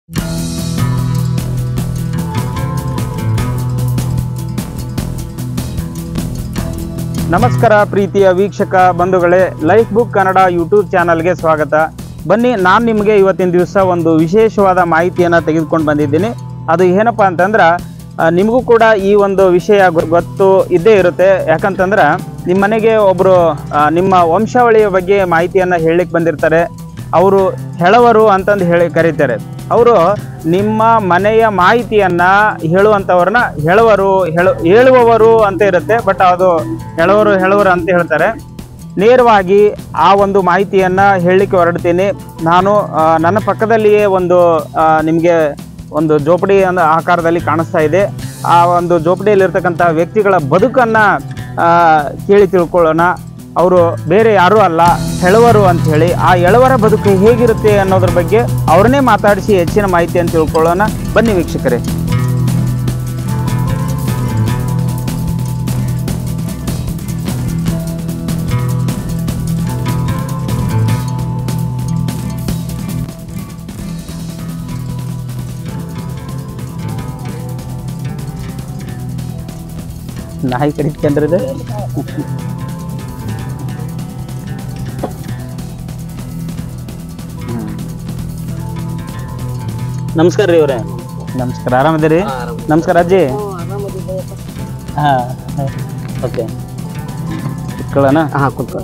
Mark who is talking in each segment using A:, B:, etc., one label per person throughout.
A: ನಮಸ್ಕಾರ ಪ್ರೀತಿಯ ವೀಕ್ಷಕ ಬಂಧುಗಳೇ ಲೈಫ್ ಬುಕ್ ಕನ್ನಡ ಯೂಟ್ಯೂಬ್ ಚಾನಲ್ಗೆ ಸ್ವಾಗತ ಬನ್ನಿ ನಾನು ನಿಮಗೆ ಇವತ್ತಿನ ದಿವಸ ಒಂದು ವಿಶೇಷವಾದ ಮಾಹಿತಿಯನ್ನು ತೆಗೆದುಕೊಂಡು ಬಂದಿದ್ದೀನಿ ಅದು ಏನಪ್ಪ ಅಂತಂದ್ರೆ ಆ, ನಿಮಗೂ ಕೂಡ ಈ ಒಂದು ವಿಷಯ ಗೊ- ಗೊತ್ತು ಇದ್ದೇ ಇರುತ್ತೆ ಯಾಕಂತಂದ್ರೆ ನಿಮ್ಮ ಮನೆಗೆ ಒಬ್ಬರು ನಿಮ್ಮ ವಂಶಾವಳಿಯ ಬಗ್ಗೆ ಮಾಹಿತಿಯನ್ನು ಹೇಳಲಿಕ್ಕೆ ಬಂದಿರ್ತಾರೆ ಅವರು ಹೆಳವರು ಅಂತಂದು ಹೇಳಿ ಕರೀತಾರೆ ಅವರು ನಿಮ್ಮ ಮನೆಯ ಮಾಹಿತಿಯನ್ನ ಹೇಳುವಂಥವ್ರನ್ನ ಹೆಳವರು ಹೇಳು ಹೇಳುವವರು ಅಂತ ಇರುತ್ತೆ ಬಟ್ ಅದು ಹೆಳವರು ಹೇಳುವರು ಅಂತ ಹೇಳ್ತಾರೆ ನೇರವಾಗಿ ಆ ಒಂದು ಮಾಹಿತಿಯನ್ನ ಹೇಳಲಿಕ್ಕೆ ಹೊರಡ್ತೀನಿ ನಾನು ಆ, ನನ್ನ ಪಕ್ಕದಲ್ಲಿಯೇ ಒಂದು ನಿಮಗೆ ಒಂದು ಜೋಪಡಿ ಅನ್ನೋ ಆಕಾರದಲ್ಲಿ ಕಾಣಿಸ್ತಾ ಇದೆ ಆ ಒಂದು ಜೋಪಡಿಯಲ್ಲಿರ್ತಕ್ಕಂಥ ವ್ಯಕ್ತಿಗಳ ಬದುಕನ್ನ ಆ, ಕೇಳಿ ತಿಳ್ಕೊಳ್ಳೋಣ ಅವರು ಬೇರೆ ಯಾರೂ ಅಲ್ಲ ಹೆಳವರು ಅಂತ ಹೇಳಿ ಆ ಎಳವರ ಬದುಕು ಹೇಗಿರುತ್ತೆ ಅನ್ನೋದ್ರ ಬಗ್ಗೆ ಅವ್ರನ್ನೇ ಮಾತಾಡಿಸಿ ಹೆಚ್ಚಿನ ಮಾಹಿತಿಯನ್ನು ತಿಳ್ಕೊಳ್ಳೋಣ ಬನ್ನಿ ವೀಕ್ಷಕರೇ ನಾಯಿ ಕಡಿತ್ಕೊಂಡ್ರಿದೆ ನಮಸ್ಕಾರ ರೀ ಇವ್ರೆ ನಮಸ್ಕಾರ ಆರಾಮದಿರಿ ನಮಸ್ಕಾರ ಅಜ್ಜಿ ಹಾ ಓಕೆ ಇಟ್ಕೊಳ್ಳೋಣ
B: ಹಾ ಕುತ್ಕೋ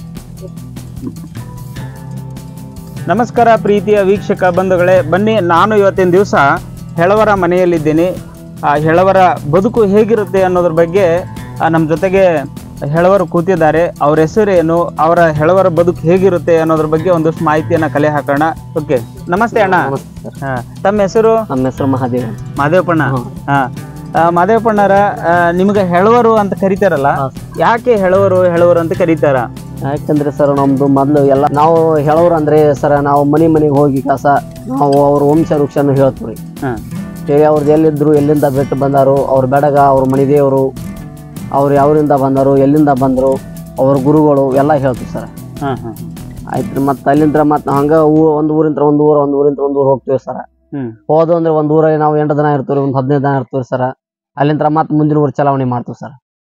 A: ನಮಸ್ಕಾರ ಪ್ರೀತಿಯ ವೀಕ್ಷಕ ಬಂಧುಗಳೇ ಬನ್ನಿ ನಾನು ಇವತ್ತಿನ ದಿವಸ ಹೆಳವರ ಮನೆಯಲ್ಲಿದ್ದೀನಿ ಆ ಹೆಳವರ ಬದುಕು ಹೇಗಿರುತ್ತೆ ಅನ್ನೋದ್ರ ಬಗ್ಗೆ ನಮ್ಮ ಜೊತೆಗೆ ಹೆಳವರು ಕೂತಿದ್ದಾರೆ ಅವ್ರ ಹೆಸರೇನು ಅವರ ಹೆಳವರ ಬದುಕು ಹೇಗಿರುತ್ತೆ ಅನ್ನೋದ್ರ ಬಗ್ಗೆ ಒಂದಷ್ಟು ಮಾಹಿತಿಯನ್ನ ಕಲೆ ಹಾಕೋಣ ಓಕೆ ನಮಸ್ತೆ ಅಣ್ಣ
B: ನಮಸ್ತೆ ಸರ್
A: ಹಾ, ತಮ್ಮ ಹೆಸರು
B: ನಮ್ಮ ಹೆಸರು ಮಹಾದೇವ್
A: ಮಾದೇವಪ್ಪಣ್ಣ
B: ಹ್ಮ್.
A: ಹಾ ಆ, ಮಾದೇವಪ್ಪಣ್ಣರ ಆ, ನಿಮ್ಗೆ ಹೆಳವರು ಅಂತ ಕರಿತಾರಲ್ಲ
B: ಹಾ.
A: ಯಾಕೆ ಹೆಳವರು ಹೆಳವರು ಅಂತ ಕರೀತಾರ
B: ಯಾಕಂದ್ರೆ ಸರ್ ನಮ್ದು ಮೊದ್ಲು ಎಲ್ಲ ನಾವು ಹೇಳೋರು ಅಂದ್ರೆ ಸರ್ ನಾವು ಮನೆ ಮನೆಗೆ ಹೋಗಿ ಕಸ ನಾವು ಅವ್ರ ವಂಶ ವೃಕ್ಷನ ಹೇಳ್ತೀವಿ
A: ಹಾ
B: ಹೇಳಿ ಅವ್ರದ್ದು ಎಲ್ಲಿದ್ರು ಎಲ್ಲಿಂದ ಬಿಟ್ಟು ಬಂದಾರು ಅವ್ರ ಬೆಡಗ ಅವ್ರ ಮನೆ ದೇವರು ಅವ್ರು ಯಾವ್ರಿಂದ ಬಂದರು ಎಲ್ಲಿಂದ ಬಂದರು ಅವ್ರ ಗುರುಗಳು ಎಲ್ಲ ಹೇಳ್ತೀವಿ ಸರ್
A: ಹಾ ಹಾ
B: ಆಯ್ತು ಮತ್ತೆ ಅಲ್ಲಿಂದ ಮತ್ತೆ ಹಂಗ ಊ ಒಂದು ಊರಿಂದ ಒಂದು ಊರು ಒಂದು ಊರಿಂದ ಒಂದು ಊರು ಹೋಗ್ತೀವಿ ಸರ್
A: ಹ್ಮ್
B: ಹೋದು ಅಂದ್ರೆ ಒಂದು ಊರಲ್ಲಿ ನಾವು ಎಂಟು ದಿನ ಇರ್ತೀವಿ ಒಂದು ಹದಿನೈದು ದಿನ ಇರ್ತೀವಿ ಸರ್ ಅಲ್ಲಿಂದ ಮತ್ತೆ ಮುಂದಿನ ಊರು ಚಲಾವಣೆ ಮಾಡ್ತೀವಿ ಸರ್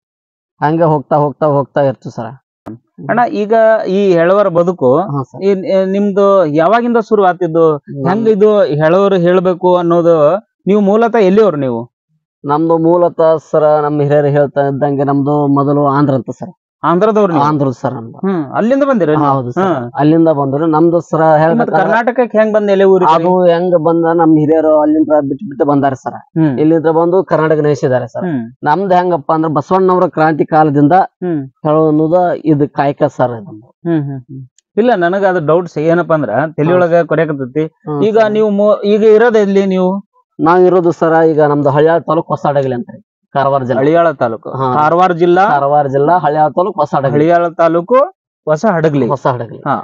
B: ಹಂಗೆ ಹೋಗ್ತಾ ಹೋಗ್ತಾ ಹೋಗ್ತಾ ಇರ್ತೀವಿ ಸರ್
A: ಅಣ್ಣ ಈಗ ಈ ಹೆಳವರ ಬದುಕು
B: ಹಾಂ ಸರ್
A: ಈ ನಿ- ನಿಮ್ದು ಯಾವಾಗಿಂದ ಶುರು ಆತಿದ್ದು ಹೆಂಗ ಇದು ಹೆಳವರು ಹೇಳ್ಬೇಕು ಅನ್ನೋದು ನೀವು ಮೂಲತಃ ಎಲ್ಲಿಯವ್ರು ನೀವು
B: ನಮ್ದು ಮೂಲತಃ ಸರ್ ನಮ್ಮ ಹಿರಿಯರು ಹೇಳ್ತಾ ಇದ್ದಂಗೆ ನಮ್ದು ಮೊದಲು ಆಂಧ್ರ ಅಂತ ಸರ್
A: ಆಂಧ್ರದವ್ರು ನೀವು
B: ಆಂಧ್ರ ಸರ್ ನಮ್ದು
A: ಹ್ಮ್ ಅಲ್ಲಿಂದ ಬಂದಿರ
B: ಹೌದು ಸರ್ ಅಲ್ಲಿಂದ ಬಂದ್ರು ನಮ್ದು ಸರ್
A: ಮತ್ತೆ
B: ಹೇಳ್ಬೇಕಾದ್ರೆ
A: ಕರ್ನಾಟಕಕ್ಕೆ ಹೆಂಗ್ ಬಂದ ಎಲೆ ಊರಿಗೆ
B: ಅದು ಹೆಂಗ್ ಬಂದ ನಮ್ ಹಿರಿಯರು ಅಲ್ಲಿಂದ ಬಿಟ್ಟು ಬಿಟ್ಟು ಬಂದಾರ ಸರ್
A: ಹ್ಮ್
B: ಇಲ್ಲಿಂದ ಬಂದು ಕರ್ನಾಟಕ ನಯಿಸಿದ್ದಾರೆ ಸರ್
A: ಹ್ಮ್
B: ನಮ್ದು ಹೆಂಗಪ್ಪ ಅಂದ್ರೆ ಬಸವಣ್ಣವರ ಕ್ರಾಂತಿ ಕಾಲದಿಂದ
A: ಹ್ಮ್
B: ಹೇಳೋ ಅನ್ನೋದು ಇದು ಕಾಯಕ ಸರ್ ನಮ್ದು
A: ಹ್ಮ್ ಹ್ಮ್ ಹ್ಮ್. ಇಲ್ಲ ನನಗ ಅದು ಡೌಟ್ಸ್ ಏನಪ್ಪಾ ಅಂದ್ರ ತಲೆಯೊಳಗ ಕೊರೆಯಕತ್ತೈತಿ
B: ಹ್ಮ್
A: ಈಗ
B: ಸರ್.
A: ನೀವು ಮೊ- ಈಗ ಇರೋದ್ ಎಲ್ಲಿ ನೀವು
B: ನಾವ್ ಇರೋದು ಸರ ಈಗ ನಮ್ದು ಹಳ್ಯಾಳ ತಾಲೂಕ್ ಹೊಸಡಗಲಿ ಅಂತ ಕಾರವಾರ ಜಿಲ್ಲಾ
A: ಹಳಿಯಾಳ ತಾಲೂಕು
B: ಹಾ.
A: ಕಾರವಾರ ಜಿಲ್ಲಾ
B: ಕಾರವಾರ ಜಿಲ್ಲಾ ಹಳ್ಯಾಳ ತಾಲೂಕ್ ಹೊಸಡಗಲಿ
A: ಹಳಿಯಾಳ ತಾಲೂಕು ಹೊಸ ಹಡಗ್ಲಿ
B: ಹೊಸ ಹಡಗಲಿ
A: ಹಾ.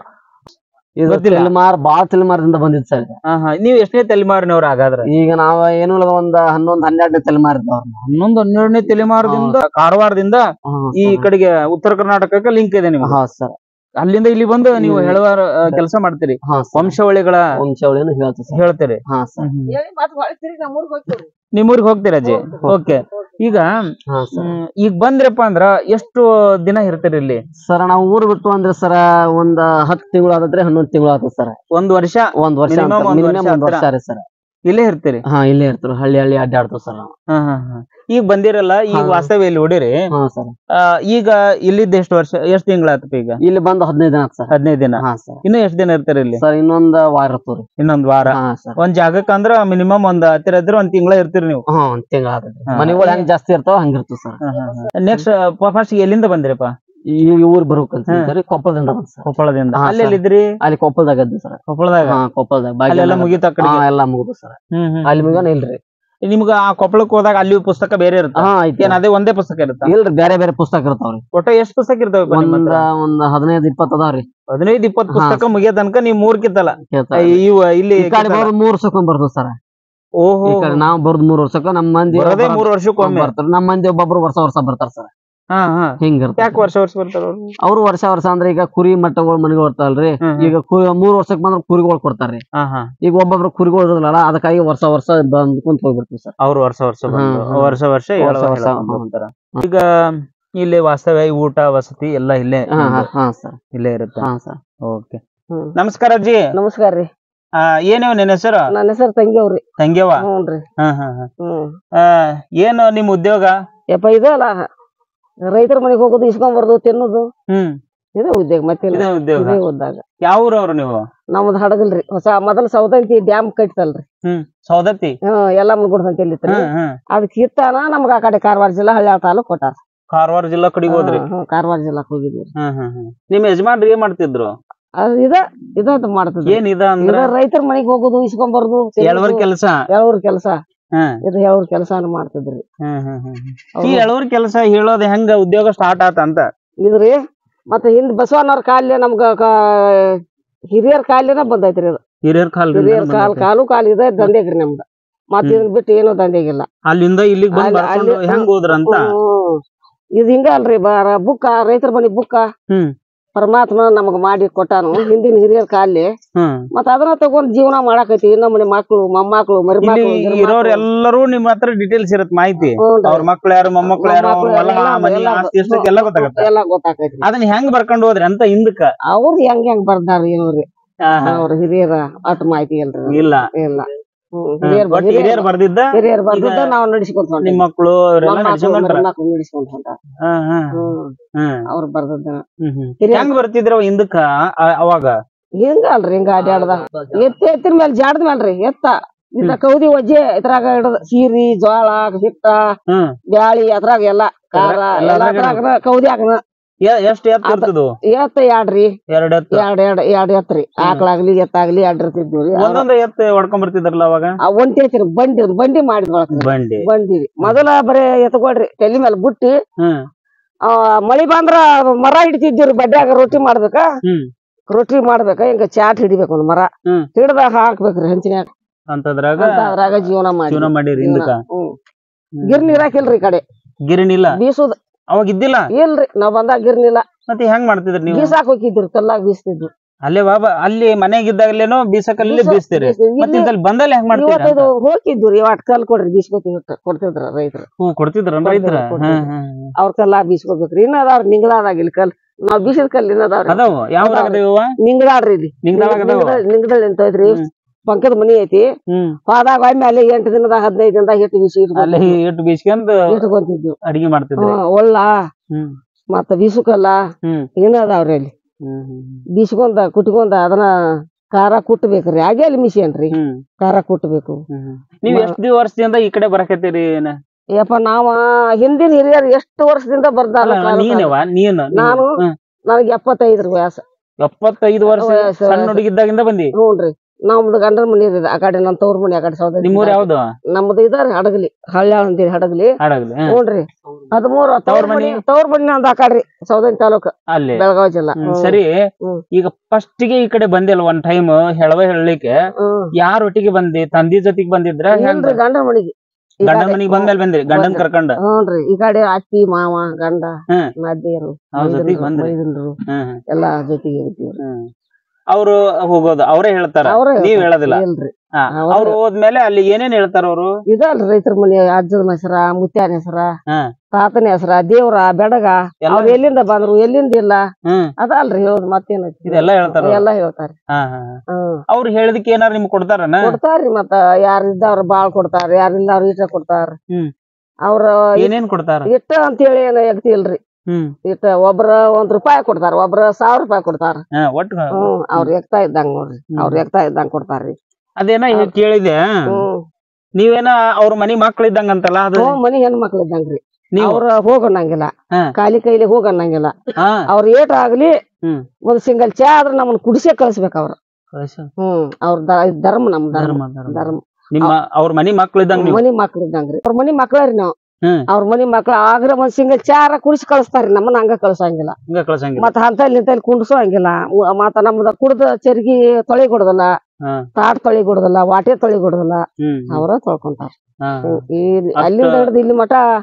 B: ಇದು
A: ಗೊತ್ತಿಲ್ಲ.
B: ತೆಲಿಮಾರ್ ಬಾಳ ತೆಲಿಮಾರದಿಂದ ಬಂದಿದ್ ಸರ್ ಇದು.
A: ಹಾ ಹಾ ನೀವ್ ಎಷ್ಟನೇ ತಲೆಮಾರಿನವ್ರ ಹಾಗಾದ್ರೆ
B: ಈಗ ನಾವ್ ಏನು ಇಲ್ಲ ಒಂದ್ ಹನ್ನೊಂದ್ ಹನ್ನೆರಡನೇ ತಲೆಮಾರ್ ಇದ್ದವ್ರು ನಾವು.
A: ಹನ್ನೊಂದು ಹನ್ನೆರಡನೇ ತಲೆಮಾರದಿಂದ ಕಾರವಾರದಿಂದ
B: ಹ್ಮ್
A: ಈ
B: ಸರ್.
A: ಕಡೆಗೆ ಉತ್ತರ ಕರ್ನಾಟಕಕ್ಕೆ ಲಿಂಕ್ ಇದೆ ನಿಮ್ಗೆ
B: ಹಾ ಸರ್
A: ಅಲ್ಲಿಂದ ಇಲ್ಲಿ ಬಂದು ನೀವು
B: ಹ್ಮ್.
A: ಹೇಳುವ ಕೆಲಸ ಮಾಡ್ತೀರಿ
B: ಹಾ ಸರ್.
A: ವಂಶಾವಳಿಗಳ
B: ವಂಶಾವಳಿಯನ್ನು ಹೇಳ್ತೀವಿ ಸರ್
A: ಹೇಳ್ತೀರಿ
B: ಹಾ ಸರ್
A: ನಿಮ್ಮೂರಿಗೆ ಹೋಗ್ತೀರ ಅಜ್ಜಿ ಓಕೆ ಈಗ
B: ಹಾ ಸರ್
A: ಹ್ಮ್, ಈಗ ಬಂದ್ರಪ್ಪ ಅಂದ್ರ ಎಷ್ಟು ದಿನ ಇರ್ತೀರಿ ಇಲ್ಲಿ
B: ಸರ್ ನಾವು ಊರ್ ಬಿಟ್ಟು ಅಂದ್ರೆ ಸರ್ ಒಂದ್ ಹತ್ತು ತಿಂಗಳು ಆದ್ರೆ ಹನ್ನೊಂದು ತಿಂಗಳು ಆತದ ಸರ್
A: ಒಂದ್ ವರ್ಷ
B: ಒಂದ್ ವರ್ಷ
A: Minimum ಒಂದ್
B: ಮಿನಿಮಮ್
A: ವರ್ಷ
B: ಒಂದ್ ವರ್ಷ
A: ಹತ್ರ.
B: ರೀ ಸರ್
A: ಇಲ್ಲೇ ಇರ್ತೀರಿ
B: ಹಾ ಇಲ್ಲೇ ಇರ್ತೀವಿ ಹಳ್ಳಿ ಹಳ್ಳಿ ಅಡ್ಡಾಡ್ತೀವಿ ಸರ್ ನಾವು
A: ಹಾ ಹಾ ಹಾ ಈಗ ಬಂದಿರಲ್ಲ ಈಗ
B: ಹಾ.
A: ವಾಸ್ತವ್ಯ ಇಲ್ಲಿ ಹೊಡಿರಿ
B: ಹಾ ಸರ್
A: ಆ, ಈಗ ಇಲ್ಲಿದ್ದ ಎಷ್ಟು ವರ್ಷ ಎಷ್ಟು ತಿಂಗಳಾತಪ್ಪ ಈಗ
B: ಇಲ್ಲಿ ಬಂದು ಹದಿನೈದು ದಿನ ಆತ್ ಸರ್
A: ಹದಿನೈದು ದಿನ
B: ಹಾ ಸರ್
A: ಇನ್ನು ಎಷ್ಟು ದಿನ ಇರ್ತೀರಿ ಇಲ್ಲಿ
B: ಸರ್ ಇನ್ನೊಂದ್ ವಾರ ಇರ್ತೀವಿ
A: ಇನ್ನೊಂದ್ ವಾರ
B: ಹಾ ಸರ್
A: ಒಂದ್ ಜಾಗಕ್ಕೆ ಅಂದ್ರ ಮಿನಿಮಮ್ ಒಂದ್ ಹತ್ತಿರ ಹತ್ತಿರ ಒಂದ್ ತಿಂಗಳ ಇರ್ತೀರಿ ನೀವು
B: ಹಾ ಒಂದ್ ತಿಂಗಳ ಆತದ್ರಿ
A: ಹಾ.
B: ಮನಿಗಳು ಹೆಂಗ್ ಜಾಸ್ತಿ ಇರ್ತಾವ ಹಂಗ ಇರ್ತೀವಿ ಸರ್
A: ನೆಕ್ಸ್ಟ್ ಫಸ್ಟ್ ಎಲ್ಲಿಂದ ಬಂದಿರಪ್ಪ
B: ಈ ಊರ್ ಬರ್ಬೇಕಂತ ಸರ್ ಕೊಪ್ಪಳದಿಂದ ಬಂದ್ ಸರ್
A: ಕೊಪ್ಪಳದಿಂದ
B: ಹಾ,
A: ಅಲ್ಲಿ
B: ಸರ್.
A: ಎಲ್ಲಿದ್ರಿ
B: ಅಲ್ಲಿ ಕೊಪ್ಪಳದಾಗ ಇದ್ದೆ ಸರ್
A: ಕೊಪ್ಪಳದಾಗ
B: ಹಾ ಕೊಪ್ಪಳದಾಗ
A: ಅಲ್ಲೆಲ್ಲ
B: ಭಾಗ್ಯನಗರ.
A: ಮುಗಿತ ಕಡೆ
B: ಹಾ ಎಲ್ಲಾ ಮುಗಿದು ಸರ್
A: ಹ್ಮ್ ಹ್ಮ್
B: ಅಲ್ಲಿ ಮುಗಿನ ಇಲ್ರಿ
A: ನಿಮ್ಗ ಆ ಕೊಪ್ಪಳಕ್ಕೆ ಹೋದಾಗ ಅಲ್ಲಿ ಪುಸ್ತಕ ಬೇರೆ ಇರುತ್ತೆ
B: ಹಾ ಐತಿ
A: ಏನ್ ಅದೇ ಒಂದೇ ಪುಸ್ತಕ ಇರುತ್ತ
B: ಇಲ್ರಿ ಬೇರೆ ಬೇರೆ ಪುಸ್ತಕ ಇರ್ತಾವ್ರಿ
A: ಒಟ್ಟ ಎಷ್ಟ್ ಪುಸ್ತಕ ಇರ್ತಾವ
B: ಒಂದ್ ಒಂದ್ ಹದಿನೈದು ಇಪ್ಪತ್ತು ಅದಾವ್ರಿ
A: ಹದಿನೈದು ಇಪ್ಪತ್ತು
B: ಹಾ.
A: ಪುಸ್ತಕ ಮುಗಿಯೋ ತನಕ ನೀವ್ ಮೂರ್ ಕಿತ್ತಲ್ಲ
B: ಕೇಳ್ತಾರ.
A: ಇವ ಇಲ್ಲಿ
B: ಈ ಕಡೆ ಬರೋದು ಮೂರ್ ವರ್ಷಕ್ಕೊಮ್ಮೆ ಬರ್ತದ ಸರ್
A: ಓಹೋ
B: ಈ ಕಡೆ ನಾವ್ ಬರ್ದು ಮೂರ್ ವರ್ಷಕ್ಕ ನಮ್ ಮಂದಿ
A: ಬರೋದೇ ಮೂರ್ ವರ್ಷಕ್ಕೊಮ್ಮೆ
B: ಬರ್ತಾರ ನಮ್ ಮಂದಿ ಒಬ್ಬೊಬ್ರು ವರ್ಷ ವರ್ಷ ಬರ್ತಾರ ಸರ್
A: ಹಾ ಹಾ
B: ಹಿಂಗಿರ್ತ
A: ಯಾಕೆ ವರ್ಷ ವರ್ಷ ಬರ್ತಾರ ಅವ್ರು
B: ಅವ್ರು ವರ್ಷ ವರ್ಷ ಅಂದ್ರೆ ಈಗ ಕುರಿ ಮಟ್ಟಗಳು ಮನೆಗೆ ಬರ್ತಾವಲ್ರಿ
A: ಹ್ಮ್, ಹ್ಮ್.
B: ಈಗ ಕು- ಮೂರ್ ವರ್ಷಕ್ ಬಂದ್ರೆ ಕುರಿಗಳು ಕೊಡ್ತಾರ್ರಿ
A: ಹಾ ಹಾ
B: ಈಗ ಒಬ್ಬೊಬ್ರು ಕುರಿಗಳು ಇರೋದಿಲ್ಲ ಅದಕ್ಕಾಗಿ ವರ್ಷ ವರ್ಷ ಬಂದ್ ಕುಂತ ಹೋಗ್ಬಿಡ್ತೀವಿ ಸರ್
A: ಅವ್ರು ವರ್ಷ ವರ್ಷ ಬಂದು
B: ಹ್ಮ್, ಹ್ಮ್.
A: ವರ್ಷ ವರ್ಷ
B: ವರ್ಷ
A: ಏಳು
B: ವರ್ಷ,
A: ವರ್ಷ
B: ಹ್ಮ್.
A: ಹೋಗ್ತಾರ ಈಗ ಇಲ್ಲಿ ವಾಸ್ತವ್ಯ ಊಟ ವಸತಿ ಎಲ್ಲ ಇಲ್ಲೇ
B: ಹಾ ಹಾ
A: ನಿಮ್ದು
B: ಹಾ ಸರ್
A: ಇಲ್ಲೇ ಇರುತ್ತೆ
B: ಹಾ ಸರ್
A: ಓಕೆ ನಮಸ್ಕಾರ ಅಜ್ಜಿ
C: ನಮಸ್ಕಾರ ರೀ
A: ಆ, ಏನೇವ್ ನಿನ್ನ ಹೆಸರು
C: ನನ್ನ ಹೆಸರು ತಂಗಿಯವ್ರಿ
A: ತಂಗ್ಯವ
C: ಹ್ಞೂನ್ರಿ
A: ಹಾ ಹಾ ಹಾ
C: ಹ್ಮ್
A: ಆ, ಏನು ನಿಮ್ ಉದ್ಯೋಗ
C: ಯಪ್ಪ ಇದಲ್ಲ ರೈತರ ಮನೆಗೆ ಹೋಗೋದು ಇಸ್ಕೊಂಬರ್ದು ತಿನ್ನೋದು
A: ಹ್ಮ್
C: ಇದೇ ಉದ್ಯೋಗ ಮತ್ತೆ
A: ಇದೇ ಉದ್ಯೋಗ
C: ಇದೇ ಉದ್ದಾಗ
A: ಯಾವ ಊರವ್ರು ನೀವು
C: ನಮ್ದು ಹಡಗಲ್ರಿ ಹೊಸ ಮೊದಲ ಸೌದಂತಿ ಡ್ಯಾಮ್ ಕಟ್ತಲ್ರಿ
A: ಹ್ಮ್ ಸೌದತ್ತಿ
C: ಹ್ಮ್ ಎಲ್ಲ ಮುಗುಡ್ದಂತ ಎಲ್ಲಿತ್ರಿ
A: ಹ್ಮ್ ಹ್ಮ್
C: ಅದಕ್ಕೆ ಕಿತ್ತಾನ ನಮ್ಗ ಆ ಕಡೆ ಕಾರವಾರ ಜಿಲ್ಲಾ ಹಳ್ಳಿ ತಾಲೂಕ್ ಕೊಟ್ಟಾರ
A: ಕಾರವಾರ ಜಿಲ್ಲಾ ಕಡೆಗೆ ಹೋದ್ರಿ
C: ಹ್ಮ್, ಹ್ಮ್, ಕಾರವಾರ ಜಿಲ್ಲಾಕ್ ಹೋಗಿದ್ವಿ
A: ಹ್ಮ್ ಹ್ಮ್ ಹ್ಮ್ ನಿಮ್ ಯಜಮಾನ್ರು ಏನ್ ಮಾಡ್ತಿದ್ರು
C: ಅದು ಇದ ಇದ ಮಾಡ್ತಿದ್ವಿ
A: ಏನ್ ಇದ ಅಂದ್ರ
C: ಇದ ರೈತರ ಮನೆಗೆ ಹೋಗೋದು ಇಸ್ಕೊಂಬರ್ದು
A: ಎಳವರ್ ಕೆಲ್ಸ
C: ಎಳವ್ರ ಕೆಲಸ
A: ಹ್ಮ್
C: ಇದು ಎಳವ್ರ ಕೆಲಸಾನು ಮಾಡ್ತಿದ್ರಿ
A: ಹ್ಮ್ ಹ್ಮ್ ಹ್ಮ್ ಹ್ಮ್. ಈ
C: ಅವ್ರು-
A: ಎಳವರ್ ಕೆಲಸ ಹೇಳೋದ್ ಹೆಂಗ ಉದ್ಯೋಗ ಸ್ಟಾರ್ಟ್ ಆತ ಅಂತ
C: ಇದ್ರಿ ಮತ್ತೆ ಹಿಂದ್ ಬಸವಣ್ಣವ್ರ ಕಾಲೇ ನಮ್ಗ ಕಾ- ಹಿರಿಯರ್ ಕಾಲಿನ ಬಂದೈತ್ರಿ ಇದು
A: ಹಿರಿಯರ್ ಕಾಲ್
C: ಹಿರಿಯರ್ ಕಾಲ್ ಕಾಲು ಕಾಲ್ ಇದ ದಂಧೆಗ್ರಿ ನಮ್ದು ಮತ್ ಇದನ್ ಬಿಟ್ಟು ಏನೋ ದಂಧೆಗಿಲ್ಲ
A: ಅಲ್ಲಿಂದ ಇಲ್ಲಿಗ್ ಬಂದ್
C: ಅಲ್ಲಿ-
A: ಬರ್ಕೊಂಡು
C: ಅಲ್ಲಿ-
A: ಹೆಂಗ್ ಹೋದ್ರಂತ
C: ಹ್ಮ್. ಇದ್ ಹಿಂಗ ಅಲ್ರಿ ಬಾರ ಬುಕ್ಕ ರೈತರ ಮನಿ ಬುಕ್ಕ
A: ಹ್ಮ್
C: ಪರಮಾತ್ಮ ನಮಗ್ ಮಾಡಿ ಕೊಟ್ಟಾನು ಹಿಂದಿನ ಹಿರಿಯರ್ ಕಾಲಿ
A: ಹ್ಮ್
C: ಮತ್ ಅದನ್ನ ತಗೊಂಡ್ ಜೀವನ ಮಾಡಾಕೈತಿ ನಮ್ಮನೆ ಮಕ್ಳು ಮೊಮ್ಮಕ್ಳು
A: ಇಲ್ಲಿ
C: ಮರಿಮಕ್ಳು
A: ಇರೋರ್ ಎಲ್ಲರೂ ನಿಮ್ ಹತ್ರ ಡೀಟೇಲ್ಸ್ ಇರತ್ ಮಾಹಿತಿ ಅವ್ರ ಮಕ್ಳು ಯಾರು ಮೊಮ್ಮಕ್ಳು ಯಾರು ಅವ್ರ ಹೊಲ ಮನಿ ಆಸ್ತಿ ಎಷ್ಟಕ್ಕೆ ಎಲ್ಲ ಗೊತ್ತಾಗತ್ತ
C: ಎಲ್ಲ ಗೊತ್ತಾಕೈತ್ರಿ
A: ಅದನ್ನ ಹೆಂಗ್ ಬರ್ಕೊಂಡು ಹೋದ್ರಿ ಅಂತ ಹಿಂದಕ್ಕ
C: ಅವ್ರು ಹೆಂಗ್ ಹೆಂಗ್ ಬರ್ದಾರ ಏನೋರಿ
A: ಆಹಾ.
C: ಅವ್ರ ಹಿರಿಯರ ಅಟ್ ಮಾಹಿತಿ ಇಲ್ರಿ
A: ಇಲ್ಲ
C: ಇಲ್ಲ ಹ್ಮ್
A: ಹ್ಮ್.
C: ಹಿರಿಯರ್
A: ಒಟ್ಟು
C: ಹಿರಿಯರ್
A: ಹಿರಿಯರ್ ಬರ್ದಿದ್ದ
C: ಹಿರಿಯರ್ ಬಂದಿದ್ದ
A: ಈಗ
C: ನಾವ್ ನಡಿಸ್ಕೊಂತ
A: ನಿಮ್ ಮಕ್ಳು ಇವರೆಲ್ಲ ನಡ್ಸ್ಕೊಂಡ್ ಹೊಂಟ್ರ?
C: ಮಕ್ಕಳು ನಡಿಸ್ಕೊಂತ ಹೊಂಟಾರ
A: ಹ್ಮ್ ಹ್ಮ್
C: ಹ್ಮ್
A: ಹ್ಮ್
C: ಅವ್ರು ಬರ್ದದ್ದ
A: ಹ್ಮ್ ಹ್ಮ್
C: ಹಿರಿಯರ್-
A: ಹೆಂಗ್ ಬರ್ತಿದ್ರ ಹಿಂದಕ್ಕ ಆ- ಅವಾಗ
C: ಹಿಂಗ ಅಲ್ರಿ ಹಿಂಗ ಅಡ್ಯಾಡ್ದ ಎತ್ತ ಎತ್ತಿನ ಮೇಲೆ ಜಾಡದ ಮೇಲ್ರಿ ಎತ್ತ ಇದ್ರ ಕೌದಿ ಒಜ್ಜೆ ಇದ್ರಾಗ ಇಡದ ಸೀರಿ ಜ್ವಾಳ ಹಿಟ್ಟ
A: ಹ್ಮ್
C: ಬ್ಯಾಳಿ ಅದ್ರಾಗ ಎಲ್ಲಾ ಖಾರ
A: ಎಲ್ಲ
C: ಎಲ್ಲಾ
A: ಅದ್ರಾಗ
C: ಅದ್ರಾಗ ಕೌದಿ ಹಾಕನ
A: ಎ- ಎಷ್ಟ್ ಎತ್
C: ಅದ-
A: ಇರ್ತದು
C: ಎತ್ತ ಎರಡ್ರಿ
A: ಎರಡ್ ಎತ್
C: ಎರಡ್ ಎರಡ್ ಎರಡ್ ಎತ್ರಿ ಆಕಳಾಗ್ಲಿ ಎತ್ತಾಗ್ಲಿ ಎರಡ್ ಇರ್ತಿದ್ವಿ
A: ಒಂದೊಂದ್ ಎತ್ ಹೊಡ್ಕೊಂಡ್ ಬರ್ತಿದ್ರಲ್ಲ ಅವಾಗ
C: ಒಂಟಿ ಐತ್ರಿ ಬಂಡಿ ಬಂಡಿ ಮಾಡಿದ್ ಬಳಕ್ರಿ
A: ಬಂಡಿ
C: ಬಂದಿರಿ ಮೊದಲ ಬರೇ ಎತ್ಕೊಡ್ರಿ ತಲಿ ಮೇಲೆ ಬುಟ್ಟಿ
A: ಹ್ಮ್
C: ಆ, ಮಳಿ ಬಂದ್ರ ಮರ ಹಿಡಿತಿದ್ವಿ ಬಡ್ಡ್ಯಾಗ ರೊಟ್ಟಿ ಮಾಡ್ಬೇಕ
A: ಹ್ಮ್
C: ರೊಟ್ಟಿ ಮಾಡ್ಬೇಕ ಹಿಂಗ ಚಾಟ್ ಹಿಡಿಬೇಕು ಒಂದ್ ಮರ
A: ಹ್ಮ್.
C: ಹಿಡ್ದಾಗ ಹಾಕ್ಬೇಕ್ರಿ ಹಂಚಿನ್ಯಾಗ
A: ಅಂತದ್ರಾಗ
C: ಅಂತ ಅದ್ರಾಗ ಜೀವನ ಮಾಡಿ
A: ಜೀವನ ಮಾಡಿರಿ ಹಿಂದಕ್ಕ
C: ಹ್ಮ್ ಗಿರ್ನಿ ಇರಾಕಿಲ್ರಿ ಈ ಕಡೆ
A: ಗಿರಣಿ ಇಲ್ಲ
C: ಬೀಸುದ್
A: ಅವಾಗ ಇದ್ದಿಲ್ಲ
C: ಇಲ್ರಿ ನಾವ್ ಬಂದಾಗ ಗಿರ್ನಿ ಇಲ್ಲ
A: ಮತ್ತೆ ಹೆಂಗ್ ಮಾಡ್ತಿದ್ರಿ ನೀವು
C: ಬೀಸಾಕ್ ಹೋಗಿದ್ರಿ ಕಲ್ಲಾಗ ಬೀಸ್ತಿದ್ವಿ
A: ಅಲ್ಲೇ ಬಾಬಾ ಅಲ್ಲಿ ಮನೆಗಿದ್ದಾಗಲೇನೋ ಬೀಸಕಲ್ಲಿ
C: ಬೀಸ-
A: ಬೀಸ್ತೀರಿ
C: ಬೀಸ್ತಿದ್ವಿ.
A: ಮತ್ತೆ
C: ಇಲ್ಲಿ
A: ಇಲ್ಲಿ ಬಂದಲ್ಲಿ ಹೆಂಗ್ ಮಾಡ್ತೀರಿ
C: ಇವತ್ತೈದು ಹೋಗಿದ್ವಿ ಒಟ್ ಕಲ್ ಕೊಡ್ರಿ ಬೀಸ್ಕೊತಿ ಕೊಡ್ತಿದ್ರ ರೈತರು
A: ಹೂ ಕೊಡ್ತಿದ್ರ ರೈತರ
C: ಕೊಡ್ತಿದ್ರು, ಕೊಡ್ತಿದ್ರು. ಅವ್ರ ಕಲ್ಲ ಬೀಸ್ಕೋಬೇಕ್ರಿ ಇನ್ನ ಅದಾವ್ರಿ ನಿಂಗಳಾದಾಗ ಇಲ್ಲಿ ಕಲ್ ನಾವ್ ಬೀಸಿದ ಕಲ್ ಇನ್ನ ಅದಾವ್ರಿ
A: ಅದಾವ ಯಾವ
C: ಅದಾವ.
A: ಅದಾವ
C: ನಿಂಗಳಾಡ್ರಿ ಇಲ್ಲಿ
A: ನಿಂಗ್ದಾಗ ಅದಾವ
C: ನಿಂಗದಳ್ಳಿ ಅಂತ ಐತ್ರಿ
A: ಹ್ಮ್.
C: ಪಂಕದ ಮನಿ ಐತಿ
A: ಹ್ಮ್
C: ಹೋದಾಗ ಒಮ್ಮೆ ಅಲ್ಲಿ ಎಂಟು ದಿನದಾಗ ಹದಿನೈದು ದಿನದಾಗ ಹಿಟ್ಟು ಬೀಸಿ
A: ಅಲ್ಲಿ ಇಟ್ಟು ಬೀಸ್ಕೊಂಡ್
C: ಇಟ್ಕೊಂತಿದ್ವಿ
A: ಅಡಿಗೆ ಮಾಡ್ತಿದ್ರಿ
C: ಒಳ್ಳ
A: ಹ್ಮ್
C: ಮತ್ತ ಬೀಸುಕಲ್ಲ
A: ಹ್ಮ್
C: ಇನ್ನ ಅದಾವ್ರಿ ಅಲ್ಲಿ
A: ಹ್ಮ್ ಹ್ಮ್
C: ಬೀಸ್ಕೊಂಡ ಕುಟ್ಕೊಂಡ ಅದನ್ನ ಖಾರ ಕುಟ್ಟಬೇಕ್ರಿ ಹಾಗೆ ಅಲ್ಲಿ ಮಿಷನ್ರಿ
A: ಹ್ಮ್
C: ಖಾರ ಕುಟ್ಟಬೇಕು
A: ಹ್ಮ್ ನೀವ್ ಎಷ್ಟ್ ವರ್ಷದಿಂದ ಈ ಕಡೆ ಬರಕತ್ತೀರಿ ಏನ
C: ಯಪ್ಪ ನಾವ ಹಿಂದಿನ ಹಿರಿಯರು ಎಷ್ಟು ವರ್ಷದಿಂದ ಬರ್ದಾರ
A: ಅಲ್ಲ ನೀನವ ನೀನು
C: ನಾನು
A: ಹ್ಮ್.
C: ನನಗೆ ಎಪ್ಪತ್ತೈದ್ರ ವಯಸ್ಸ
A: ಎಪ್ಪತ್ತೈದು ವರ್ಷ
C: ವಯಸ್ಸು-
A: ಸಣ್ಣ ಹುಡುಗಿದ್ದಾಗಿಂದ ಬಂದಿ
C: ಹ್ಞೂನ್ರಿ ನಮ್ದು ಗಂಡನ ಮನಿ ಇದೆ ಆ ಕಡೆ ನನ್ನ ತವ್ರ ಮನಿ ಆ ಕಡೆ ಸೌದ
A: ನಿಮ್ಮೂರ್ ಯಾವ್ದು
C: ನಮ್ದು ಇದಾರಿ ಹಡಗಲಿ ಹಳ್ಳ್ಯಾಳ ಅಂತೀರಿ ಹಡಗಲಿ
A: ಹಾಡಾಗ್ಲಿ ಹ್ಮ್.
C: ಹ್ಞೂನ್ರಿ ಹದಿಮೂರು ತವ್ರ ಮನಿ ತವ್ರ ಮನಿ ನಂದು ಆ ಕಡ್ರಿ ಸೌದನ್ ತಾಲೂಕ್
A: ಅಲ್ಲಿ
C: ಬೆಳಗಾವಿ ಜಿಲ್ಲಾ
A: ಹ್ಮ್,
C: ಹ್ಮ್.
A: ಸರಿ
C: ಹ್ಮ್.
A: ಈಗ ಫಸ್ಟ್ ಗೆ ಈ ಕಡೆ ಬಂದಿಲ್ಲ ಒಂದ್ ಟೈಮ್ ಹೆಳವ ಹೇಳಲಿಕ್ಕೆ
C: ಹ್ಮ್.
A: ಯಾರ ಒಟ್ಟಿಗೆ ಬಂದಿ ತಂದಿ ಜೊತೆಗೆ ಬಂದಿದ್ರ ಹೆಂಗ್
C: ಇಲ್ರಿ ಗಂಡನ ಮನಿಗೆ ಈ
A: ಗಂಡನ
C: ಕಡೆ-
A: ಮನಿಗ್ ಬಂದ್ಮೇಲೆ ಬಂದ್ರಿ ಗಂಡನ್
C: ಬಂದೆ.
A: ಕರ್ಕೊಂಡ
C: ಹ್ಞೂನ್ರಿ ಈ ಕಡೆ ಅತ್ತಿ ಮಾವ ಗಂಡ
A: ಹ್ಮ್.
C: ನದ್ದಿಯರು
A: ಅವ್ರ ಜೊತೆಗ್ ಬಂದ್ರಿ.
C: ಮೈದನರು
A: ಹ್ಮ್ ಹ್ಮ್,
C: ಎಲ್ಲಾ ಜೊತೆಗೆ ಇರ್ತೀವ್ರಿ
A: ಹ್ಮ್ ಅವ್ರು ಹೋಗೋದು ಅವರೇ ಹೇಳ್ತಾರ
C: ಅವ್ರೇ
A: ನೀವ್ ಹೇಳೋದಿಲ್ಲ
C: ಇಲ್ರಿ
A: ಹಾ,
C: ಅವ್ರೇ.
A: ಅವ್ರು ಹೋದ್ಮೇಲೆ ಅಲ್ಲಿ ಏನೇನ್ ಹೇಳ್ತಾರ ಅವ್ರು
C: ಇದಲ್ರಿ ರೈತರ ಮನಿ ಅಜ್ಜದ ಹೆಸರ ಮುತ್ಯಾನ ಹೆಸರ
A: ಹಾ.
C: ತಾತನ ಹೆಸರ ದೇವ್ರ ಬೆಡಗ
A: ಎಲ್ಲ
C: ಅವ್ರ ಎಲ್ಲಿಂದ ಬಂದ್ರು ಎಲ್ಲಿಂದ ಇಲ್ಲ
A: ಹ್ಮ್
C: ಅದಲ್ರಿ ಹೇಳುದು ಮತ್ತೇನೈತಿ
A: ಇದೆಲ್ಲ ಹೇಳ್ತಾರ ಅವ್ರು.
C: ಎಲ್ಲಾ ಹೇಳ್ತಾರ
A: ಹಾ ಹಾ ಹಾ.
C: ಹ್ಮ್
A: ಅವ್ರು ಹೇಳಿದಕ್ಕೆ ಏನಾರ ನಿಮ್ಗೆ ಕೊಡ್ತಾರನ
C: ಕೊಡ್ತಾರ್ರಿ ಮತ್ತ ಯಾರಿದ್ದವ್ರ ಬಾಳ್ ಕೊಡ್ತಾರ ಯಾರಿಲ್ಲ ಅವ್ರ ಇಟ್ಟ ಕೊಡ್ತಾರ
A: ಹ್ಮ್.
C: ಅವ್ರ
A: ಏನೇನ್ ಕೊಡ್ತಾರ
C: ಇಟ್ಟ ಅಂತೇಳಿ ಏನ ಎಗ್ತಿಲ್ರಿ
A: ಹ್ಮ್
C: ಇಟ್ಟ ಒಬ್ರ ಒಂದ್ ರೂಪಾಯಿ ಕೊಡ್ತಾರ ಒಬ್ರ ಸಾವಿರ ರೂಪಾಯಿ ಕೊಡ್ತಾರ
A: ಹಾ, ಒಟ್ಟು
C: ಹ್ಮ್ ಅವ್ರ ಎಕ್ತಾ ಇದ್ದಂಗ ನೋಡ್ರಿ
A: ಹ್ಮ್.
C: ಅವ್ರ ಎಕ್ತಾ ಇದ್ದಂಗ ಕೊಡ್ತಾರ್ರಿ
A: ಅದೇನ ಈಗ ಕೇಳಿದೆ
C: ಹ್ಮ್
A: ನೀವೇನ ಅವ್ರ ಮನಿ ಮಕ್ಳು ಇದ್ದಂಗಂತಲ್ಲ ಅದು
C: ಹ್ಮ್, ಮನಿ ಹೆಣ್ಮಕ್ಳು ಇದ್ದಂಗ್ರಿ
A: ನೀವು
C: ಅವ್ರ ಹೋಗನ್ನಂಗಿಲ್ಲ
A: ಹಾ.
C: ಖಾಲಿ ಕೈಲಿ ಹೋಗನ್ನಂಗಿಲ್ಲ
A: ಹಾ
C: ಅವ್ರ ಏಟ್ ಆಗ್ಲಿ
A: ಹ್ಮ್.
C: ಒಂದ್ ಸಿಂಗಲ್ ಚಾ ಆದ್ರ ನಮ್ಮನ್ನ ಕುಡಿಸೇ ಕಳ್ಸ್ಬೇಕ ಅವ್ರ ಹ್ಮ್ ಅವ್ರ ದ- ಧರ್ಮ ನಮ್ ಧರ್ಮ
A: ಧರ್ಮ ಧರ್ಮ
C: ಧರ್ಮ
A: ನಿಮ್ಮ ಅವ್ರ ಮನಿ ಮಕ್ಳು ಇದ್ದಂಗ ನೀವು
C: ಮನಿ ಮಕ್ಳು ಇದ್ದಂಗ್ರಿ ಅವ್ರ ಮನಿ ಮಕ್ಳರಿ ನಾವ್
A: ಹ್ಮ್.
C: ಅವ್ರ ಮನಿ ಮಕ್ಳ ಆಗ್ರ ಒಂದ್ ಸಿಂಗಲ್ ಚಾರ ಕುಡಿಸಿ ಕಳಿಸ್ತಾರಿ ನಮ್ಮನ್ನ ಹಂಗ ಕಳ್ಸಂಗಿಲ್ಲ
A: ಹಿಂಗ ಕಳ್ಸಂಗಿಲ್ಲ
C: ಮತ್ತ ಅಂತಲ್ಲಿ ನಿಂತಲ್ಲಿ ಕುಂಡ್ಸೋ ಹಂಗಿಲ್ಲ ಮ- ಮತ್ತ ನಮ್ದ ಕುಡ್ದ ಚರ್ಗಿ ತೊಳಿ ಕೊಡುದಿಲ್ಲ
A: ಹಾ.
C: ತಾಟ್ ತೊಳಿ ಕೊಡುದಿಲ್ಲ ವಾಟೆ ತೊಳಿ ಕೊಡುದಿಲ್ಲ
A: ಹ್ಮ್ ಹ್ಮ್.
C: ಅವ್ರ ತೊಳ್ಕೊಂತಾರ
A: ಹಾ, ಹಾ.
C: ಹ್ಮ್. ಈ ಅಲ್ಲಿಂದ ಹಿಡ್ದು ಇಲ್ಲಿ ಮಠ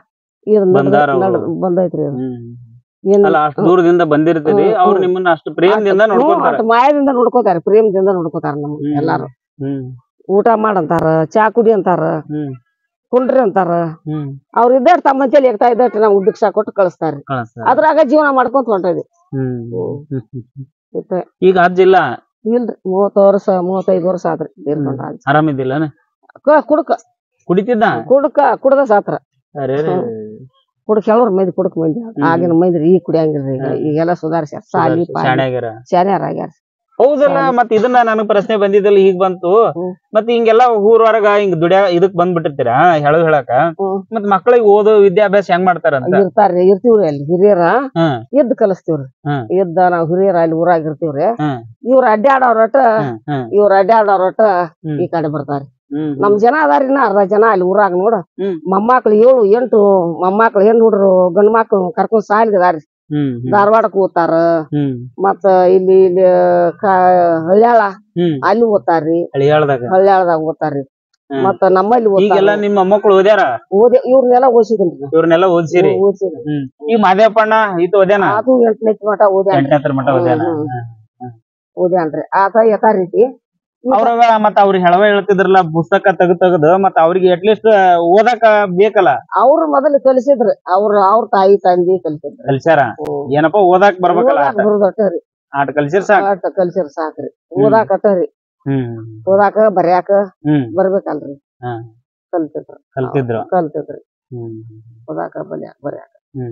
C: ಇದು ನಡ್ದ-
A: ಬಂದಾರ ಅವ್ರು.
C: ನಡ್ದ- ಬಂದೈತ್ರಿ ಇದು.
A: ಹ್ಮ್.
C: ಏನ್
A: ಅಲ್ಲ ಅಷ್ಟು ದೂರದಿಂದ ಬಂದಿರ್ತೀರಿ
C: ಹ್ಮ್,
A: ಅವ್ರು
C: ಹ್ಮ್.
A: ನಿಮ್ಮನ್ನ ಅಷ್ಟು ಪ್ರೇಮದಿಂದ
C: ಹ್ಞೂ,
A: ನೋಡ್ಕೊಂತಾರ
C: ಅಷ್ಟ್ ಮಾಯದಿಂದ ನೋಡ್ಕೋತಾರ ಪ್ರೇಮದಿಂದ ನೋಡ್ಕೋತಾರ ನಮ್
A: ಹ್ಮ್.
C: ಎಲ್ಲಾರು
A: ಹ್ಮ್
C: ಊಟ ಮಾಡಂತಾರ ಚಾ ಕುಡಿ ಅಂತಾರ
A: ಹ್ಮ್
C: ಕುಂಡ್ರಿ ಅಂತಾರ
A: ಹ್ಮ್
C: ಅವ್ರ ಇದ್ದಾಟ್ ತಮ್ಮ ಮಂಚಲ್ಲಿ ಎಗ್ತಾ ಇದ್ದಾಟ್ ನಮ್ಗ್ ಭಿಕ್ಷಾ ಕೊಟ್ಟು ಕಳಿಸ್ತಾರ
A: ಕಳಿಸ್ತಾರ.
C: ಅದ್ರಾಗ ಜೀವನ ಮಾಡ್ಕೊಂತ ಹೊಂಟೈತಿ
A: ಹ್ಮ್
C: ಹ್ಮ್.
A: ಹ್ಮ್, ಹ್ಮ್, ಹ್ಮ್.
C: ಇತ್ತೆ.
A: ಈಗ ಅಜ್ಜಿಲ್ಲ
C: ಇಲ್ರಿ ಮೂವತ್ತು ವರ್ಷ ಮೂವತ್ತೈದು ವರ್ಷ ಆದ್ರಿ ತೀರ್ಕೊಂಡ್ರ ಅಜ್ಜ.
A: ಆರಾಮಿದ್ದಿಲ್ಲ
C: ಕ- ಕುಡ್ಕ
A: ಕುಡಿತಿದ್ದ
C: ಕುಡ್ಕ ಕುಡ್ದ ಸಾತ್ರ
A: ಅರೆ ಅರೆ.
C: ಕುಡ್ಕ ಕೆಲವ್ರ ಮಂದಿ ಕುಡ್ಕ ಮಂದಿ ಆಗಿನ ಮಂದಿ ಈಗ ಕುಡಿಯಂಗಿಲ್ರಿ ಈಗ
A: ಹ್ಮ್.
C: ಈಗೆಲ್ಲ ಸುಧಾರಿಸ್ಯಾರ ಸಾಲಿ ಪಾಲಿ
A: ಶಾಣ್ಯಾಗ್ಯಾರ
C: ಶಾನ್ಯಾರ ಆಗ್ಯಾರ
A: ಹೌದಲ್ಲ ಮತ್ ಇದನ್ನ ನನಗ್ ಪ್ರಶ್ನೆ ಬಂದಿದ್ದಲ್ಲ ಈಗ ಬಂತು
C: ಹ್ಮ್.
A: ಮತ್ ಹಿಂಗೆಲ್ಲ ಊರ್ ಹೊರಗ ಹಿಂಗ್ ದುಡ್ಯಾ ಇದಕ್ ಬಂದ್ಬಿಟ್ಟಿರ್ತೀರಾ ಹೇಳು ಹೇಳಕ
C: ಹ್ಮ್.
A: ಮತ್ ಮಕ್ಳಿಗೆ ಓದೋ ವಿದ್ಯಾಭ್ಯಾಸ ಹೆಂಗ್ ಮಾಡ್ತಾರಂತ
C: ಇರ್ತಾರ್ರಿ ಇರ್ತೀವ್ರಿ ಅಲ್ಲಿ ಹಿರಿಯರ
A: ಹ್ಮ್
C: ಇದ್ದ ಕಲಿಸ್ತೀವ್ರಿ
A: ಹ್ಮ್.
C: ಇದ್ದ ನಾವ್ ಹಿರಿಯರ ಅಲ್ಲಿ ಊರಾಗ ಇರ್ತೀವ್ರಿ
A: ಹ್ಮ್
C: ಇವ್ರ ಅಡ್ಡಾಡೋರಟ
A: ಹ್ಮ್ ಹ್ಮ್
C: ಇವ್ರ ಅಡ್ಡಾಡೋರಟ
A: ಹ್ಮ್.
C: ಈ ಕಡೆ ಬರ್ತಾರ
A: ಹ್ಮ್
C: ನಮ್ ಜನ ಅದಾರಿನ ಅರ್ಧ ಜನ ಅಲ್ಲಿ ಊರಾಗ ನೋಡ
A: ಹ್ಮ್.
C: ಮೊಮ್ಮಕ್ಳು ಏಳು ಎಂಟು ಮೊಮ್ಮಕ್ಳು ಹೆಣ್ಣು ಹುಡ್ರು ಗಂಡ್ ಮಕ್ಳು ಕರ್ಕೊಂಡ್ ಸಾಲಿಗದಾರಿ
A: ಹ್ಮ್ ಹ್ಮ್
C: ಧಾರವಾಡಕ್ ಓದ್ತಾರ
A: ಹ್ಮ್
C: ಮತ್ತ ಇಲ್ಲಿ ಇಲ್ಲಿ ಕ- ಹಳ್ಯಾಳ
A: ಹ್ಮ್
C: ಅಲ್ಲಿ ಓದ್ತಾರ್ರಿ
A: ಹಳಿಯಾಳದಾಗ
C: ಹಳ್ಯಾಳದಾಗ ಓದ್ತಾರ್ರಿ
A: ಹ್ಮ್.
C: ಮತ್ತ ನಮ್ಮಲ್ಲಿ
A: ಈಗೆಲ್ಲ
C: ಓದ್ತಾರ
A: ನಿಮ್ಮ ಮೊಮ್ಮಕ್ಳು ಓದ್ಯಾರ
C: ಓದಿ ಇವ್ರನ್ನೆಲ್ಲ ಓದಿಸಿದ್ರಿ
A: ಇವ್ರನ್ನೆಲ್ಲ ಓದ್ಸಿರಿ
C: ಓದಿಸಿದ್ರಿ
A: ಹ್ಮ್ ಈ ಮಾದೇವಪ್ಪಣ್ಣ ಈತ ಓದ್ಯಾನ
C: ಅದು ಎಂಟನೇ ಮಠ ಓದ್ಯಾನ್ರಿ
A: ಎಂಟನೇ ಹತ್ರ ಮಟ್ಟ ಓದ್ಯಾನ
C: ಹ್ಮ್, ಓದ್ಯಾನ್ರಿ ಆತ ಯಥಾರೀತಿ
A: ಅವ್ರಾಗ ಮತ್ತ ಅವ್ರಿಗೆ ಹೆಳವ ಹೇಳ್ತಿದ್ರಲ್ಲ ಪುಸ್ತಕ ತೆಗ್ದ್ ತೆಗ್ದು ಮತ್ತ ಅವ್ರಿಗೆ ಅಟ್ಲೀಸ್ಟ್ ಓದಾಕ ಬೇಕಲ್ಲ
C: ಅವ್ರು ಮೊದಲು ಕಲಿಸಿದ್ರಿ ಅವ್ರ ಅವ್ರ ತಾಯಿ ತಂದಿ ಕಲಿಸಿದ್ರಿ
A: ಕಲ್ಸ್ಯಾರ ಏನಪ್ಪ ಓದಾಕ್ ಬರ್ಬೇಕಲ್ಲ ಆಟ
C: ಬರುದಟ್ಟರಿ
A: ಆಟ ಕಲ್ಸಿರ್ ಸಾಕ್
C: ಆಟ ಕಲ್ಸಿರ್ ಸಾಕ್ರಿ ಓದಾಕಟ್ಟರಿ
A: ಹ್ಮ್
C: ಓದಾಕ ಬರ್ಯಾಕ
A: ಹ್ಮ್
C: ಬರ್ಬೇಕಲ್ರಿ
A: ಹಾ.
C: ಕಲ್ತಿದ್ರು
A: ಕಲ್ತಿದ್ರು
C: ಕಲ್ತಿದ್ರಿ
A: ಹ್ಮ್
C: ಓದಾಕ ಬರ್ಯಾಕ ಬರ್ಯಾಕ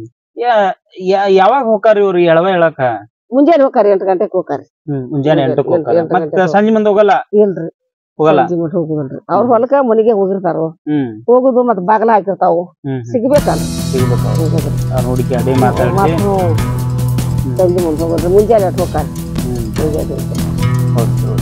A: ಯಾ- ಯಾ- ಯಾವಾಗ ಹೋಗಾರ ಇವ್ರು ಎಳವ ಹೇಳಕ
C: ಮುಂಜಾನೆ ಹೋಗ್ತಾರಿ ಎಂಟು ಗಂಟೆಗೆ ಹೋಗ್ತಾರಿ
A: ಹ್ಮ್ ಮುಂಜಾನೆ
C: ಎಂಟು-
A: ಎಂಟಕ್ಕೆ ಹೋಗಾರ
C: ಎಂಟು
A: ಮತ್ತ
C: ಗಂಟೆಗೆ
A: ಸಂಜೆ ಮುಂದೆ ಹೋಗಲ್ಲ
C: ಇಲ್ರಿ
A: ಹೋಗಲ್ಲ
C: ಸಂಜೆ ಮಟ್ಟ ಹೋಗುದಿಲ್ರಿ ಅವ್ರ ಹೊಲಕ್ಕ ಮನಿಗೆ ಹೋಗಿರ್ತಾರ
A: ಹ್ಮ್
C: ಹೋಗುದು ಮತ್ ಬಾಗಲ ಹಾಕಿರ್ತಾವು
A: ಹ್ಮ್
C: ಸಿಗ್ಬೇಕಲ್ಲ
A: ಸಿಗ್ಬೇಕು
C: ಹೋಗುದ್ರಿ.
A: ಅವ್ರ್ ಹುಡುಕಿ ಅಡಿ ಮಾತಾಡ್ಸಿ
C: ಮತ್ತ್ ಸಂಜೆ ಮುಂದೆ ಹೋಗೋದ್ರಿ ಮುಂಜಾನೆ ಎಟ್ ಹೋಗ್ತಾರ
A: ಹ್ಮ್
C: ಮುಂಜಾನೆ ಹೋಗ್ತಾರ.
A: ಹೌದು ಹೌದು.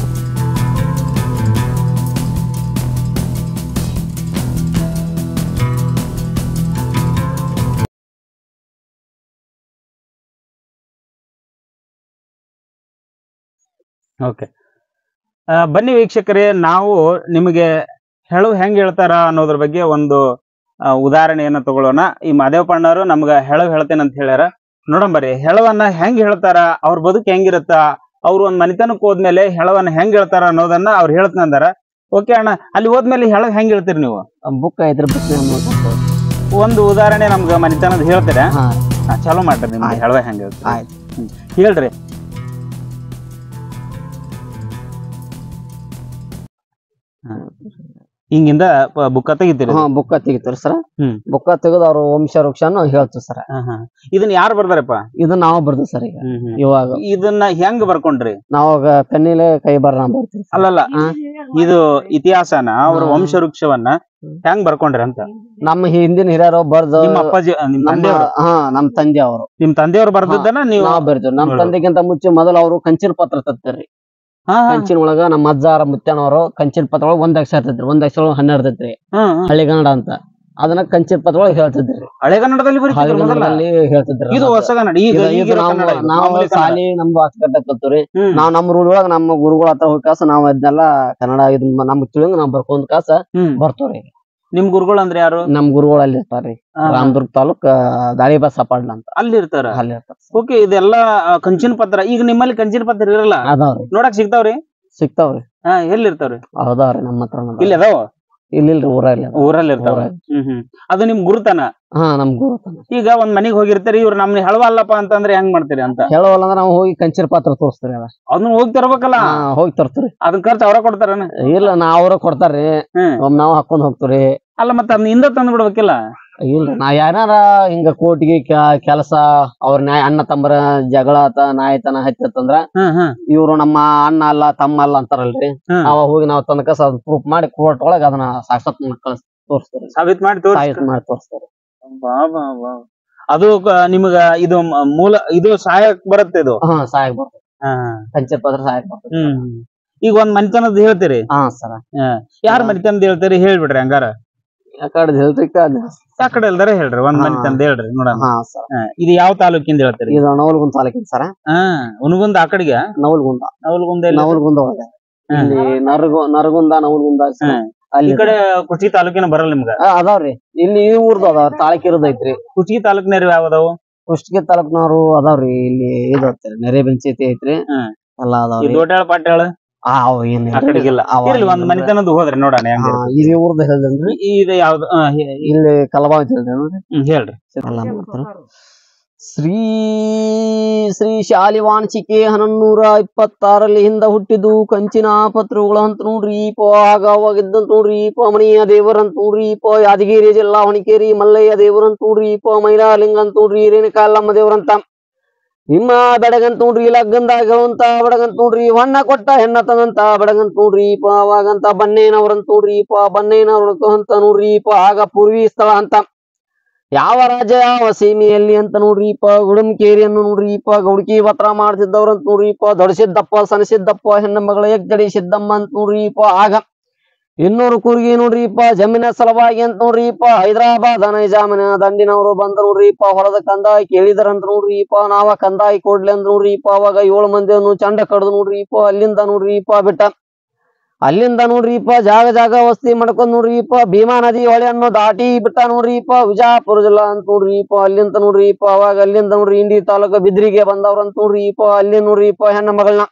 A: ಓಕೆ ಬನ್ನಿ ವೀಕ್ಷಕರೇ ನಾವು ನಿಮಗೆ ಹೆಳು ಹೆಂಗ್ ಹೇಳ್ತಾರ ಅನ್ನೋದ್ರ ಬಗ್ಗೆ ಒಂದು ಆ, ಉದಾಹರಣೆಯನ್ನ ತಗೊಳ್ಳೋಣ ಈ ಮಾದೇವಪ್ಪಣ್ಣವರು ನಮ್ಗ ಹೆಳವ್ ಹೇಳ್ತೇನೆ ಅಂತ ಹೇಳ್ಯಾರ ನೋಡಂಬರಿ ಹೆಳವನ್ನ ಹೆಂಗ್ ಹೇಳ್ತಾರ ಅವ್ರ ಬದುಕು ಹೆಂಗಿರುತ್ತ ಅವ್ರು ಒಂದ್ ಮನಿತನಕ್ ಹೋದ್ಮೇಲೆ ಹೆಳವನ್ನ ಹೆಂಗ್ ಹೇಳ್ತಾರ ಅನ್ನೋದನ್ನ ಅವ್ರು ಹೇಳ್ತಂದಾರ ಓಕೆ ಅಣ್ಣ ಅಲ್ಲಿ ಹೋದ್ಮೇಲೆ ಹೆಳವ್ ಹೆಂಗ್ ಹೇಳ್ತೀರಿ ನೀವು
B: ಬುಕ್ ಐತ್ರಿ ಬುಕ್
A: ಒಂದು ಉದಾಹರಣೆ ನಮ್ಗ ಮನಿತನದ ಹೇಳ್ತೀರಾ
B: ಹಾ
A: ಹಾ, ಚಾಲೂ ಮಾಡ್ರಿ ನಿಮ್ಗೆ
B: ಆಯ್ತ್.
A: ಹೆಳವ ಹೆಂಗ್ ಹೇಳ್ತೀರಿ
B: ಆಯ್ತ್.
A: ಹ್ಮ್. ಹೇಳ್ರಿ ಹಾ. ಹಿಂಗಿಂದ ಬುಕ್ಕ ತೆಗಿತೀರಿ
B: ಹಾ ಬುಕ್ಕ ತೆಗಿತೀರಿ ಸರ್
A: ಹ್ಮ್.
B: ಬುಕ್ಕ ತೆಗೆದು ಅವ್ರ ವಂಶ ವೃಕ್ಷನು ಹೇಳ್ತೀವಿ ಸರ್
A: ಹಾ, ಹಾ. ಇದನ್ನ ಯಾರು ಬರ್ದಾರಪ್ಪ
B: ಇದು ನಾವು ಬರ್ದು ಸರ್ ಈಗ
A: ಹ್ಮ್, ಹ್ಮ್.
B: ಇವಾಗ
A: ಇದನ್ನ ಹೆಂಗ್ ಬರ್ಕೊಂಡ್ರಿ
B: ನಾವಾಗ ಪೆನ್ನಿಲೆ ಕೈ ಬರ ಬರ್ತೀವಿ sir.
A: ಅಲ್ಲಲ್ಲ
B: ಹಾ.
A: ಇದು ಇತಿಹಾಸನ ಅವ್ರ
B: ಹಾ.
A: ವಂಶ ವೃಕ್ಷವನ್ನ ಹೆಂಗ್ ಬರ್ಕೊಂಡ್ರಿ ಅಂತ
B: ನಮ್ಮ ಹಿಂದಿನ ಹಿರಿಯರು ಬರ್ದು
A: ನಿಮ್ಮ ಅಪ್ಪಾಜಿ ನಿಮ್
B: ನಮ್ಮ
A: ತಂದೆಯವರು
B: ಹಾ ನಮ್ ತಂದೆ ಅವರು
A: ನಿಮ್ ತಂದೆಯವ್ರು ಬರ್ದದ್ದನ್ನ ನೀವು
B: ನಾವ್ ಬರ್ತೀವಿ ನಮ್
A: ನೋಡು.
B: ತಂದೆಗಿಂತ ಮುಂಚೆ ಮೊದಲು ಅವರು ಕಂಚಿನ ಪತ್ರ ತರ್ತಾರ್ರಿ
A: ಹಾ, ಹಾ.
B: ಕಂಚಿನ ಒಳಗ ನಮ್ಮ ಅಜ್ಜಾರ ಮುತ್ತನವರು ಕಂಚಿನ ಪತ್ರ ಒಳಗ ಒಂದ್ ಅಕ್ಷರ ಇರ್ತೈತ್ರಿ ಒಂದ್ ಅಕ್ಷರ ಒಳಗ ಹನ್ನೆರಡು ಇರ್ತೈತ್ರಿ
A: ಹ್ಮ್, ಹ್ಮ್.
B: ಹಳ್ಳಿಗನ್ನಡ ಅಂತ ಅದನ್ನ ಕಂಚಿನ ಪತ್ರ ಒಳಗ ಹೇಳ್ತಿದ್ರಿ
A: ಹಳೆಗನ್ನಡದಲ್ಲಿ ಬರೀತಿದ್ರು ಮೊದಲ
B: ಹಳ್ಳಿಗನ್ನಡದಲ್ಲಿ ಹೇಳ್ತಿದ್ರಿ
A: ಇದು ಹೊಸಗನ್ನಡ ಈಗ
B: ಇದು- ಇದು
A: ಈಗಿರೋ
B: ನಾವು
A: ಕನ್ನಡ ಇದು.
B: ನಾವು
A: ಮಾಮೂಲಿ ಕನ್ನಡ.
B: ಶಾಲಿ ನಮ್ದು ಅಕ್ಷರ ಕಲ್ತೀವ್ರಿ
A: ಹ್ಮ್.
B: ನಾವ್ ನಮ್ಮ ರೂಲ್ ಒಳಗ ನಮ್ಮ ಗುರುಗಳ ಹತ್ರ ಹೋಗಿ ಕಾಸ ನಾವ್ ಅದನ್ನೆಲ್ಲ ಕನ್ನಡ ಇದು ನಮ್ಗ್ ತಿಳಿಯಂಗ ನಾವ್ ಬರ್ಕೊಂಡ್ ಕಾಸ
A: ಹ್ಮ್.
B: ಬರ್ತವ್ರಿ
A: ನಿಮ್ ಗುರುಗಳು ಅಂದ್ರೆ ಯಾರು
B: ನಮ್ ಗುರುಗಳು ಅಲ್ಲಿ ಇರ್ತಾರ್ರಿ
A: ಹಾ, ಹಾ.
B: ರಾಮದುರ್ಗ ತಾಲೂಕ್ ದಾಳಿಬಾ ಸಪಾಡ್ಲ ಅಂತ
A: ಅಲ್ಲಿ ಇರ್ತಾರ
B: ಅಲ್ಲಿ ಇರ್ತಾರ
A: ಓಕೆ ಇದೆಲ್ಲ ಆ, ಕಂಚಿನ ಪತ್ರ ಈಗ ನಿಮ್ಮಲ್ಲಿ ಕಂಚಿನ ಪತ್ರ ಇರಲ್ಲ
B: ಅದಾವ್ರಿ
A: ನೋಡಕ್ ಸಿಗ್ತಾವ್ರಿ
B: ಸಿಗ್ತಾವ್ರಿ
A: ಹಾ ಎಲ್ಲಿ ಇರ್ತಾವ್ರಿ
B: ಅದಾವ್ರಿ ನಮ್ಮ ಹತ್ರ
A: ಇಲ್ಲಿ ಅದಾವ
B: ಇಲ್ಲಿಲ್ರಿ ಊರಲ್ಲಿ ಅದಾವ.
A: ಊರಲ್ಲಿ ಇರ್ತಾವ
B: ಊರಲ್ಲಿ.
A: ಹ್ಮ್ ಹ್ಮ್ ಅದು ನಿಮ್ ಗುರುತನ
B: ಹಾ ನಮ್ ಗುರು ತನ.
A: ಈಗ ಒಂದ್ ಮನಿಗ್ ಹೋಗಿರ್ತೀರಿ ಇವ್ರು ನಮ್ನ ಹೆಳವ ಅಲ್ಲಪ್ಪ ಅಂತಂದ್ರೆ ಹೆಂಗ್ ಮಾಡ್ತೀರಿ ಅಂತ
B: ಹೇಳೋವಲ್ಲ ಅಂದ್ರೆ ನಾವು ಹೋಗಿ ಕಂಚಿನ ಪಾತ್ರ ತೋರಿಸ್ತೀರಿ ಅದ
A: ಅದನ್ನ ಹೋಗಿ ತರ್ಬೇಕಲ್ಲ
B: ಹಾ, ಹೋಗಿ ತರ್ತೀರಿ
A: ಅದನ್ನ ಖರ್ಚು ಅವ್ರ ಕೊಡ್ತಾರನ
B: ಇಲ್ಲ ನಾ ಅವ್ರ ಕೊಡ್ತಾರ್ರಿ
A: ಹ್ಮ್.
B: ಒಮ್ಮೆ ನಾವ್ ಹಾಕೊಂಡ್ ಹೋಗ್ತೀವ್ರಿ
A: ಅಲ್ಲ ಮತ್ತೆ ಅದನ್ನ ಹಿಂದ ತಂದು ಬಿಡ್ಬೇಕಿಲ್ಲ
B: ಇಲ್ರಿ ನಾ ಯಾರ ಹಿಂಗ ಕೋರ್ಟಿಗೆ ಕೆಲಸ ಅವ್ರ ನ್ಯಾಯ ಅಣ್ಣ ತಮ್ಮರ ಜಗಳ ಆತ ನಾಯ್ತನ ಹತ್ತಂದ್ರ
A: ಹ್ಮ್ ಹ್ಮ್
B: ಇವ್ರು ನಮ್ಮ ಅಣ್ಣ ಅಲ್ಲ ತಮ್ಮ ಅಲ್ಲ ಅಂತಾರಲ್ರಿ
A: ಹ್ಮ್.
B: ಅವ ಹೋಗಿ ನಾವ್ ತನಕ ಪ್ರೂಫ್ ಮಾಡಿ ಕೋರ್ಟ್ ಒಳಗ ಅದನ್ನ ಸಾಕ್ಷಾತ್ ಕಳಿಸ್ ತೋರಿಸ್ತೀರಿ
A: ಸಾಬೀತ್ ಮಾಡಿ ತೋರ್ಸಿ
B: ಸಾಯಿತ್ ಮಾಡಿ ತೋರಿಸ್ತೀರಿ
A: ಬಾ ಬಾ ಬಾ ಅದು ಕ- ನಿಮ್ಗ ಇದು ಮ- ಮೂಲ ಇದು ಸಹಾಯಕ್ ಬರುತ್ತೆ ಇದು
B: ಹಾ ಸಹಾಯಕ್ ಬರ್ತದೆ
A: ಹಾ.
B: ಕಂಚಿನ ಪತ್ರ ಸಹಾಯಕ್ ಬರ್ತದೆ
A: ಹ್ಮ್ ಈಗ ಒಂದ್ ಮನಿತನದ ಹೇಳ್ತೀರಿ
B: ಹಾ ಸರ
A: ಯಾರ ಮನಿತನದ ಹೇಳ್ತೀರಿ ಹೇಳ್ಬಿಡ್ರಿ ಹಂಗಾರ
B: ಯಾಕಡೆ ಹೇಳ್ರಿ
A: ಆ ಕಡೆ ಎಲ್ದಾರ ಹೇಳ್ರಿ ಒಂದ್
B: ಹಾ.
A: ಮನಿತನದ ಹೇಳ್ರಿ ನೋಡೋಣ
B: ಹಾ ಸರ್
A: ಹಾ. ಇದು ಯಾವ ತಾಲೂಕಿಂದ ಹೇಳ್ತೀರಿ
B: ಇದು ನವಲ್ಗುಂದ ತಾಲೂಕಿನ ಸರ
A: ಹಾ ಉನಗುಂದ ಆ ಕಡೆಗೆ
B: ನವಲ್ಗುಂದ
A: ನವಲ್ಗುಂದ ಎಲ್ಲಿ?
B: ನವಲ್ಗುಂದ ಒಳಗೆ
A: ಹಾ.
B: ಇಲ್ಲಿ ನರಗು ನರಗುಂದ ನವಲ್ಗುಂದ ಸರ.
A: ಹಾ.
B: ಅಲ್ಲಿ
A: ಈ ಕಡೆ ಕುಷ್ಟಗಿ ತಾಲೂಕಿನ ಬರಲ್ಲ ನಿಮ್ಗ
B: ಆ, ಅದಾವ್ರಿ ಇಲ್ಲಿ ಈ ಊರ್ದು ಅದಾವ ತಾಳಕಿರೋದ್ ಐತ್ರಿ
A: ಕುಷ್ಟಗಿ ತಾಲೂಕಿನವ್ರು ಯಾವ್ದಾವು
B: ಕುಷ್ಟಗಿ ತಾಲೂಕ್ನವ್ರು ಅದಾವ್ರಿ ಇಲ್ಲಿ ಇದು ಐತ್ರಿ ನೆರೆ ಬೆಂಚೈತಿ ಐತ್ರಿ
A: ಹ್ಮ್.
B: ಎಲ್ಲಾ
A: ಈ
B: ಅದಾವ್ರಿ
A: ದೋಟ್ಯಾಳ ಪಾಟ್ಯಾಳ
B: ಆ, ಅವ್ ಏನ್
A: ಆ ಕಡೆಗಿಲ್ಲ
B: ಅವ
A: ಇರ್ಲಿ ಒಂದ್
B: ಏನಿಲ್ಲ.
A: ಮನಿತನದ್ದು ಹೋದ್ರಿ ನೋಡೋಣ ಹೆಂಗ
B: ಆ, ಇಲ್ಲಿ ಊರ್ದ ಹೇಳ್ದೇನ್ರಿ
A: ಇದು ಯಾವ್ದು ಆ, ಹೇ-
B: ಇಲ್ಲಿ ಕಲಬಾವ್ ಅಂತ ಹೇಳ್ದೇನ್ರಿ
A: ಹ್ಮ್, ಹೇಳ್ರಿ
B: ಎಲ್ಲ ಮಾಡ್ತಾರ ಶ್ರೀ ಶ್ರೀ ಶಾಲಿವಾಂಶಿಕೆ ಹನ್ನೂರ ಇಪ್ಪತ್ತಾರಲ್ಲಿ ಹಿಂದ ಹುಟ್ಟಿದ್ದು ಕಂಚಿನ ಪತ್ರಗಳು ಅಂತ ನೋಡ್ರಿ ಪ ಆಗ ಅವಾಗಿದ್ದಂತ ನೋಡ್ರಿ ಪ ಮಣಿಯ ದೇವರಂತ ನೋಡ್ರಿ ಪ ಯಾದಗಿರಿ ಜಿಲ್ಲಾ ಹೊಣಿಕೇರಿ ಮಲ್ಲಯ್ಯ ದೇವರಂತ ನೋಡ್ರಿ ಪ ಮೈಲಾಲಿಂಗ ಅಂತ ನೋಡ್ರಿ ರೇಣುಕಾಲಮ್ಮ ದೇವರಂತ ನಿಮ್ಮ ಬೆಡಗಂತ ನೋಡ್ರಿ ಲಗ್ಗಂದಾಗ ಹೇಳುವಂತ ಬಡಗಂತ ನೋಡ್ರಿ ಹೊಣ್ಣ ಕೊಟ್ಟ ಹೆಣ್ಣ ತಗಂತ ಬಡಗಂತ ನೋಡ್ರಿ ಪ ಅವಾಗಂತ ಬನ್ನೇನವ್ರಂತ ನೋಡ್ರಿ ಪ ಬನ್ನೇನವ್ರ ಅಂತ ನೋಡ್ರಿ ಪ ಆಗ ಪೂರ್ವಿ ಸ್ಥಳ ಅಂತ ಯಾವ ರಾಜ ಯಾವ ಸೀಮೆಯಲ್ಲಿ ಅಂತ ನೋಡ್ರಿಪ್ಪ ಗುಡಂಕೇರಿಯನ್ನು ನೋಡ್ರಿಪ್ಪ ಗೌಡ್ಕಿ ಪತ್ರ ಮಾಡ್ತಿದ್ದವ್ರಂತ ನೋಡ್ರಿಪ್ಪ ದೊಡಸಿದ್ದಪ್ಪ ಸನಸಿದ್ದಪ್ಪ ಹೆಣ್ಣ ಮಗಳ ಎಗ್ಜಡಿ ಸಿದ್ದಮ್ಮ ಅಂತ ನೋಡ್ರಿಪ್ಪ ಆಗ ಇನ್ನೂರು ಕೂರ್ಗಿ ನೋಡ್ರಿಪ್ಪ ಜಮೀನ ಸಲುವಾಗಿ ಅಂತ ನೋಡ್ರಿಪ್ಪ ಹೈದರಾಬಾದ್ ನೈಜಾಮಿನ ದಂಡಿನವರು ಬಂದ ನೋಡ್ರಿಪ್ಪ ಹೊಲದ ಕಂದಾಯ ಕೇಳಿದ್ರಂತ ನೋಡ್ರಿಪ್ಪ ನಾವ ಕಂದಾಯ ಕೊಡ್ಲಿ ಅಂತ ನೋಡ್ರಿಪ್ಪ ಅವಾಗ ಏಳು ಮಂದಿಯನ್ನು ಚಂಡ ಕಡ್ದು ನೋಡ್ರಿಪ್ಪ ಅಲ್ಲಿಂದ ನೋಡ್ರಿಪ್ಪ ಬಿಟ್ಟ ಅಲ್ಲಿಂದ ನೋಡ್ರಿಪ್ಪ ಜಾಗ ಜಾಗ ವಸ್ತಿ ಮಾಡ್ಕೊಂಡ್ ನೋಡ್ರಿಪ್ಪ ಭೀಮಾ ನದಿ ಹೊಳೆಯನ್ನು ದಾಟಿ ಬಿಟ್ಟ ನೋಡ್ರಿಪ್ಪ ವಿಜಾಪುರ ಜಿಲ್ಲಾ ಅಂತ ನೋಡ್ರಿಪ್ಪ ಅಲ್ಲಿಂದ ನೋಡ್ರಿಪ್ಪ ಅವಾಗ ಅಲ್ಲಿಂದ ನೋಡ್ರಿ ಇಂಡಿ ತಾಲೂಕು ಬಿದ್ರಿಗೆ ಬಂದವ್ರಂತ ನೋಡ್ರಿಪ್ಪ ಅಲ್ಲಿ ನೋಡ್ರಿಪ್ಪ ಹೆಣ್ಣ ಮಗಳನ್ನ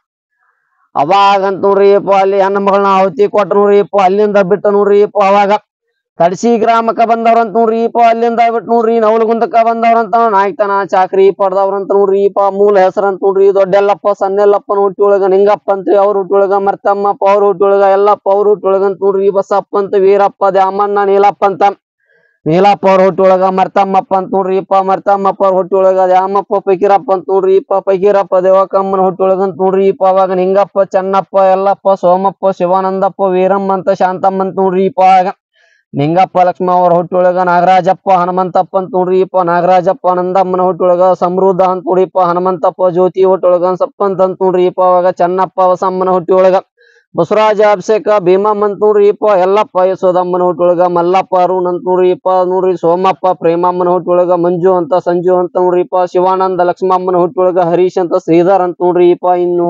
B: ಅವಾಗಂತ ನೋಡ್ರಿಪ್ಪ ಅಲ್ಲಿ ಹೆಣ್ಣ ಮಗಳನ್ನ ಆಹುತಿ ಕೊಟ್ಟ ನೋಡ್ರಿಪ್ಪ ಅಲ್ಲಿಂದ ಬಿಟ್ಟ ನೋಡ್ರಿಪ್ಪ ಅವಾಗ ತಡಸಿ ಗ್ರಾಮಕ್ಕ ಬಂದವ್ರಂತ ನೋಡ್ರಿಪ್ಪ ಅಲ್ಲಿಂದ ಬಿಟ್ಟು ನೋಡ್ರಿ ನವಲಗುಂದಕ್ಕ ಬಂದವ್ರಂತ ನಾಯ್ಕತನ ಚಾಕ್ರಿ ಪಡ್ದವ್ರಂತ ನೋಡ್ರಿಪ್ಪ ಮೂಲ ಹೆಸರಂತ ನೋಡ್ರಿ ದೊಡ್ಡೆಲ್ಲಪ್ಪ ಸಣ್ಣೆಲ್ಲಪ್ಪನ ಹುಟ್ಟಿ ಒಳಗ ನಿಂಗಪ್ಪ ಅಂತ ಅವ್ರ ಹುಟ್ಟಿ ಒಳಗ ಮರ್ತಮ್ಮಪ್ಪ ಅವ್ರ ಹುಟ್ಟಿ ಒಳಗ ಎಲ್ಲಪ್ಪ ಅವ್ರ ಹುಟ್ಟಿ ಒಳಗ ಅಂತ ನೋಡ್ರಿ ಬಸಪ್ಪ ಅಂತ ವೀರಪ್ಪ ದ್ಯಾಮಣ್ಣ ನೀಲಪ್ಪ ಅಂತ ನೀಲಪ್ಪ ಅವ್ರ ಹುಟ್ಟಿ ಒಳಗ ಮರ್ತಮ್ಮಪ್ಪ ಅಂತ ನೋಡ್ರಿಪ್ಪ ಮರ್ತಮ್ಮಪ್ಪ ಅವ್ರ ಹುಟ್ಟಿ ಒಳಗ ದ್ಯಾಮಪ್ಪ ಪೈಕಿರಪ್ಪ ಅಂತ ನೋಡ್ರಿಪ್ಪ ಪೈಕಿರಪ್ಪ ದೇವಕಮ್ಮನ ಹುಟ್ಟಿ ಒಳಗ ಅಂತ ನೋಡ್ರಿಪ್ಪ ಅವಾಗ ನಿಂಗಪ್ಪ ಚೆನ್ನಪ್ಪ ಎಲ್ಲಪ್ಪ ಸೋಮಪ್ಪ ಶಿವಾನಂದಪ್ಪ ವೀರಮ್ಮ ಅಂತ ಶಾಂತಮ್ಮ ಅಂತ ನೋಡ್ರಿಪ್ಪ ಆಗ ನಿಂಗಪ್ಪ ಲಕ್ಷ್ಮ ಅವ್ರ ಹುಟ್ಟೊಳಗ ನಾಗರಾಜಪ್ಪ ಹನುಮಂತಪ್ಪ ಅಂತ ನೋಡ್ರಿಪ್ಪ ನಾಗರಾಜಪ್ಪ ಆನಂದಮ್ಮನ ಹುಟ್ಟೊಳಗ ಸಮೃದ್ಧ ಅಂತ ನೋಡಿಪ್ಪ ಹನುಮಂತಪ್ಪ ಜ್ಯೋತಿ ಹುಟ್ಟೊಳಗ ಸಪ್ಪಂತ ಅಂತ ನೋಡ್ರಿಪ್ಪ ಅವಾಗ ಚೆನ್ನಪ್ಪ ವಸಮ್ಮನ ಹುಟ್ಟಿಯೊಳಗ ಬಸವರಾಜ ಅಭಿಷೇಕ ಭೀಮಮ್ಮ ಅಂತ ನೋಡ್ರಿಪ್ಪ ಎಲ್ಲಪ್ಪ ಯಶೋದಮ್ಮನ ಹುಟ್ಟೊಳಗ ಮಲ್ಲಪ್ಪ ಅರುಣ್ ಅಂತ ನೋಡ್ರಿಪ್ಪ ನೋಡ್ರಿ ಸೋಮಪ್ಪ ಪ್ರೇಮಮ್ಮನ ಹುಟ್ಟೊಳಗ ಮಂಜು ಅಂತ ಸಂಜು ಅಂತ ನೋಡ್ರಿಪ್ಪ ಶಿವಾನಂದ ಲಕ್ಷ್ಮಮ್ಮನ ಹುಟ್ಟೊಳಗ ಹರೀಶ್ ಅಂತ ಶ್ರೀಧರ್ ಅಂತ ನೋಡ್ರಿಪ್ಪ ಇನ್ನು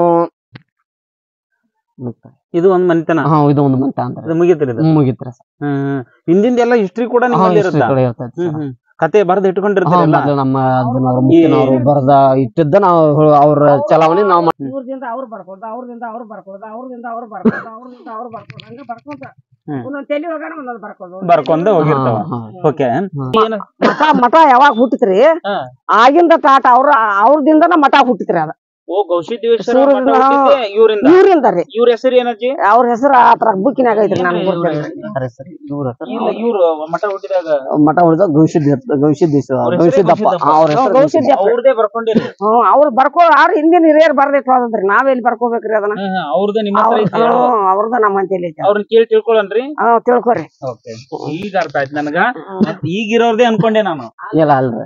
A: ಇದು ಒಂದ್ ಮನಿತನ
B: ಹಾ ಇದು ಒಂದು ಮಂಟ ಅಂದ್ರೆ
A: ಇದು ಮುಗಿತ್ರಿ ಇದು
B: ಮುಗಿತ್ರ
A: ಹ್ಮ್ ಹಿಂದಿಂದ ಎಲ್ಲ ಹಿಸ್ಟ್ರಿ ಕೂಡ ನಿಮ್ಮಲ್ಲಿ ಇರುತ್ತಾ ಹ್ಮ್ ಹ್ಮ್ ಕತೆ ಬರೆದು ಇಟ್ಕೊಂಡಿರ್ತೀರಲ್ಲ
B: ನಮ್ಮ ಅದನ್ನವ್ರು ಮುತ್ತಿನವ್ರು ಬರದ ಇಟ್ಟಿದ್ದ ನಾವು ಅವ್ರ ಚಲಾವಣೆ ನಾವು ಮಾಡ್-
C: ಇವ್ರದಿಂದ ಅವ್ರು ಬರ್ಕೊಳ್ದ ಅವ್ರದಿಂದ ಅವ್ರು ಬರ್ಕೊಳ್ದ ಅವ್ರದಿಂದ ಅವ್ರು ಬರ್ಕೊಳ್ದ ಅವ್ರದಿಂದ ಅವ್ರು ಬರ್ಕೊಳ್ದ ಹಂಗ ಬರ್ಕೊಂತ
A: ಹ್ಮ್.
C: ಒಂದೊಂದ್ ತಲೆ ಹೋಗೋಣ ಒಂದೊಂದ್ ಬರ್ಕೊಳ್ಳೋದು
A: ಬರ್ಕೊಂಡ ಹೋಗಿರ್ತಾವ
B: ಹಾ,
A: ಓಕೆ
C: ಮಠ ಮಠ ಯಾವಾಗ ಹುಟ್ಟಿತ್ರಿ
A: ಹಾ.
C: ಆಗಿಂದ ಟಾಟ ಅವ್ರ ಅವ್ರದಿಂದನ ಮಠ ಹುಟ್ಟಿತ್ರಿ ಅದ
A: ಓ ಗೌಸಿದ್ದೇಶ್ವರ
C: ಸೂರ್ಯನ-
A: ಮಠ ಹುಟ್ಟಿದ್ದೆ ಇವ್ರಿಂದ
C: ಇವ್ರಿಂದ ರೀ
A: ಇವ್ರ ಹೆಸರು ಏನಜ್ಜಿ
C: ಅವ್ರ ಹೆಸರು ಆತರ ಬುಕ್ಕಿನಾಗ ಐತ್ರಿ ನನ್ಗೆ ಗೊತ್ತಿಲ್ಲ
B: ಸರಿ, ಸರಿ. ಇವ್ರ ಹೆಸರು?
A: ಇಲ್ಲ ಇವ್ರು ಮಠ ಹುಟ್ಟಿದಾಗ
B: ಮಠ ಹೊಡೆದ ಗೌಶಿದ್ ಗೌಶಿದ್ದೇಶ್ವರ
A: ಅವ್ರ ಹೆಸರೇ
B: ಗೌಶಿದ್ದಪ್ಪ
A: ಗೌಶಿದ್ದಪ್ಪ.
B: ಅವ್ರ ಹೆಸರು
C: ಗೌಶಿದ್ದ
A: ಅವ್ರದೇ ಬರ್ಕೊಂಡಿರಿ
C: ಹ್ಮ್ ಅವ್ರು ಬರ್ಕೋ ಅವ್ರ ಹಿಂದಿನ ಹಿರಿಯರ್ ಬರ್ದೈತ್ ಹೋದ್ರಿ ನಾವೆಲ್ಲಿ ಬರ್ಕೋಬೇಕ್ರಿ ಅದನ್ನ
A: ಅವ್ರದೇ ನಿಮ್ಮ ಹತ್ರ ಐತಿ
C: ಹ್ಮ್, ಅವ್ರದ ನಮ್ಮ ಅಂತೇಳಿ ಐತಿ
A: ಅವ್ರನ್ನ ಕೇಳಿ ತಿಳ್ಕೊಳ್ಳನ್ರಿ
C: ಹಾ ತಿಳ್ಕೊರಿ
A: ಓಕೆ ಈಗ ಅರ್ಥ ಆಯ್ತು ನನಗ ಮತ್ತ್ ಈಗಿರೋರ್ದೇ ಅನ್ಕೊಂಡೆ ನಾನು
B: ಇಲ್ಲ ಅಲ್ರಿ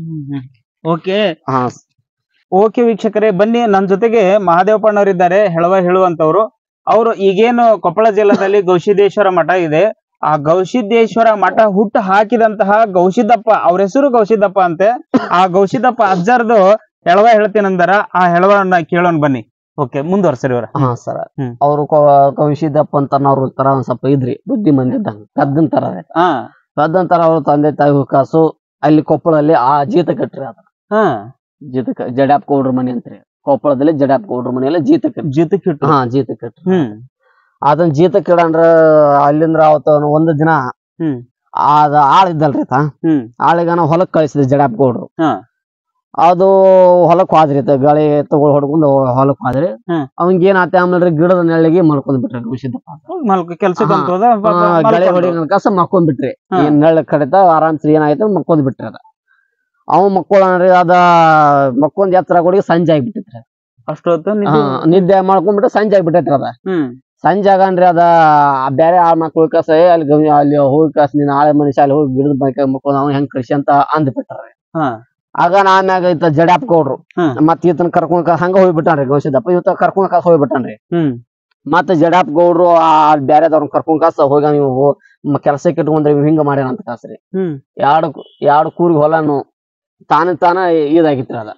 A: ಓಕೆ
B: ಹಾ
A: ಓಕೆ ವೀಕ್ಷಕರೇ ಬನ್ನಿ ನನ್ನ ಜೊತೆಗೆ ಮಹಾದೇವಪ್ಪಣ್ಣವರಿದ್ದಾರೆ ಹೆಳವ ಹೇಳುವಂತವ್ರು ಅವರು ಈಗೇನು ಕೊಪ್ಪಳ ಜಿಲ್ಲಾದಲ್ಲಿ ಗೌಸಿದ್ದೇಶ್ವರ ಮಠ ಇದೆ ಆ ಗೌಸಿದ್ದೇಶ್ವರ ಮಠ ಹುಟ್ಟು ಹಾಕಿದಂತಹ ಗೌಸಿದ್ದಪ್ಪ ಅವ್ರ ಹೆಸರು ಗೌಸಿದ್ದಪ್ಪ ಅಂತೆ ಆ ಗೌಸಿದ್ದಪ್ಪ ಅಜ್ಜರ್ದು ಹೆಳವ ಹೇಳ್ತೀನಂದಾರ ಆ ಹೆಳವನ್ನ ಕೇಳೋಣ ಬನ್ನಿ ಓಕೆ ಮುಂದುವರ್ಸರಿ ಇವ್ರ
B: ಹಾ ಸರ
A: ಹ್ಮ್.
B: ಅವ್ರು ಕವಿಸಿದ್ದಪ್ಪ ಅಂತ ಅವ್ರ ತರ ಒಂದ್ ಸ್ವಲ್ಪ ಇದ್ರಿ ಬುದ್ಧಿ ಮಂದಿ ಇದ್ದಂಗ ಕದ್ದನ್ ತರ ರೀ.
A: ಹಾ
B: ಕದ್ದನ್ ತರ ಅವ್ರ ತಂದೆ ತಾಯಿ ಕಾಸು ಅಲ್ಲಿ ಕೊಪ್ಪಳದಲ್ಲಿ ಆ ಜೀತ ಕಟ್ರಿ ಅದ
A: ಹಾ
B: ಜೀತ ಜಡ್ಯಾಪ್ ಗೌಡ್ರ ಮನೆ ಅಂತ್ರಿ ಕೊಪ್ಪಳದಲ್ಲಿ ಜಡ್ಯಾಪ್ ಗೌಡ್ರ ಮನೆಯಲ್ಲಿ ಜೀತ ಕಟ್ರಿ
A: ಜೀತಕ್ಕೆ ಇಟ್ಟು
B: ಹಾ ಜೀತ ಕಟ್ರಿ
A: ಹ್ಮ್
B: ಅದನ್ನ ಜೀತ ಕಿಡಂದ್ರ ಅಲ್ಲಿಂದ್ರ ಅವತ್ತ ಒಂದು ದಿನ
A: ಹ್ಮ್
B: ಅದ ಆಳ್ ಇದ್ದಲ್ರಿ ತಾ
A: ಹ್ಮ್
B: ಆಳಿಗ ನಾವು ಹೊಲಕ್ ಕಳಿಸಿದ ಜಡ್ಯಾಪ್ ಗೌಡ್ರು
A: ಹಾ.
B: ಅದು ಹೊಲಕ್ ಹೋದ್ರಿ ತ ಗಾಳಿ ತಗೊಳ್ ಹೊಡ್ಕೊಂಡು ಹೊಲಕ್ ಹೋದ್ರಿ
A: ಹ್ಮ್.
B: ಅವಂಗ ಏನ್ ಆತ ಆಮೇಲೆ ಗಿಡದ ನೆರಳಿಗೆ ಮಾಡ್ಕೊಂಡ್ ಬಿಟ್ರಿ ಗವಿಸಿದ್ದಪ್ಪ
A: ಮಲ್ಕ ಕೆಲ್ಸಕ್ಕೆ
B: ಹಾ.
A: ಅಂತ ಹೋದ ಬ- ಬ-
B: ಗಾಳಿ
A: ಮಲ್ಕೊಂಡ್ರು.
B: ಹೊಡಿ ಕಸ ಮಕ್ಕೊಂಡ್ ಬಿಟ್ರಿ
A: ಹಾ.
B: ಏನ್ ನೆರಳು ಕಡಿತ ಆರಾಮ್ಸಿ ಏನಾಯ್ತು ಮಕ್ಕೊಂದ್ ಬಿಟ್ರಿ ಅದ ಅವ ಮಕ್ಕೊಳ್ಳಿ ಅದ ಮಕ್ಕೊಂದ್ ಎತ್ತರ ಕೊಡಿ ಸಂಜೆ ಆಗ್ಬಿಟ್ಟಿತ್ರಿ
A: ಅಷ್ಟೊತ್ತು
B: ಹಾ,
A: ನಿದ್ದೆ
B: ನಿದ್ದೆ ಮಾಡ್ಕೊಂಡ್ಬಿಟ್ಟು ಸಂಜೆ ಆಗ್ಬಿಟ್ಟೈತ್ರಿ ಅದ
A: ಹ್ಮ್
B: ಸಂಜೆ ಆಗನ್ರಿ ಅದ ಆ ಬ್ಯಾರೆ ಆಳ್ ಮಕ್ಳು ಕಸ ಏ ಅಲ್ಲಿ ಗವಿ- ಅಲ್ಲಿ ಹೋಗಿ ಕಸ ನೀನ್ ಆಳೆ ಮನುಷ್ಯ ಅಲ್ಲಿ ಹೋಗಿ ಗಿಡದ ಬೈಕ ಮಕ್ಕೊಂಡ್ ಅವ್ನ ಹೆಂಗ್ ಕಳ್ಸಿ ಅಂತ ಅಂದ್ ಬಿಟ್ಟಾರ್ರಿ
A: ಹಾ
B: ಆಗ ಆಮ್ಯಾಗ ಇತ್ತ ಜಡ್ಯಾಪ್ ಗೌಡ್ರು
A: ಹ್ಮ್.
B: ಮತ್ ಈತನ ಕರ್ಕೊಂಡ್ ಕ- ಹಂಗ ಹೋಗ್ಬಿಟ್ಟಾನ್ರಿ ಗೌಸಿದಪ್ಪ ಇವತ್ತ ಕರ್ಕೊಂಡ್ ಕಾಸ ಹೋಗ್ಬಿಟ್ಟಾನ್ರಿ
A: ಹ್ಮ್
B: ಮತ್ತ ಜಡ್ಯಾಪ್ ಗೌಡ್ರು ಆ ಬ್ಯಾರೆದವ್ರನ್ನ ಕರ್ಕೊಂಡ್ ಕಾಸ ಹೋಗ ನೀವು ಕೆಲಸಕ್ಕೆ ಇಟ್ಕೊಂಡ್ರಿ ಇವ್ ಹಿಂಗ ಮಾಡ್ಯಾನ ಅಂತ ಕಾಸ್ರಿ
A: ಹ್ಮ್
B: ಎರಡು ಎರಡು ಕೂರಿ ಹೊಲನು ತಾನ ತಾನ ಇದಾಗಿತ್ರಿ ಅದ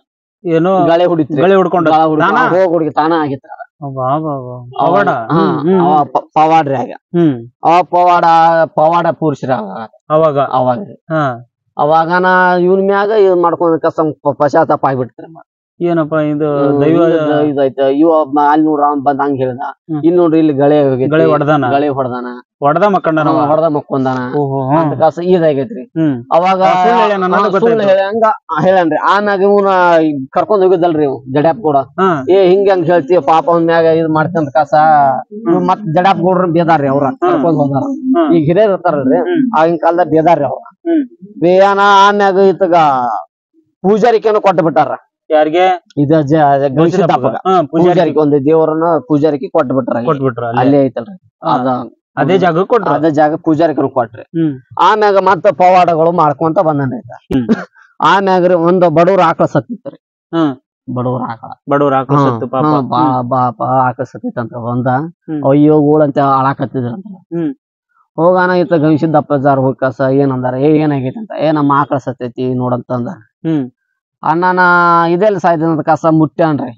A: ಏನೋ
B: ಗಳೆ ಹೊಡಿತ್ರಿ
A: ಗಳಿ ಹೊಡ್ಕೊಂಡ
B: ಗಾಳ ಹೊಡಿ-
A: ತಾನ?
B: ಹೋಗ್ ಹುಡುಗಿ ತಾನ ಆಗಿತ್ತ
A: ಅಬ್ಬಾ, ಅಬ್ಬಾ, ಅಬ್ಬಾ. ಪವಾಡ
B: ಹಾ,
A: ಹ್ಮ್, ಹ್ಮ್,
B: ಅವ ಪ- ಪವಾಡ್ರಿ ಆಗ
A: ಹ್ಮ್
B: ಅವ ಪವಾಡ ಪವಾಡ ಪುರುಷರ
A: ಅವಾಗ
B: ಅವಾಗ ರೀ.
A: ಹಾ
B: ಅವಾಗನ ಇವನ್ ಮ್ಯಾಗ ಇದ್ ಮಾಡ್ಕೊಂಡ್ ಕಸ ಪಶ್ಚಾತ್ತಾಪ ಆಗ್ಬಿಡ್ತಾರೆ
A: ಏನಪ್ಪ ಇದು ದೈವ
B: ಇದೈತೆ ಇವ ಮ- ಅಲ್ಲಿ ನೋಡ್ರ ಅವ್ನ್ ಬಂದ್ ಹಂಗ ಹೇಳ್ದ
A: ಹ್ಮ್.
B: ಇಲ್ಲಿ ನೋಡ್ರಿ ಇಲ್ಲಿ ಗಳೆ ಹೋಗೈತಿ.
A: ಗಳೆ ಹೊಡ್ದಾನ
B: ಗಳೆ ಹೊಡ್ದಾನ
A: ಹೊಡೆದ ಮಕ್ಕಂಡನ ಅವ.
B: ಹೊಡೆದ ಮಕ್ಕೊಂದಾನ
A: ಓಹೋ
B: ಅಂತ ಕಸ ಇದಾಗೈತ್ರಿ
A: ಹ್ಮ್
B: ಅವಾಗ
A: ಆ ಸುಳ್ಳು ಹೇಳ್ಯಾನ ಅನ್ನೋದು
B: ಆ ಸುಳ್ಳು
A: ಗೊತ್ತಾಯ್ತು.
B: ಹೇಳ್ಯಾಂಗ ಹೇಳನ್ರಿ ಆಮ್ಯಾಗ ಇವನ ಕರ್ಕೊಂಡ್ ಹೋಗಿದ್ದಲ್ರಿ ಇವ್ ಜಡ್ಯಾಪ್ ಕೂಡ
A: ಹಾ
B: ಏ ಹಿಂಗ ಹಂಗ ಹೇಳ್ತೀವಿ ಪಾಪ ಅವ್ನ ಮ್ಯಾಗ ಇದ್ ಮಾಡ್ತಂತ ಕಸ ಇವ್ ಮತ್ ಜಡ್ಯಾಪ್ ಗೌಡ್ರ ಬೇದಾರ್ರಿ ಅವ್ರ ಕರ್ಕೊಂಡ್ ಹೋದಾರ
A: ಹ್ಮ್.
B: ಈಗ ಹಿರಿಯರ್ ಇರ್ತಾರಲ್ರಿ
A: ಹ್ಮ್.
B: ಆಗಿನ ಕಾಲದಾಗ ಬೇದಾರ್ರಿ ಅವ್ರ
A: ಹ್ಮ್.
B: ಬೇಯಾನ ಆಮ್ಯಾಗ ಇತ್ತಗ ಪೂಜಾರಿಕೆನು ಕೊಟ್ಟು ಬಿಟ್ಟಾರ
A: ಯಾರಿಗೆ
B: ಇದ ಗಣಸಿದ್ದಪ್ಪಗ
A: ಹಾ ಪೂಜಾರಿ
B: ಪೂಜಾರಿಕೆ ಒಂದು ದೇವರನ್ನ ಪೂಜಾರಿಕೆ ಕೊಟ್ಟು ಬಿಟ್ಟಾರ
A: ಕೊಟ್ಬಿಟ್ರ ಅಲ್ಲಿ.
B: ಅಲ್ಲೇ ಐತಲ್ರಿ ಅದ
A: ಅದೇ ಜಾಗ ಕೊಟ್ರ
B: ಅದ ಜಾಗ ಪೂಜಾರಿಕರು ಕೊಟ್ರಿ
A: ಹ್ಮ್
B: ಆಮ್ಯಾಗ ಮತ್ತ ಪವಾಡಗಳು ಮಾಡ್ಕೊಂತ ಬಂದನ್ರಿ ಆತ.
A: ಹ್ಮ್.
B: ಆಮ್ಯಾಗ ರೀ ಒಂದು ಬಡವ್ರ ಆಕಳ ಸತ್ತಿತ್ರಿ
A: ಹ್ಮ್
B: ಬಡವ್ರ ಆಕಳ
A: ಬಡವ್ರ ಹಾಕೋ ಸತ್ತು ಪಾಪ
B: ಹಾ, ಬಾ ಬಾ ಬಾ ಆಕಳ ಸತ್ತಿತ್ತಂತ ಬಂದ
A: ಹ್ಮ್.
B: ಅಯ್ಯೋ ಗೋಳಂತ ಆಳಾಕತ್ತಿದ್ರಂತ
A: ಹ್ಮ್.
B: ಹೋಗಾನ ಇತ್ತ ಗವಿಸಿದ್ದಪ್ಪ ಜಾರ್ ಹೋಗಿ ಕಸ ಏನಂದಾರ ಏ ಏನಾಗೈತಿ ಅಂತ ಏ ನಮ್ಮ ಆಕಳ ಸತ್ತೈತಿ ನೋಡಂತಂದ
A: ಹ್ಮ್
B: ಅಣ್ಣನ ಇದೆಲ್ಲ ಸಾಯ್ತಂತ ಕಸ ಮುಟ್ಟ್ಯಾನ್ರಿ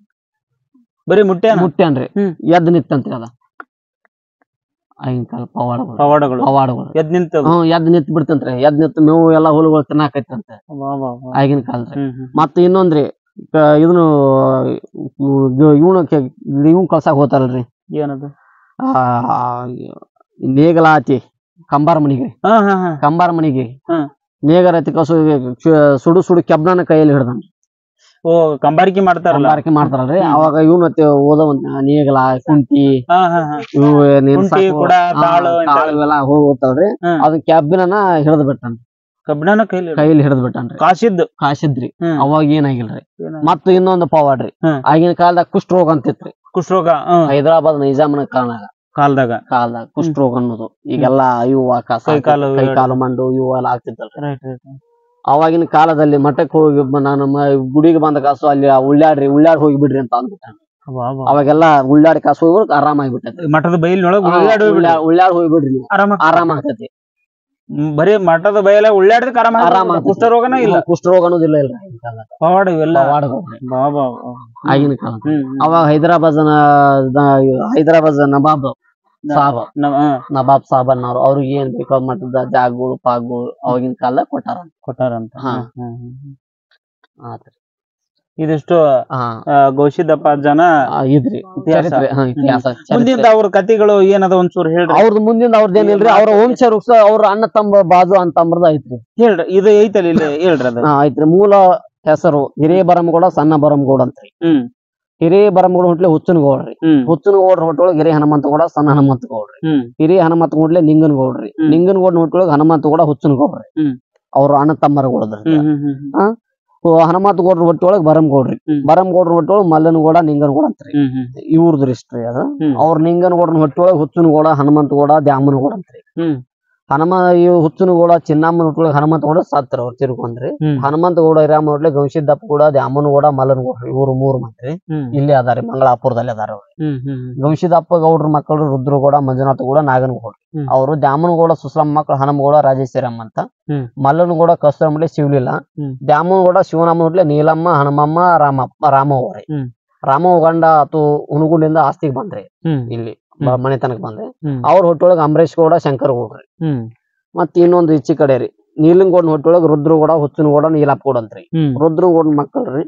A: ಬರೀ ಮುಟ್ಟ್ಯಾನ
B: ಮುಟ್ಟ್ಯಾನ್ರಿ
A: ಹ್ಮ್.
B: ಎದ್ದು ನಿತ್ತಂತ್ರಿ ಅದ ಆಗಿನ ಕಾಲ ಪವಾಡಗಳು
A: ಪವಾಡಗಳು
B: ಪವಾಡಗಳು
A: ಎದ್ ನಿಂತ
B: ಹ್ಮ್ ಎದ್ ನಿಂತ್ ಬಿಡ್ತಂತ್ರಿ ಎದ್ ನಿಂತ್ ಮೇವು ಎಲ್ಲಾ ಹುಳುಗಳು ತಿನ್ನಾಕೈತಂತೆ ಆಗಿನ ಕಾಲದ್ರಿ ಮತ್ತ ಇನ್ನೊಂದ್ರಿ ಕ- ಇದನ್ನು ಇವನು ಇವನ್ ಕಳ್ಸಾಕ್ ಹೋತಾರಲ್ರಿ
A: ಏನದು
B: ಆ ನೇಗಲಾತಿ ಕಂಬಾರ ಮನಿಗೆ
A: ಹಾ ಹಾ ಹಾ
B: ಕಂಬಾರ ಮನಿಗೆ
A: ಹ್ಮ್.
B: ನೇಗರಾತಿ ಕಸು ಸುಡು ಸುಡು ಕೆಬ್ನನ ಕೈಯಲ್ಲಿ ಹಿಡ್ದಾನ
A: ಓ ಕಂಬಾರಿಕೆ ಮಾಡ್ತಾರಲ್ಲ
B: ಕಂಬಾರಿಕೆ ಮಾಡ್ತಾರಲ್ರಿ
A: ಹ್ಮ್.
B: ಅವಾಗ ಇವನು ಓದವಂತ ನೇಗಲ ಕುಂಟಿ
A: ಹಾ ಹಾ ಹಾ
B: ಇವು ನೀರ್
A: ಕುಂಟಿ,
B: ಸಾಕು-
A: ಕುಡ,
B: ಆ,
A: ತಾಳು ಇಂಥವೆಲ್ಲ.
B: ತಾಳು ಇವೆಲ್ಲ ಹೋಗ್ತಾವ್ರಿ
A: ಹ್ಮ್.
B: ಅದು ಕೆಬ್ಬಿನ ಹಿಡಿದ್ ಬಿಟ್ಟಾನ
A: ಕಬ್ಬಿಣನ ಕೈಲಿ
B: ಕೈಲಿ ಹಿಡಿದ್ ಬಿಟ್ಟಾನ್ರಿ
A: ಕಾಸಿದ್ದು
B: ಕಾಸಿದ್ರಿ
A: ಹ್ಮ್.
B: ಅವಾಗ ಏನಾಗಿಲ್ರಿ
A: ಏನ?
B: ಮತ್ತ ಇನ್ನೊಂದು ಪವಾಡ್ರಿ
A: ಹ್ಮ್.
B: ಆಗಿನ ಕಾಲದಾಗ ಕುಷ್ಠ ರೋಗ ಅಂತಿತ್ರಿ
A: ಕುಷ್ಠರೋಗ ಹ್ಮ್
B: ಹೈದರಾಬಾದ್ ನೈಜಾಮನ ಕಾರಣ
A: ಕಾಲ್ದಾಗ
B: ಕಾಲದಾಗ ಕುಷ್ಠ ರೋಗ ಅನ್ನೋದು ಈಗೆಲ್ಲಾ ಇವು ಕಸ
A: ಕೈ ಕಾಲು
B: ಕೈ ಕಾಲು ಮಂಡು ಇವು ಎಲ್ಲ ಆಗ್ತಿದ್ದಲ್ರಿ
A: ರೈಟ್ ರೈಟ್
B: ಅವಾಗಿನ ಕಾಲದಲ್ಲಿ ಮಠಕ್ಕೆ ಹೋಗಿ ಬ- ನಾನು ಮ- ಗುಡಿಗೆ ಬಂದ ಕಾಸು ಅಲ್ಲಿ ಉಳ್ಳಾಡ್ರಿ ಉಳ್ಳಾಡ್ ಹೋಗಿ ಬಿಡ್ರಿ ಅಂತ ಅಂದ್ಬಿಟ್ಟ ಅವಾಗೆಲ್ಲ ಉಳ್ಳಾಡಿ ಕಾಸು ಹೋಗಿ ಆರಾಮಾಗಿ ಬಿಟ್ಟೈತಿ
A: ಮಠದ ಬೈಲಿನೊಳಗ ಉಳ್ಳಾಡಿ
B: ಉಳ್ಳಾಡ್ ಹೋಗಿ ಬಿಡ್ರಿ ನೀವು
A: ಆರಾಮ
B: ಆರಾಮ ಆಗ್ತೈತಿ
A: ಹ್ಮ್, ಬರೀ ಮಠದ ಬೈಲ ಉಳ್ಳಾಡಿದಕ್ಕೆ ಆರಾಮ
B: ಆರಾಮ ಆಗ್ತೈತಿ.
A: ಕುಷ್ಠರೋಗನ ಇಲ್ಲ
B: ಕುಷ್ಠ ರೋಗ ಅನ್ನೋದಿಲ್ಲ ಇಲ್ರಿ ಆಗಿನ ಕಾಲದಾಗ.
A: ಪವಾಡ ಇವೆಲ್ಲ
B: ಪವಾಡಗಳ್ರಿ.
A: ಬಾ ಬಾ ಬಾ.
B: ಆಗಿನ ಕಾಲ
A: ಹ್ಮ್ ಹ್ಮ್.
B: ಅವಾಗ ಹೈದರಾಬಾದ್ ಹೈದರಾಬಾದ್ ನವಾಬ್ ಸಾಬ್
A: ನಮ್- ಹಾ,
B: ನವಾಬ್ ಸಾಬ್ ಅನ್ನೋರು ಅವ್ರಿಗೆ ಏನ್ ಬೇಕೋ ಮಠದ ಜಾಗಗಳು ಪಾಗ್ಗಳು ಅವಾಗಿನ ಕಾಲದಾಗ ಕೊಟ್ಟಾರ
A: ಕೊಟ್ಟಾರಂತ
B: ಹಾ.
A: ಹ್ಮ್, ಹ್ಮ್, ಹ್ಮ್.
B: ಆತ್ರಿ.
A: ಇದಿಷ್ಟು
B: ಹಾ
A: ಆ, ಗೌಶಿದಪ್ಪ ಜನ
B: ಆ, ಇದ್ರಿ
A: ಇತಿಹಾಸ.
B: ಚರಿತ್ರೆ ಹಾ ಇತಿಹಾಸ ಚರಿತ್ರೆ.
A: ಮುಂದಿನ ಅವ್ರ ಕಥೆಗಳು ಏನದ ಒಂಚೂರು ಹೇಳ್ರಿ
B: ಅವ್ರದ್ದು ಮುಂದಿನ ಅವ್ರದ್ದು ಏನಿಲ್ರಿ ಅವ್ರ ವಂಶ ವೃಕ್ಷ ಅವ್ರ ಅಣ್ಣ ತಮ್ಮ ಬಾಜು ಅಂತಂಬರ್ದ ಐತ್ರಿ
A: ಹೇಳ್ರಿ ಇದು ಐತಲ್ಲ ಇಲ್ಲಿ ಹೇಳ್ರಿ ಅದು
B: ಹಾ ಐತ್ರಿ ಮೂಲ ಹೆಸರು ಹಿರೇ ಬರಮಗೌಡ ಸಣ್ಣ ಬರಮಗೌಡ ಅಂತ್ರಿ
A: ಹ್ಮ್
B: ಹಿರೇ ಬರಮಗೌಡ ಹುಟ್ಲೆ ಹುಚ್ಚನಗೌಡ್ರಿ
A: ಹ್ಮ್
B: ಹುಚ್ಚನಗೌಡ್ರ ಹೊಟ್ಟೊಳಗೆ ಹಿರೇ ಹನುಮಂತಗೌಡ ಸಣ್ಣ ಹನುಮಂತಗೌಡ್ರಿ
A: ಹ್ಮ್
B: ಹಿರೇ ಹನುಮಂತಗೌಡ್ಲೆ ನಿಂಗನಗೌಡ್ರಿ
A: ಹ್ಮ್.
B: ನಿಂಗನಗೌಡ್ನ ಹುಟ್ಟೊಳಗೆ ಹನುಮಂತಗೌಡ ಹುಚ್ಚನಗೌಡ್ರಿ
A: ಹ್ಮ್.
B: ಅವ್ರ ಅಣ್ಣ ತಮ್ಮರಗೌಡದ್ರಿ
A: ಹ್ಮ್ ಹ್ಮ್ ಹ್ಮ್
B: ಹನುಮಂತಗೌಡ್ರ ಹೊಟ್ಟೊಳಗೆ ಬರಮಗೌಡ್ರಿ
A: ಹ್ಮ್.
B: ಬರಮಗೌಡ್ರ ಹೊಟ್ಟೊಳಗೆ ಮಲ್ಲನಗೌಡ ನಿಂಗನಗೌಡ ಅಂತ್ರಿ
A: ಹ್ಮ್ ಹ್ಮ್
B: ಇವ್ರದ್ರಿ ಇಷ್ಟ್ರಿ ಅದ
A: ಹ್ಮ್.
B: ಅವ್ರ ನಿಂಗನಗೌಡನ ಹೊಟ್ಟೊಳಗೆ ಹುಚ್ಚನಗೌಡ ಹನುಮಂತಗೌಡ ದ್ಯಾಮನಗೌಡ ಅಂತ್ರಿ
A: ಹ್ಮ್
B: ಹನುಮ ಇವ್ ಹುಚ್ಚನಗೌಡ ಚಿನ್ನಮ್ಮನ ಹೊಟ್ಟೊಳಗೆ ಹನುಮಂತಗೌಡ ಸತ್ರ ಅವ್ರು ತಿರ್ಕೊಂಡ್ರಿ
A: ಹ್ಮ್
B: ಹನುಮಂತಗೌಡ ಹಿರಾಮ ಹೊಟ್ಲೆ ಗವಿಸಿದ್ದಪ್ಪ ಕೂಡ ದ್ಯಾಮನಗೌಡ ಮಲ್ಲನಗೌಡ್ರಿ ಇವ್ರು ಮೂರು ಮಂತ್ರಿ
A: ಹ್ಮ್
B: ಇಲ್ಲೇ ಅದಾರಿ ಮಂಗಳಾಪುರದಲ್ಲಿ ಅದಾರ ಅವ್ರು
A: ಹ್ಮ್ ಹ್ಮ್
B: ಗವಿಸಿದ್ದಪ್ಪ ಗೌಡ್ರ ಮಕ್ಕಳು ರುದ್ರಗೌಡ ಮಂಜುನಾಥ ಗೌಡ ನಾಗನಗೌಡ
A: ಹ್ಮ್.
B: ಅವರು ದ್ಯಾಮನಗೌಡ ಸುಸ್ಲಮ್ಮ ಮಕ್ಕಳು ಹನುಮಗೌಡ ರಾಜೇಶ್ವರಮ್ಮ ಅಂತ
A: ಹ್ಮ್.
B: ಮಲ್ಲನಗೌಡ ಕಸ್ತೂರಮಲೆ ಶಿವಲಿಲ್ಲ
A: ಹ್ಮ್.
B: ದ್ಯಾಮನಗೌಡ ಶಿವನಮ್ಮ ಹೊಟ್ಲೆ ನೀಲಮ್ಮ ಹನುಮಮ್ಮ ರಾಮಪ್ಪ ರಾಮವ್ರಿ
A: ಹ್ಮ್.
B: ರಾಮವ ಗಂಡ ಆತು ಹುನಗುಂಡಿಂದ ಆಸ್ತಿಗೆ ಬಂದ್ರಿ
A: ಹ್ಮ್
B: ಇಲ್ಲಿ
A: ಹ್ಮ್.
B: ಮನೆತನಕ್ ಬಂದ್ರಿ
A: ಹ್ಮ್
B: ಅವ್ರ ಹೊಟ್ಟೊಳಗೆ ಅಂಬರೀಶ್ ಗೌಡ ಶಂಕರ್ ಗೌಡ್ರಿ
A: ಹ್ಮ್
B: ಮತ್ ಇನ್ನೊಂದು ಈಚೆ ಕಡೆ ರೀ ನೀಲಂಗೌಡ ಹೊಟ್ಟೊಳಗೆ ರುದ್ರಗೌಡ ಹುಚ್ಚನಗೌಡ ನೀಲಪ್ಪ ಗೌಡ ಅಂತ್ರಿ
A: ಹ್ಮ್
B: ರುದ್ರಗೌಡ ಮಕ್ಕಳ್ರಿ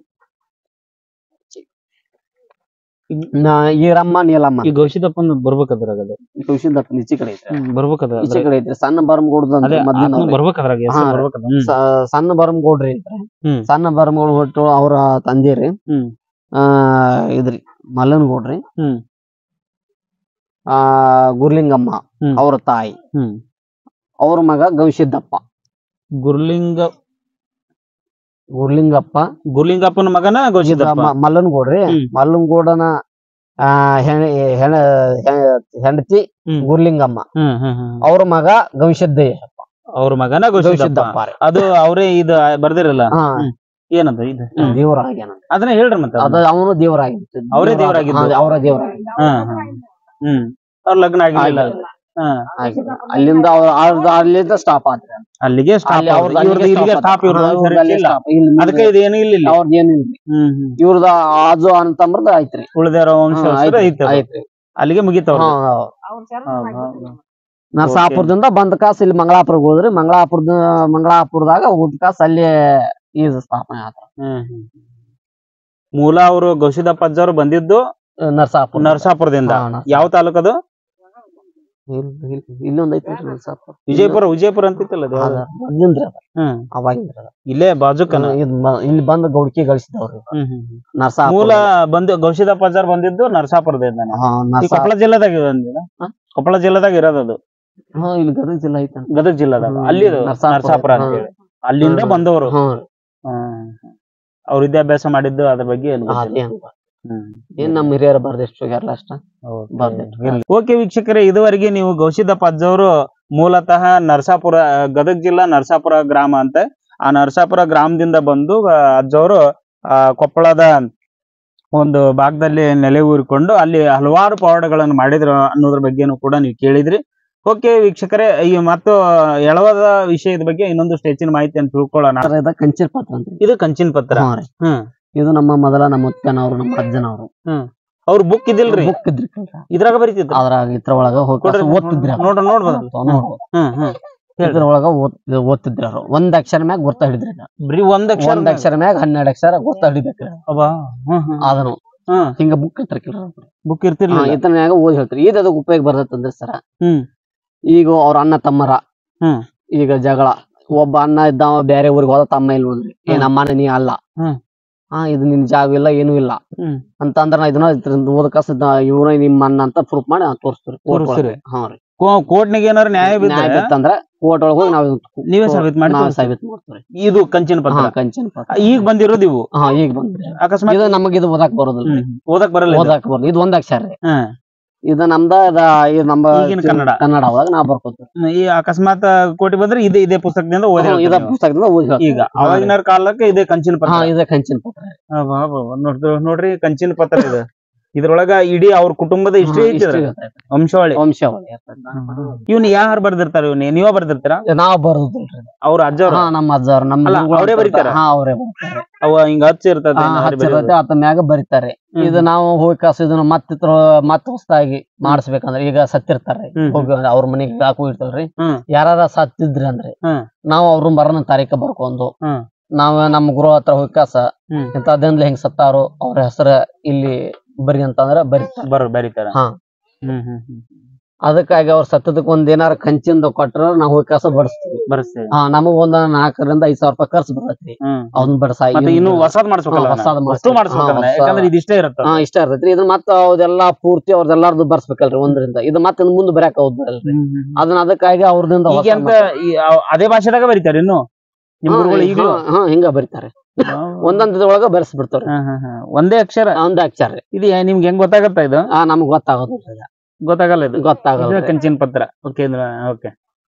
B: ನಾ ಈರಮ್ಮ ನೀಲಮ್ಮ
A: ಈ ಗೌಶಿದಪ್ಪನ ಬರ್ಬೇಕದ್ರಾಗ ಅದು
B: ತುಳಸಿದಪ್ಪ ಈಚೆ ಕಡೆ ಐತ್ರಿ
A: ಹ್ಮ್ ಬರ್ಬೇಕದ
B: ಈಚೆ ಕಡೆ ಐತ್ರಿ ಸಣ್ಣ ಬರಮಗೌಡದ
A: ಅದೇ
B: ಮೊದ್ಲಿನ
A: ಆತ್ಮ ಬರ್ಬೇಕದ್ರಾಗ ಹೆಸರು
B: ಹಾ.
A: ಬರ್ಬೇಕದ ಹ್ಮ್
B: ಸಣ್ಣ ಬರಮಗೌಡ್ರಿ ಐತ್ರಿ
A: ಹ್ಮ್.
B: ಸಣ್ಣ ಬರಮಗೌಡ ಹೊಟ್ಟು ಅವ್ರ ತಂದೆ ರೀ
A: ಹ್ಮ್
B: ಆ ಇದ್ರಿ ಮಲ್ಲನಗೌಡ್ರಿ
A: ಹ್ಮ್
B: ಆ ಗುರ್ಲಿಂಗಮ್ಮ
A: ಹ್ಮ್.
B: ಅವ್ರ ತಾಯಿ
A: ಹ್ಮ್
B: ಅವ್ರ ಮಗ ಗವಿಸಿದ್ದಪ್ಪ
A: ಗುರ್ಲಿಂಗ
B: ಗುರ್ಲಿಂಗಪ್ಪ
A: ಗುರ್ಲಿಂಗಪ್ಪನ ಮಗನ ಗೌಶಿದಪ್ಪ
B: ಮ- ಮಲ್ಲನಗೌಡ್ರಿ
A: ಹ್ಮ್.
B: ಮಲ್ಲನಗೌಡನ ಆ ಹೆಣ ಹೆಣ ಹೆ- ಹೆಂಡತಿ
A: ಹ್ಮ್.
B: ಗುರ್ಲಿಂಗಮ್ಮ
A: ಹ್ಮ್ ಹ್ಮ್ ಹ್ಮ್
B: ಅವ್ರ ಮಗ ಗವಿಸಿದ್ದಯ್ಯ
A: ಅವ್ರ ಮಗನ ಗೌಶಿದಪ್ಪ
B: ಗವಿಸಿದ್ದಪ್ಪ ರೀ.
A: ಅದು ಅವರೇ ಇದು ಬರ್ದಿರಲ್ಲ
B: ಹಾ
A: ಏನದು ಇದು ಹ್ಮ್.
B: ದೇವರಾಗ್ಯಾನ
A: ಅದನ್ನ ಹೇಳ್ರಿ ಮತ್ತೆ
B: ಅದ ಅವನು ದೇವರಾಗಿತ್ತು
A: ಅವ್ರೇ ದೇವ್ರಾಗಿದ್ದು.
B: ಅವರ ದೇವರಾಗಿದ್ದ
A: ಹಾ, ಹಾ. ಹ್ಮ್ ಅವ್ರ ಲಗ್ನ ಆಗಿರ್ಲಿಲ್ಲ ಹಾ.
B: ಹಾಕಿದ್ರು. ಅಲ್ಲಿಂದ ಅವ್ರ ಅವ್ರ್ದು ಅಲ್ಲಿಂದ ಸ್ಟಾಪ್ ಆದ್ರೆ
A: ಅಲ್ಲಿಗೆ ಸ್ಟಾಪ್
B: ಅಲ್ಲಿ ಅವ್ರದ್ದು
A: ಇವ್ರದ್ದು
B: ಅಲ್ಲಿಗೆ
A: ಇಲ್ಲಿಗೆ
B: stop
A: ಸ್ಟಾಪ್
B: ಆತು. ಅವ್ರದ್ದು ಅಲ್ಲೇ
A: ಇಲ್ಲ
B: stop. ಇಲ್ಲಿ
A: ಅದಕ್ಕೆ ಇದು ಏನು ಇಲ್ಲ ಇಲ್ಲಿ.
B: ಅವ್ರದ್ದು ಏನಿಲ್ರಿ
A: ಹ್ಮ್ ಹ್ಮ್
B: ಇವ್ರದ ಆಜು ಅಂತಂಬ್ರದ ಐತ್ರಿ
A: ಉಳಿದಿರೋ
B: ಹಾ,
A: ವಂಶಸ್ಥರು
B: ಐತ್ರಿ,
A: ಐತೆ ಅದು.
B: ಐತ್ರಿ
A: ಅಲ್ಲಿಗೆ ಮುಗಿತಾವ
B: ಹಾ, ಹಾ. ನರಸಾಪುರದಿಂದ ಬಂದ ಕಾಸ್ ಇಲ್ಲಿ ಮಂಗಳಾಪುರಕ್ಕೆ ಹೋದ್ರಿ ಮಂಗಳಾಪುರದ ಮಂಗಳಾಪುರದಾಗ ಊಟ ಕಾಸ್ ಅಲ್ಲಿ ಈಜು ಸ್ಥಾಪನೆ ಆತ
A: ಮೂಲ ಅವರು ಗೌಸಿದಪ್ಪ ಅಜ್ಜವ್ರು ಬಂದಿದ್ದು
B: ನರಸಾಪುರ
A: ನರಸಾಪುರದಿಂದ
B: ಹಾ, ನರಸಾಪುರ.
A: ಯಾವ ತಾಲೂಕದು
B: ಇಲ್ಲಿ- ಇಲ್ಲಿ- ಇಲ್ಲೊಂದ್ ಐತಿ ನೋಡ್ರಿ ನರಸಾಪುರ
A: ವಿಜಯಪುರ ವಿಜಯಪುರ ಅಂತಿತ್ತಲ್ಲ ಅದು ಯಾವ್ದು?
B: ಅದ, ಮೊದ್ಲಿಂದ್ರಿ ಅದ
A: ಹ್ಮ್
B: ಅವಾಗಿಂದ್ರಿ ಅದ.
A: ಇಲ್ಲೇ ಬಾಜುಕನ
B: ಇದ್ ಬ- ಇಲ್ಲಿ ಬಂದು ಗೌಡ್ಕಿ ಗಳಿಸಿದವ್ರಿ
A: ಹ್ಮ್ ಹ್ಮ್ ಹ್ಮ್.
B: ನರಸಾಪುರ
A: ಮೂಲ ಬಂದು ಗೌಸಿದಪ್ಪ ಅಜ್ಜಾರ್ ಬಂದಿದ್ದು ನರಸಾಪುರದಿಂದ
B: ಹಾ,
A: ಈ
B: ನರಸಾ-
A: ಕೊಪ್ಪಳ ಜಿಲ್ಲೆದಾಗ ಬಂದಿದ
B: ಹಾ?
A: ಕೊಪ್ಪಳ ಜಿಲ್ಲೆದಾಗ ಇರೋದು ಅದು
B: ಹಾ, ಇಲ್ಲಿ ಗದಗ ಜಿಲ್ಲಾ ಐತಂತ
A: ಗದಗ ಜಿಲ್ಲೆದಾಗ
B: ಹ್ಮ್.
A: ಅಲ್ಲಿ ಇದು
B: ನರಸಾಪುರ.
A: ನರಸಾಪುರ ಅಂತ ಹೇಳಿ ಅಲ್ಲಿಂದ
B: ಹ್ಮ್.
A: ಬಂದವರು
B: ಹ್ಮ್ ರೀ.
A: ಅವ್ರ ವಿದ್ಯಾಭ್ಯಾಸ ಮಾಡಿದ್ದು ಅದ್ರ ಬಗ್ಗೆ ಏನ್ ಗೊತ್ತಿಲ್ಲ.
B: ಅದೇ ಹಂಗ.
A: ಹ್ಮ್.
B: ಏನ್ ನಮ್ಮ ಹಿರಿಯರು ಬರ್ದೆಷ್ಟು ಹೋಗ್ಯಾರಲ್ಲ ಅಷ್ಟ ಬರ್ದಿಟ್ರು.
A: ಓಕೆ ವೀಕ್ಷಕರೇ ಇದುವರೆಗೆ ನೀವು ಗೌಸಿದಪ್ಪ ಅಜ್ಜವರು ಮೂಲತಃ ನರಸಾಪುರ ಗದಗ ಜಿಲ್ಲಾ ನರಸಾಪುರ ಗ್ರಾಮ ಅಂತ ಆ ನರಸಾಪುರ ಗ್ರಾಮದಿಂದ ಬಂದು ಆ, ಅಜ್ಜವರು ಆ ಕೊಪ್ಪಳದ ಒಂದು ಭಾಗದಲ್ಲಿ ನೆಲೆ ಊರಿಕೊಂಡು ಅಲ್ಲಿ ಹಲವಾರು ಪವಾಡಗಳನ್ನು ಮಾಡಿದ್ರು ಅನ್ನೋದ್ರ ಬಗ್ಗೆನೂ ಕೂಡ ನೀವು ಕೇಳಿದ್ರಿ ಓಕೆ ವೀಕ್ಷಕರೇ ಈ ಮತ್ತು ಎಳವದ ವಿಷಯದ ಬಗ್ಗೆ ಇನ್ನೊಂದು ಹೆಚ್ಚಿನ ಮಾಹಿತಿಯನ್ನು ತಿಳ್ಕೊಳ್ಳೋಣ
B: ಸರ್, ಇದ ಕಂಚಿನ ಪತ್ರ ಅಂತ
A: ಇದು ಕಂಚಿನ ಪತ್ರ
B: ಹಾ ರೀ.
A: ಹ್ಮ್
B: ಇದು ನಮ್ಮ ಮೊದಲ ನಮ್ಮ ಮುತ್ತನವ್ರು ನಮ್ಮ ಅಜ್ಜನವ್ರು
A: ಅವ್ರ ಬುಕ್ ಇದಿಲ್ರಿ
B: ಬುಕ್ ಇದ್ರಿ ಕಣ್ರೀ.
A: ಇದ್ರಾಗ ಬರೀತಿದ್ರು
B: ಅದ್ರಾಗ ಇದ್ರ ಒಳಗ ಹೋಗಿ
A: ಕೊಡ್ರಿ,
B: ಓದ್ತಿದ್ರಿ ಅವ್ರು.
A: ನೋಡ್ರಿ ನೋಡ್ಬೋದು
B: ನೋಡ್ಬೋದು.
A: ಹ್ಮ್ ಹ್ಮ್
B: ಇದ್ರ ಒಳಗ ಓದ್- ಓದ್ತಿದ್ರಿ ಅವ್ರು ಒಂದ್ ಅಕ್ಷರ ಮ್ಯಾಗ ಗುರ್ತ ಹಿಡಿದ್ರಿ ಅದ.
A: ಬರೀ ಒಂದ್ ಅಕ್ಷರ
B: ಒಂದ್ ಅಕ್ಷರ ಮ್ಯಾಗ ಹನ್ನೆರಡ್ ಅಕ್ಷರ ಗುರ್ತ ಹಿಡಿಬೇಕ್ರಿ
A: ಅಬ್ಬಾ ಹ್ಮ್ ಹ್ಮ್
B: ಅದನ್ನು
A: ಹ್ಮ್
B: ಹಿಂಗ ಬುಕ್ ಇರ್ತಿರ್ಕಿಲ್ಲ
A: ಬುಕ್ ಇರ್ತಿರ್ಲಿಲ್ಲ
B: ಇದ್ರ ಮ್ಯಾಗ ಓದಿ ಹೇಳ್ತೀರಿ ಇದು ಅದಕ್ಕೆ ಉಪಯೋಗ ಬರ್ತೈತಂದ್ರಿ ಸರ
A: ಹ್ಮ್
B: ಈಗ ಅವ್ರ ಅಣ್ಣ ತಮ್ಮರ
A: ಹ್ಮ್.
B: ಈಗ ಜಗಳ ಒಬ್ಬ ಅಣ್ಣ ಇದ್ದಾವ ಬೇರೆ ಊರಿಗೆ ಹೋದ ತಮ್ಮ ಇಲ್ಲಿ ಹೋದ್ರಿ ಏ
A: ಹ್ಮ್.
B: ನಮ್ಮಣ್ಣ ನೀ ಅಲ್ಲ
A: ಹ್ಮ್.
B: ಹಾ ಇದು ನಿನ್ ಜಾಗ ಇಲ್ಲ ಏನೂ ಇಲ್ಲ
A: ಹ್ಮ್.
B: ಅಂತ ಅಂದ್ರ ನಾ ಇದನ್ನ ಇದ್ರಿಂದ ಓದಕಸ್ ಇವ್ನ ನಿಮ್ಮ ಅಣ್ಣ ಅಂತ ಪ್ರೂಫ್ ಮಾಡಿ ನಾವ್ ತೋರಿಸ್ತೀವಿ ಕೋರ್ಟ್
A: ತೋರಿಸ್ತೀರಿ?
B: ಹಾ ರೀ
A: ಕೋರ್ಟ್ನಾಗ ಏನಾರ ನ್ಯಾಯ
B: ನ್ಯಾಯ
A: ಬಿದ್ದರೆ
B: ಬಿತ್ತಂದ್ರ ಕೋರ್ಟ್ ಒಳಗ ಹೋಗಿ ನಾವ್
A: ನೀವೇ ಸಾಬೀತ್ ಮಾಡಿ
B: ನಾವ್
A: ತೋರಿಸ್ತೀರಿ.
B: ಸಾಬೀತ್ ಮಾಡ್ತೀವಿ
A: ಇದು ಕಂಚಿನ
B: ಹಾ
A: ಪತ್ರ
B: ಕಂಚಿನ ಪತ್ರ
A: ಈಗ ಬಂದಿರೋದು ಇವು
B: ಹಾ ಈಗ ಬಂದ್ರಿ
A: ಅಕಸ್ಮಾತ್
B: ಇದು ನಮಗ್ ಇದು ಓದಾಕ್ ಬರೋದಿಲ್ಲ
A: ಹ್ಮ್. ಓದಕ್ ಬರಲ್ಲ ಇದು.
B: ಓದಾಕ್ ಬರೋದು ಇದು ಒಂದ್ ಅಕ್ಷರ ರೀ
A: ಹ್ಮ್.
B: ಇದು ನಮ್ದ ಇದ ಇದು ನಮ್ಮ
A: ಈಗಿನ ಕನ್ನಡ.
B: ಕನ್ನಡ ಒಳಗ ನಾವ್ ಬರ್ಕೋತೀವಿ
A: ಈ ಅಕಸ್ಮಾತ್ ಕೋಟಿ ಬಂದ್ರೆ ಇದೇ ಇದೇ ಪುಸ್ತಕದಿಂದ ಓದಿ
B: ಹಾ, ಇದ
A: ಹೇಳ್ತೀರಿ ನೀವು.
B: ಪುಸ್ತಕದಿಂದ ಓದಿ ಹೇಳ್ತೀವಿ.
A: ಈಗ ಅವಾಗಿನ ಕಾಲಕ್ಕೆ ಇದೇ ಕಂಚಿನ ಪತ್ರ
B: ಹಾ ಇದ ಕಂಚಿನ ಪತ್ರ
A: ಅಬ್ಬಾ, ಅಬ್ಬಾ, ಅಬ್ಬಾ. ನೋಡ್ರಿ ನೋಡ್ರಿ ಕಂಚಿನ ಪತ್ರ ಇದು ಇದ್ರೊಳಗ ಇಡೀ ಅವ್ರ ಕುಟುಂಬದ ಇಷ್ಟೇ
B: ಹಾ,
A: ಐತಿ
B: history
A: ಇದ್ರಾಗ.
B: ಇರ್ತೈತಿ.
A: ವಂಶಾವಳಿ
B: ವಂಶಾವಳಿ
A: ಇವ್ನ ಯಾರು ಬರ್ದಿರ್ತಾರ ಇವ್ನ ನೀವ ಬರ್ದಿರ್ತೀರಾ
B: ನಾವ್ ಬರೋದಿಲ್ರಿ
A: ಅವ್ರ ಅಜ್ಜವ್ರ
B: ಹಾ ನಮ್ಮ ಅಜ್ಜಾರ್ ನಮ್ಮ
A: ಅಲ್ಲ,
B: ಗುರುಗಳು
A: ಅವ್ರೇ
B: ಬರ್ತಾರೆ.
A: ಬರೀತಾರ?
B: ಹಾ ಅವರೇ ಬರ್ತಾರೆ
A: ಅವ ಹಿಂಗ ಹಚ್ಚ ಇರ್ತದೆ
B: ಹಾ, ಹಚ್ಚಿರುತ್ತೆ ಆತ ಮ್ಯಾಗ ಬರೀತಾರೆ ಇದು ನಾವು ಹೋಗಿ ಕಾಸು ಇದನ್ನ ಮತ್ತ ಮತ್ತ ಹೊಸದಾಗಿ ಮಾಡಿಸ್ಬೇಕಂದ್ರೆ ಈಗ ಸತ್ತಿರ್ತಾರೆ
A: ಹ್ಮ್.
B: ಹೋಗಿ ಅವ್ರ ಮನೆಗೆ ಹಾಕು ಇರ್ತಲ್ರಿ
A: ಹ್ಮ್.
B: ಯಾರ ಸತ್ತಿದ್ರಿ ಅಂದ್ರೆ
A: ಹ್ಮ್.
B: ನಾವು ಅವ್ರ ಮರಣ ತಾರೀಕ ಬರ್ಕೊಂಡು
A: ಹ್ಮ್.
B: ನಾವ್ ನಮ್ಮ ಗುರು ಹತ್ರ ಹೋಗಿ ಕಾಸ
A: ಹ್ಮ್.
B: ಇಂಥದ್ದಿಂದ ಹೆಂಗ್ ಸತ್ತಾರೋ ಅವ್ರ ಹೆಸರ ಇಲ್ಲಿ ಬರಿ ಅಂತಂದ್ರ ಬರೀತಾರೆ
A: ಬರ್ ಬರೀತಾರ
B: ಹಾ.
A: ಹ್ಮ್ ಹ್ಮ್ ಹ್ಮ್
B: ಅದಕ್ಕಾಗಿ ಅವ್ರ ಸತ್ತದಕ್ಕೆ ಒಂದ್ ಏನಾರ ಕಂಚಿಂದ ಕೊಟ್ರ ನಾವು ಹೋಗಿ ಕಾಸ ಬಡಿಸ್ತೀವಿ
A: ಬರ್ಸ್ತೇವೆ
B: ಹಾ ನಮಗ್ ಒಂದ್ ನಾಲ್ಕರಿಂದ ಐದ್ ಸಾವಿರ ರೂಪಾಯಿ ಖರ್ಚು ಬರ್ತೈತಿ
A: ಹ್ಮ್
B: ಅವ್ನ ಬಡಸ
A: ಮತ್ತೆ ಇನ್ನು ಹೊಸದ್ ಮಾಡಿಸ್ಬೇಕಲ್ಲ
B: ಹಾ, ಹೊಸಾದ್
A: ಅದನ್ನ.
B: ಮಾಡ್ಸ್ಬೇಕು.
A: ವಸ್ತು ಮಾಡಿಸ್ಬೇಕಲ್ಲ
B: ಹಾ, ಹೊಸ-
A: ಯಾಕಂದ್ರೆ ಇದಿಷ್ಟೇ ಇರುತ್ತೆ
B: ಹಾ ಇಷ್ಟ ಇರ್ತೈತ್ರಿ ಇದನ್ನ ಮತ್ತ ಅವ್ದೆಲ್ಲಾ ಪೂರ್ತಿ ಅವ್ರದೆಲ್ಲಾರ್ದು ಬರ್ಸ್ಬೇಕಲ್ರಿ ಒಂದ್ರಿಂದ ಇದು ಮತ್ತೆ ಮುಂದೆ ಬರಕ್ ಹೋದ್ರಲ್ರಿ ಅದನ್ನ ಅದಕ್ಕಾಗಿ ಅವ್ರದಿಂದ
A: ಈಗ ಅಂತ ಈ ಅವ್- ಅದೇ ಭಾಷೆದಾಗ ಬರೀತಾರೆ ಇನ್ನು ನಿಮ್ ಗುರುಗಳು ಈಗಲೂ
B: ಹಾ ಹಿಂಗ ಬರೀತಾರೆ ಒಂದೊಂದ್ ಇದ್ರೊಳಗ ಬರ್ಸ್ಬಿಡ್ತಾವ್ರಿ
A: ಹಾ, ಹಾ, ಹಾ. ಒಂದೇ ಅಕ್ಷರ
B: ಒಂದ್ ಅಕ್ಷರ ರೀ
A: ಇದು ಯಾ- ನಿಮ್ಗೆ ಹೆಂಗ್ ಗೊತ್ತಾಗತ್ತ ಇದು
B: ಆ ನಮ್ಗ್ ಗೊತ್ತಾಗೋದಿಲ್ಲ
A: ಗೊತ್ತಾಗಲ್ಲ ಇದು
B: ಗೊತ್ತಾಗಲ್ಲ
A: ಇದು ಕಂಚಿನ ಪತ್ರ ಓಕೆ ಓಕೆ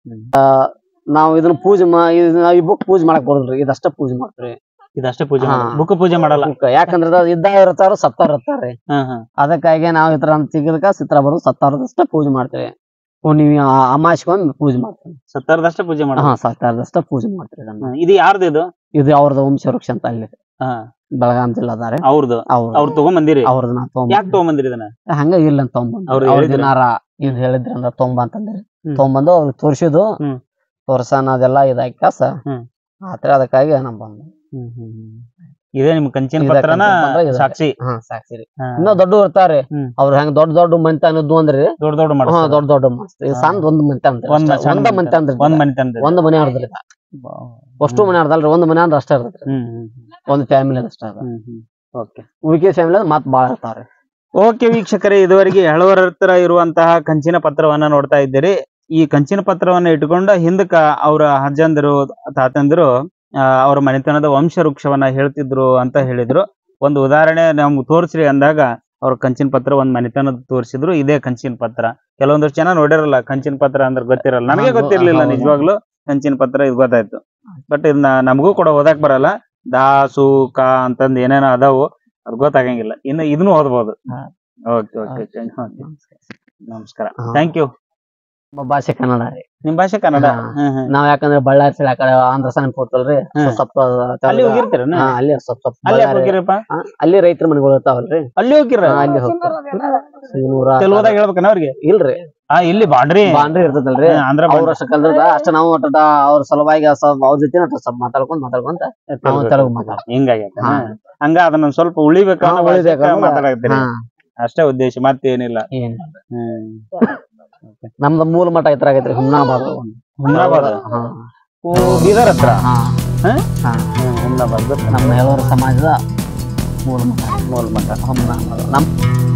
B: ನಾವು ಇದನ್ನ ಪೂಜೆ ಮಾ ಇದ್- ನಾವ್ ಈ ಬುಕ್ ಪೂಜೆ ಮಾಡಕ್ ಬರೋದ್ರಿ ಇದಷ್ಟ ಪೂಜೆ ಮಾಡ್ತೀವಿ
A: ಇದಷ್ಟೇ ಪೂಜೆ
B: ಹಾ.
A: ಬುಕ್ ಪೂಜೆ ಮಾಡಲ್ಲ
B: book. ಯಾಕಂದ್ರ ಅದು ಇದ್ದಾಗ ಇರ್ತಾರ ಸತ್ತಾರ ಇರ್ತಾರ್ರಿ
A: ಹಾ, ಹಾ.
B: ಅದಕ್ಕಾಗಿ ನಾವ್ ಇತರ ತೆಗೆದಕ ಚಿತ್ರ ಬರೋದು ಸತ್ತಾರದಷ್ಟ ಪೂಜೆ ಮಾಡ್ತೀವಿ ಓ ನೀವು ಅಮಾಸ್ಕೊಂಡ್ ಪೂಜೆ ಮಾಡ್ತೀವಿ
A: ಸತ್ತಾರದಷ್ಟೇ ಪೂಜೆ ಮಾಡಲ್ಲ
B: ಹಾ ಸತ್ತಾರದಷ್ಟ ಪೂಜೆ ಮಾಡ್ತೀವಿ ಇದನ್ನ
A: ಹಾ, ಇದು ಯಾರ್ದು ಇದು
B: ಇದು ಅವ್ರದ ವಂಶ ವೃಕ್ಷ ಅಂತ ಅಲ್ಲಿ
A: ಹಾ
B: ಬೆಳಗಾಂ ಜಿಲ್ಲಾದಾರೆ
A: ಅವ್ರದ್ದು
B: ಅವ್ರ
A: ಅವ್ರು ತಗೊಂಬಂದಿರಿ
B: ಅವ್ರದ್ದು ನಾ
A: ಯಾಕೆ ತಗೊಂಬಂದಿರಿ ಇದನ್ನ
B: ಹಂಗ ಇಲ್ಲ ಅಂತ ತಗೊಂಬಂದ್
A: ಅವ್ರು
B: ಅವ್ರ
A: ಹೇಳಿದ್ರು?
B: ದಿನಾರ ಇದ್ ಹೇಳಿದ್ರಂದ್ರ ತೊಂಬ ಅಂತಂದ್ರಿ
A: ಹ್ಮ್.
B: ತೊಗೊಂಬಂದು ಅವ್ರಿಗೆ ತೋರ್ಸಿದ್ದು
A: ಹ್ಮ್.
B: ತೋರ್ಸನ ಅದೆಲ್ಲ ಇದಾಗಿ ಕಾಸ
A: ಹ್ಮ್.
B: ಆತರ ಅದಕ್ಕಾಗಿ ನಮ್ ಬಂದು
A: ಇದೇ ನಿಮ್ ಕಂಚಿನ
B: ಇದೇ
A: ಪತ್ರನ
B: ಕಂಚಿನ ಪತ್ರ ಇದೆ.
A: ಸಾಕ್ಷಿ
B: ಹಾ ಸಾಕ್ಷಿ ರೀ
A: ಹಾ.
B: ಇನ್ನೂ ದೊಡ್ಡ ಇರ್ತಾರೆ
A: ಹ್ಮ್.
B: ಅವ್ರ ಹೆಂಗ್ ದೊಡ್ಡ ದೊಡ್ಡ ಮಂತಾನ ಇದ್ವು ಅಂದ್ರಿ
A: ದೊಡ್ಡ ದೊಡ್ಡ
B: ಹಾ
A: ಮಾಡ್ತಾರೆ
B: ದೊಡ್ಡ ದೊಡ್ಡ ಮಸ್ತ್ ಇದು ಸಣ್ಣ ಒಂದ್ ಮಂತ ಅಂದ್ರಿ
A: ಒಂದ್
B: ಅಷ್ಟೇ.
A: ಸಣ್ಣ
B: ಒಂದ
A: ಮಂತ.
B: ಮಂತ ಅಂದ್ರಿ
A: ಒಂದ್ ಮನೆ ತಂದ್ರಿ
B: ಒಂದ್ ಮನೆ ಆಡ್ದ್ರಿ ಅಷ್ಟು ಮನೆ ಆಡ್ದಲ್ರಿ ಒಂದ್ ಮನೆ ಅಂದ್ರೆ ಅಷ್ಟೇ ಇರ್ತೈತ್ರಿ
A: ಹ್ಮ್ ಹ್ಮ್
B: ಒಂದ್ ಫ್ಯಾಮಿಲಿ ಅಷ್ಟೇ ಅದ
A: ಹ್ಮ್ ಹ್ಮ್ ಓಕೆ
B: ಉಳಿಕೆ ಫ್ಯಾಮಿಲಿ ಮತ್ ಬಾಳ ಇರ್ತಾವ್ರಿ
A: ಓಕೆ ವೀಕ್ಷಕರೇ ಇದುವರೆಗೆ ಎಳವರ ಹತ್ರ ಇರುವಂತಹ ಕಂಚಿನ ಪತ್ರವನ್ನ ನೋಡ್ತಾ ಇದ್ದೀರಿ ಈ ಕಂಚಿನ ಪತ್ರವನ್ನ ಇಟ್ಕೊಂಡ ಹಿಂದಕ್ಕ ಅವರ ಅಜ್ಜಂದಿರು ತಾತಂದಿರು ಆ, ಅವ್ರ ಮನೆತನದ ವಂಶ ವೃಕ್ಷವನ್ನ ಹೇಳ್ತಿದ್ರು ಅಂತ ಹೇಳಿದ್ರು ಒಂದು ಉದಾಹರಣೆ ನಮ್ಗೆ ತೋರಿಸ್ರಿ ಅಂದಾಗ ಅವ್ರ ಕಂಚಿನ ಪತ್ರ ಒಂದ್ ಮನೆತನದ ತೋರಿಸಿದ್ರು ಇದೇ ಕಂಚಿನ ಪತ್ರ ಕೆಲವೊಂದಷ್ಟು ಜನ ನೋಡಿರಲ್ಲ ಕಂಚಿನ ಪತ್ರ ಅಂದ್ರೆ ಗೊತ್ತಿರಲ್ಲ ನನಗೆ
B: ಹೌದು,
A: ಗೊತ್ತಿರ್ಲಿಲ್ಲ
B: ಹೌದು.
A: ನಿಜವಾಗ್ಲು ಕಂಚಿನ ಪತ್ರ ಇದು ಗೊತ್ತಾಯ್ತು ಬಟ್ ಇದನ್ನ ನಮಗೂ ಕೂಡ ಓದಕ್ ಬರಲ್ಲ ದಾ ಸು ಕ ಅಂತಂದ್ ಏನೇನೋ ಅದಾವು ಅದು ಗೊತ್ತಾಗಂಗಿಲ್ಲ ಇನ್ನು ಇದನ್ನು ಓದ್ಬೋದು
B: ಹಾ.
A: ಓಕೆ ಓಕೆ ನಮಸ್ಕಾರ
B: ಹಾ.
A: ಥ್ಯಾಂಕ್ ಯು
B: ನಮ್ಮ ಭಾಷೆ ಕನ್ನಡ ರೀ
A: ನಿಮ್ ಭಾಷೆ ಕನ್ನಡ
B: ಹಾ.
A: ಹ್ಮ್ ಹ್ಮ್
B: ನಾವ್ ಯಾಕಂದ್ರೆ ಬಳ್ಳಾರಿ ಸೈಡ್ ಆ ಕಡೆ ಆಂಧ್ರ ಸೈಡ್ ಹೋಗ್ತಲ್ರಿ
A: ಹ್ಮ್.
B: ಸ್ವಲ್ಪ
A: ಅಲ್ಲಿ ಹೋಗಿರ್ತೀರ
B: ಹಾ, ಅಲ್ಲಿ ಸ್ವಲ್ಪ ಸ್ವಲ್ಪ
A: ಅಲ್ಲಿ ಯಾಕ್
B: ಬಳ್ಳಾರಿ-
A: ಹೋಗಿರಪ್ಪ
B: ಹಾ, ಅಲ್ಲಿ ರೈತರ ಮನೆಗಳು ಇರ್ತಾವಲ್ರಿ
A: ಅಲ್ಲಿ ಹೋಗಿರ
B: ಹಾ, ಅಲ್ಲಿ ಹೋಗ್ತಾರ ಸಿಂಗನೂರ
A: ತೆಲುಗುದಾಗ ಹೇಳ್ಬೇಕನ ಅವ್ರಿಗೆ
B: ಇಲ್ರಿ
A: ಆ ಇಲ್ಲಿ ಬಾಂಡ್ರಿ
B: ಬಾಂಡ್ರಿ ಇರ್ತದಲ್ರಿ
A: ಹಾ, ಆಂಧ್ರ
B: ಅವ್ರ ಅಷ್ಟ ಕಲ್ರದ ಅಷ್ಟ ನಾವು ಒಟ್ಟ ಅವ್ರ ಸಲುವಾಗಿ ಸ್ವಲ್ಪ ಅವ್ರ ಜೊತೆ ಒಟ್ಟ ಸ್ವಲ್ಪ ಮಾತಾಡ್ಕೊಂಡ್ ಮಾತಾಡ್ಕೊಂತ ನಾವು ತೆಲುಗು ಮಾತಾಡ
A: ಹಿಂಗಾಗೈತೆ
B: ಹಾ.
A: ಹಂಗ ಅದನ್ನ ಸ್ವಲ್ಪ ಉಳಿಬೇಕು ಅನ್ನೋ
B: ಉಳಿಬೇಕು
A: ಭಾಷೆಗೆ
B: ಅನ್ನೋದು-
A: ಮಾತಾಡಕತ್ತೀರಿ
B: ಹಾ
A: ಅಷ್ಟೇ ಉದ್ದೇಶ ಮತ್ತೇನಿಲ್ಲ
B: ಏನ್
A: ಹ್ಮ್
B: ನಮ್ದು ಮೂಲ ಮಠ ಇತರ ಆಗೈತ್ರಿ ಹುಮ್ನಾಬಾದ್
A: ಹುಮ್ನಾಬಾದ್
B: ಹಾ
A: ಓ, ಬೀದರ್ ಹತ್ರ
B: ಹಾ
A: ಹಾ?
B: ಹಾ
A: ಹ್ಮ್, ಹುಮ್ನಾಬಾದ್ ಗೊತ್ತು.
B: ನಮ್ಮ ಹೇಳೋರ ಸಮಾಜದ ಮೂಲ ಮಠ
A: ಮೂಲ ಮಠ
B: ಹುಮ್ನಾಬಾದ್ ನಮ್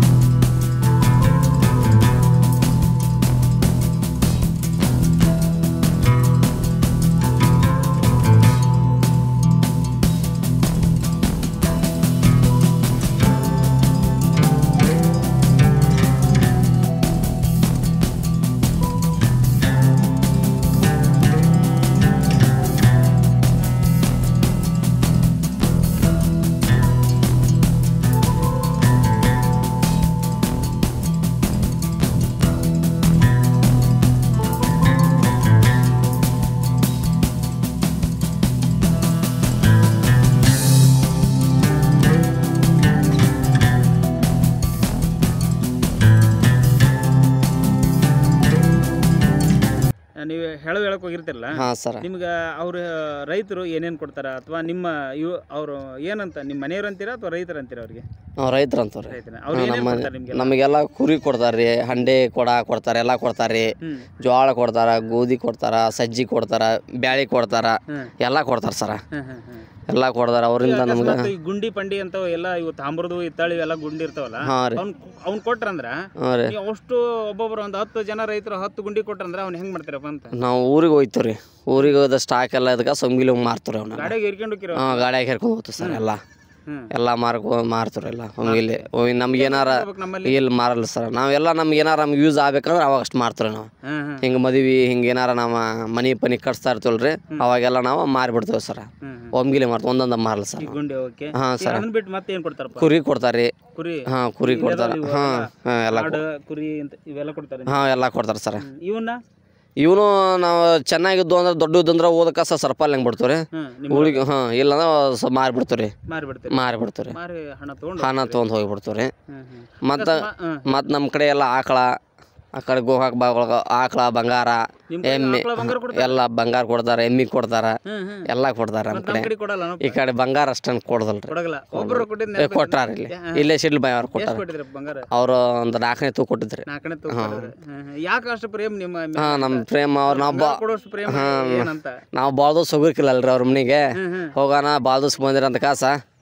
A: ನೀವು ಹೇಳೋ ಹೇಳಕ್ ಹೋಗಿರ್ತಿರಲ್ಲ
B: ಹಾ ಸರ್
A: ನಿಮ್ಗ ಅವ್ರ ರೈತರು ಏನೇನ್ ಕೊಡ್ತಾರ ಅಥವಾ ನಿಮ್ಮ ಇವ್ ಅವ್ರು ಏನಂತ ನಿಮ್ಮ ಮನೆಯವ್ರು ಅಂತೀರಾ ಅಥವಾ ರೈತರು ಅಂತೀರಾ ಅವ್ರಿಗೆ
B: ನಾವ್ ರೈತರ ಅಂತವ್ರಿ
A: ರೈತರ ಅವ್ರು ಏನೇನ್
B: ನಮ್ಮ
A: ಕೊಡ್ತಾರೆ ನಿಮ್ಗೆ
B: ನಮಗೆಲ್ಲ ಕುರಿ ಕೊಡ್ತಾರ್ರಿ ಹಂಡೆ ಕೊಡ ಕೊಡ್ತಾರ ಎಲ್ಲಾ ಕೊಡ್ತಾರ್ರಿ
A: ಹ್ಮ್
B: ಜೋಳ ಕೊಡ್ತಾರ ಗೋಧಿ ಕೊಡ್ತಾರ ಸಜ್ಜಿ ಕೊಡ್ತಾರ ಬ್ಯಾಳಿ ಕೊಡ್ತಾರ
A: ಹ್ಮ್.
B: ಎಲ್ಲಾ ಕೊಡ್ತಾರ ಸರ
A: ಹ್ಮ್ ಹ್ಮ್ ಹ್ಮ್
B: ಎಲ್ಲಾ ಕೊಡ್ತಾರ ಅವರಿಂದ ನಮ್ಗ
A: ಅಕಸ್ಮಾತ್ ಈ ಗುಂಡಿ ಪಂಡಿ ಅಂತ ಎಲ್ಲ ಇವು ತಾಮ್ರದು ಇತ್ತಾಳಿ ಎಲ್ಲ ಗುಂಡಿ ಇರ್ತಾವಲ್ಲ
B: ಹಾ ರೀ
A: ಅವ್ನ್ ಅವ್ನ್ ಕೊಟ್ರಂದ್ರ
B: ಹಾ ರೀ
A: ನೀವು ಅಷ್ಟು ಒಬ್ಬೊಬ್ರು ಒಂದ್ ಹತ್ತು ಜನ ರೈತರು ಹತ್ತು ಗುಂಡಿ ಕೊಟ್ರಂದ್ರ ಅವ್ನ ಹೆಂಗ್ ಮಾಡ್ತಾರಪ್ಪ ಅಂತ
B: ನಾವು ಊರಿಗೆ ಹೋಯ್ತೀವ್ರಿ ಊರಿಗೆ ಹೋದ ಸ್ಟಾಕ್ ಎಲ್ಲ ಇದಕ್ಕೆ ಸೊಂಗಿಲಿ ಹೋಗಿ ಮಾರ್ತೀವ್ರಿ ಅವ್ನ
A: ಗಾಡಿಯಾಗ ಹಿರ್ಕೊಂಡು ಹೋಗಿರೋ
B: ಹಾಂ ಗಾಡಿಯಾಗ ಹೇರ್ಕೊಂಡು ಹೋಗ್ತೀವಿ ಸರ್ ಎಲ್ಲ
A: ಹ್ಮ್
B: ಎಲ್ಲ ಮಾರ್ಕೊ ಮಾರ್ತೀವ್ರಿ ಎಲ್ಲ ಹೊಂಗಿಲಿ ನಮ್ಗೆ ಏನಾರ
A: ಹೋಗ್ಬೇಕು ನಮ್ಮಲ್ಲಿ
B: ಇಲ್ಲಿ ಮಾರಲ್ಲ ಸರ್ ನಾವೆಲ್ಲ ನಮ್ಗೆ ಏನಾರ ನಮ್ಗೆ ಯೂಸ್ ಆಗ್ಬೇಕಂದ್ರೆ ಅವಾಗ ಅಷ್ಟು ಮಾರ್ತೀವಿ ನಾವು
A: ಹ್ಮ್ ಹ್ಮ್
B: ಹಿಂಗೆ ಮದುವೆ ಹಿಂಗೆ ಏನಾರ ನಾವು ಮನಿ ಪನಿ ಕಟ್ಸ್ತಾ ಇರ್ತೀವಲ್ರಿ ಅವಾಗೆಲ್ಲ ನಾವು ಮಾರಿಬಿಡ್ತೇವೆ ಸರ್
A: ಹ್ಮ್ ಹ್ಮ್.
B: ಒಮ್ಗಿಲಿ ಮಾರ್ತೀವಿ ಒಂದೊಂದು ಮಾರಲ್ಲ ಸರ್
A: ಈ ಗುಂಡಿ ಓಕೆ
B: ಹಾಂ ಸರ್
A: ಅದನ್ನ ಬಿಟ್ಟು ಮತ್ತೆ ಏನ್ ಕೊಡ್ತಾರಪ್ಪ
B: ಕುರಿ ಕೊಡ್ತಾರ್ರಿ
A: ಕುರಿ
B: ಹಾಂ ಕುರಿ
A: ಇವೆಲ್ಲ
B: ಕೊಡ್ತಾರೆ
A: ಇವು
B: ಹಾಂ
A: ಎಲ್ಲ
B: ಹಾಂ ಎಲ್ಲ
A: ಆಡು ಕುರಿ ಅಂತ ಇವೆಲ್ಲ ಕೊಡ್ತಾರೆ
B: ಹಾಂ ಎಲ್ಲ ಕೊಡ್ತಾರೆ ಸರ್
A: ಹ್ಮ್. ಇವನ್ನ
B: ಇವನು ನಾವು ಚೆನ್ನಾಗಿದ್ದು ಅಂದ್ರೆ ದೊಡ್ಡದು ಅಂದ್ರೆ ಓದಕ್ಕೆ ಸ ಸರ್ಪಲ್ ಹೆಂಗೆ ಬಿಡ್ತೀವಿ ರೀ
A: ಹ್ಮ್ ನಿಮ್
B: ಉಳಿಗೆ ಹಾಂ ಇಲ್ಲಂದ್ರೆ ಸ ಮಾರಿಬಿಡ್ತೀವಿ ರೀ
A: ಮಾರಿಬಿಡ್ತೀರಿ
B: ಮಾರಿಬಿಡ್ತೀವಿ ರೀ
A: ಮಾರಿ ಹಣ ತಗೊಂಡು
B: ಹಣ ತೊಗೊಂಡು ಹೋಗಿಬಿಡ್ತೀವಿ ರೀ
A: ಹ್ಮ್ ಹ್ಮ್
B: ಮತ್ತು
A: ಅಕಸ್ಮಾತ್- ಹ್ಮ್.
B: ಮತ್ತು ನಮ್ಮ ಕಡೆ ಎಲ್ಲ ಆಕಳ ಆ ಕಡೆ ಗೋಕಾಕ್ ಭಾಗ ಆಕಳ ಬಂಗಾರ
A: ನಿಮ್ ಕಡೆ
B: ಎಮ್ಮೆ
A: ಆಕಳ ಬಂಗಾರ ಕೊಡ್ತಾರ
B: ಎಲ್ಲ ಬಂಗಾರ ಕೊಡ್ತಾರೆ ಎಮ್ಮಿ ಕೊಡ್ತಾರೆ
A: ಹ್ಮ್ ಹ್ಮ್
B: ಎಲ್ಲ ಕೊಡ್ತಾರೆ ನಮ್ಮ
A: ಮತ್ತ್
B: ಕಡೆ
A: ನಮ್ ಕಡೆ ಕೊಡಲ್ಲ
B: ಈ ಕಡೆ ಬಂಗಾರ ಅಷ್ಟೊಂದು ಕೊಡದಲ್ರಿ
A: ಕೊಡಗಲ್ಲ ಒಬ್ರು ಕೊಟ್ಟಿದ್ದ
B: ಏ, ಕೊಟ್ಟಾರ ಇಲ್ಲಿ ಇಲ್ಲೇ ಶಿಡ್ಲ್ ಬಾಯ್ ಅವ್ರು
A: ಎಷ್ಟು
B: ಕೊಟ್ಟಾರ
A: ಕೊಟ್ಟಿದ್ರ ಬಂಗಾರ
B: ಅವ್ರು ಒಂದು ನಾಲ್ಕನೇ ತೂ ಕೊಟ್ಟಿದ್ರಿ
A: ನಾಲ್ಕನೇ ತಗೊಂಡ್ರೆ ಯಾಕೆ ಅಷ್ಟು ಪ್ರೇಮ್ ನಿಮ್ಮ ಮೇಲೆ?
B: ಹಾಂ ನಮ್ಮ ಪ್ರೇಮ ಅವ್ರು ನಾವು ಬಾ
A: ಬಂಗಾರ ಕೊಡೋಷ್ಟು ಪ್ರೇಮ ಏನಂತ
B: ನಾವು ಭಾಳ ದಿವ್ಸ ಹೋಗಿರ್ಕಿಲ್ಲಲ್ರಿ ಅವ್ರ ಮನೆಗೆ
A: ಹ್ಮ್ ಹ್ಮ್
B: ಹೋಗೋಣ ಭಾಳ ದಿವ್ಸ ಬಂದಿರಂತ ಕಾಸ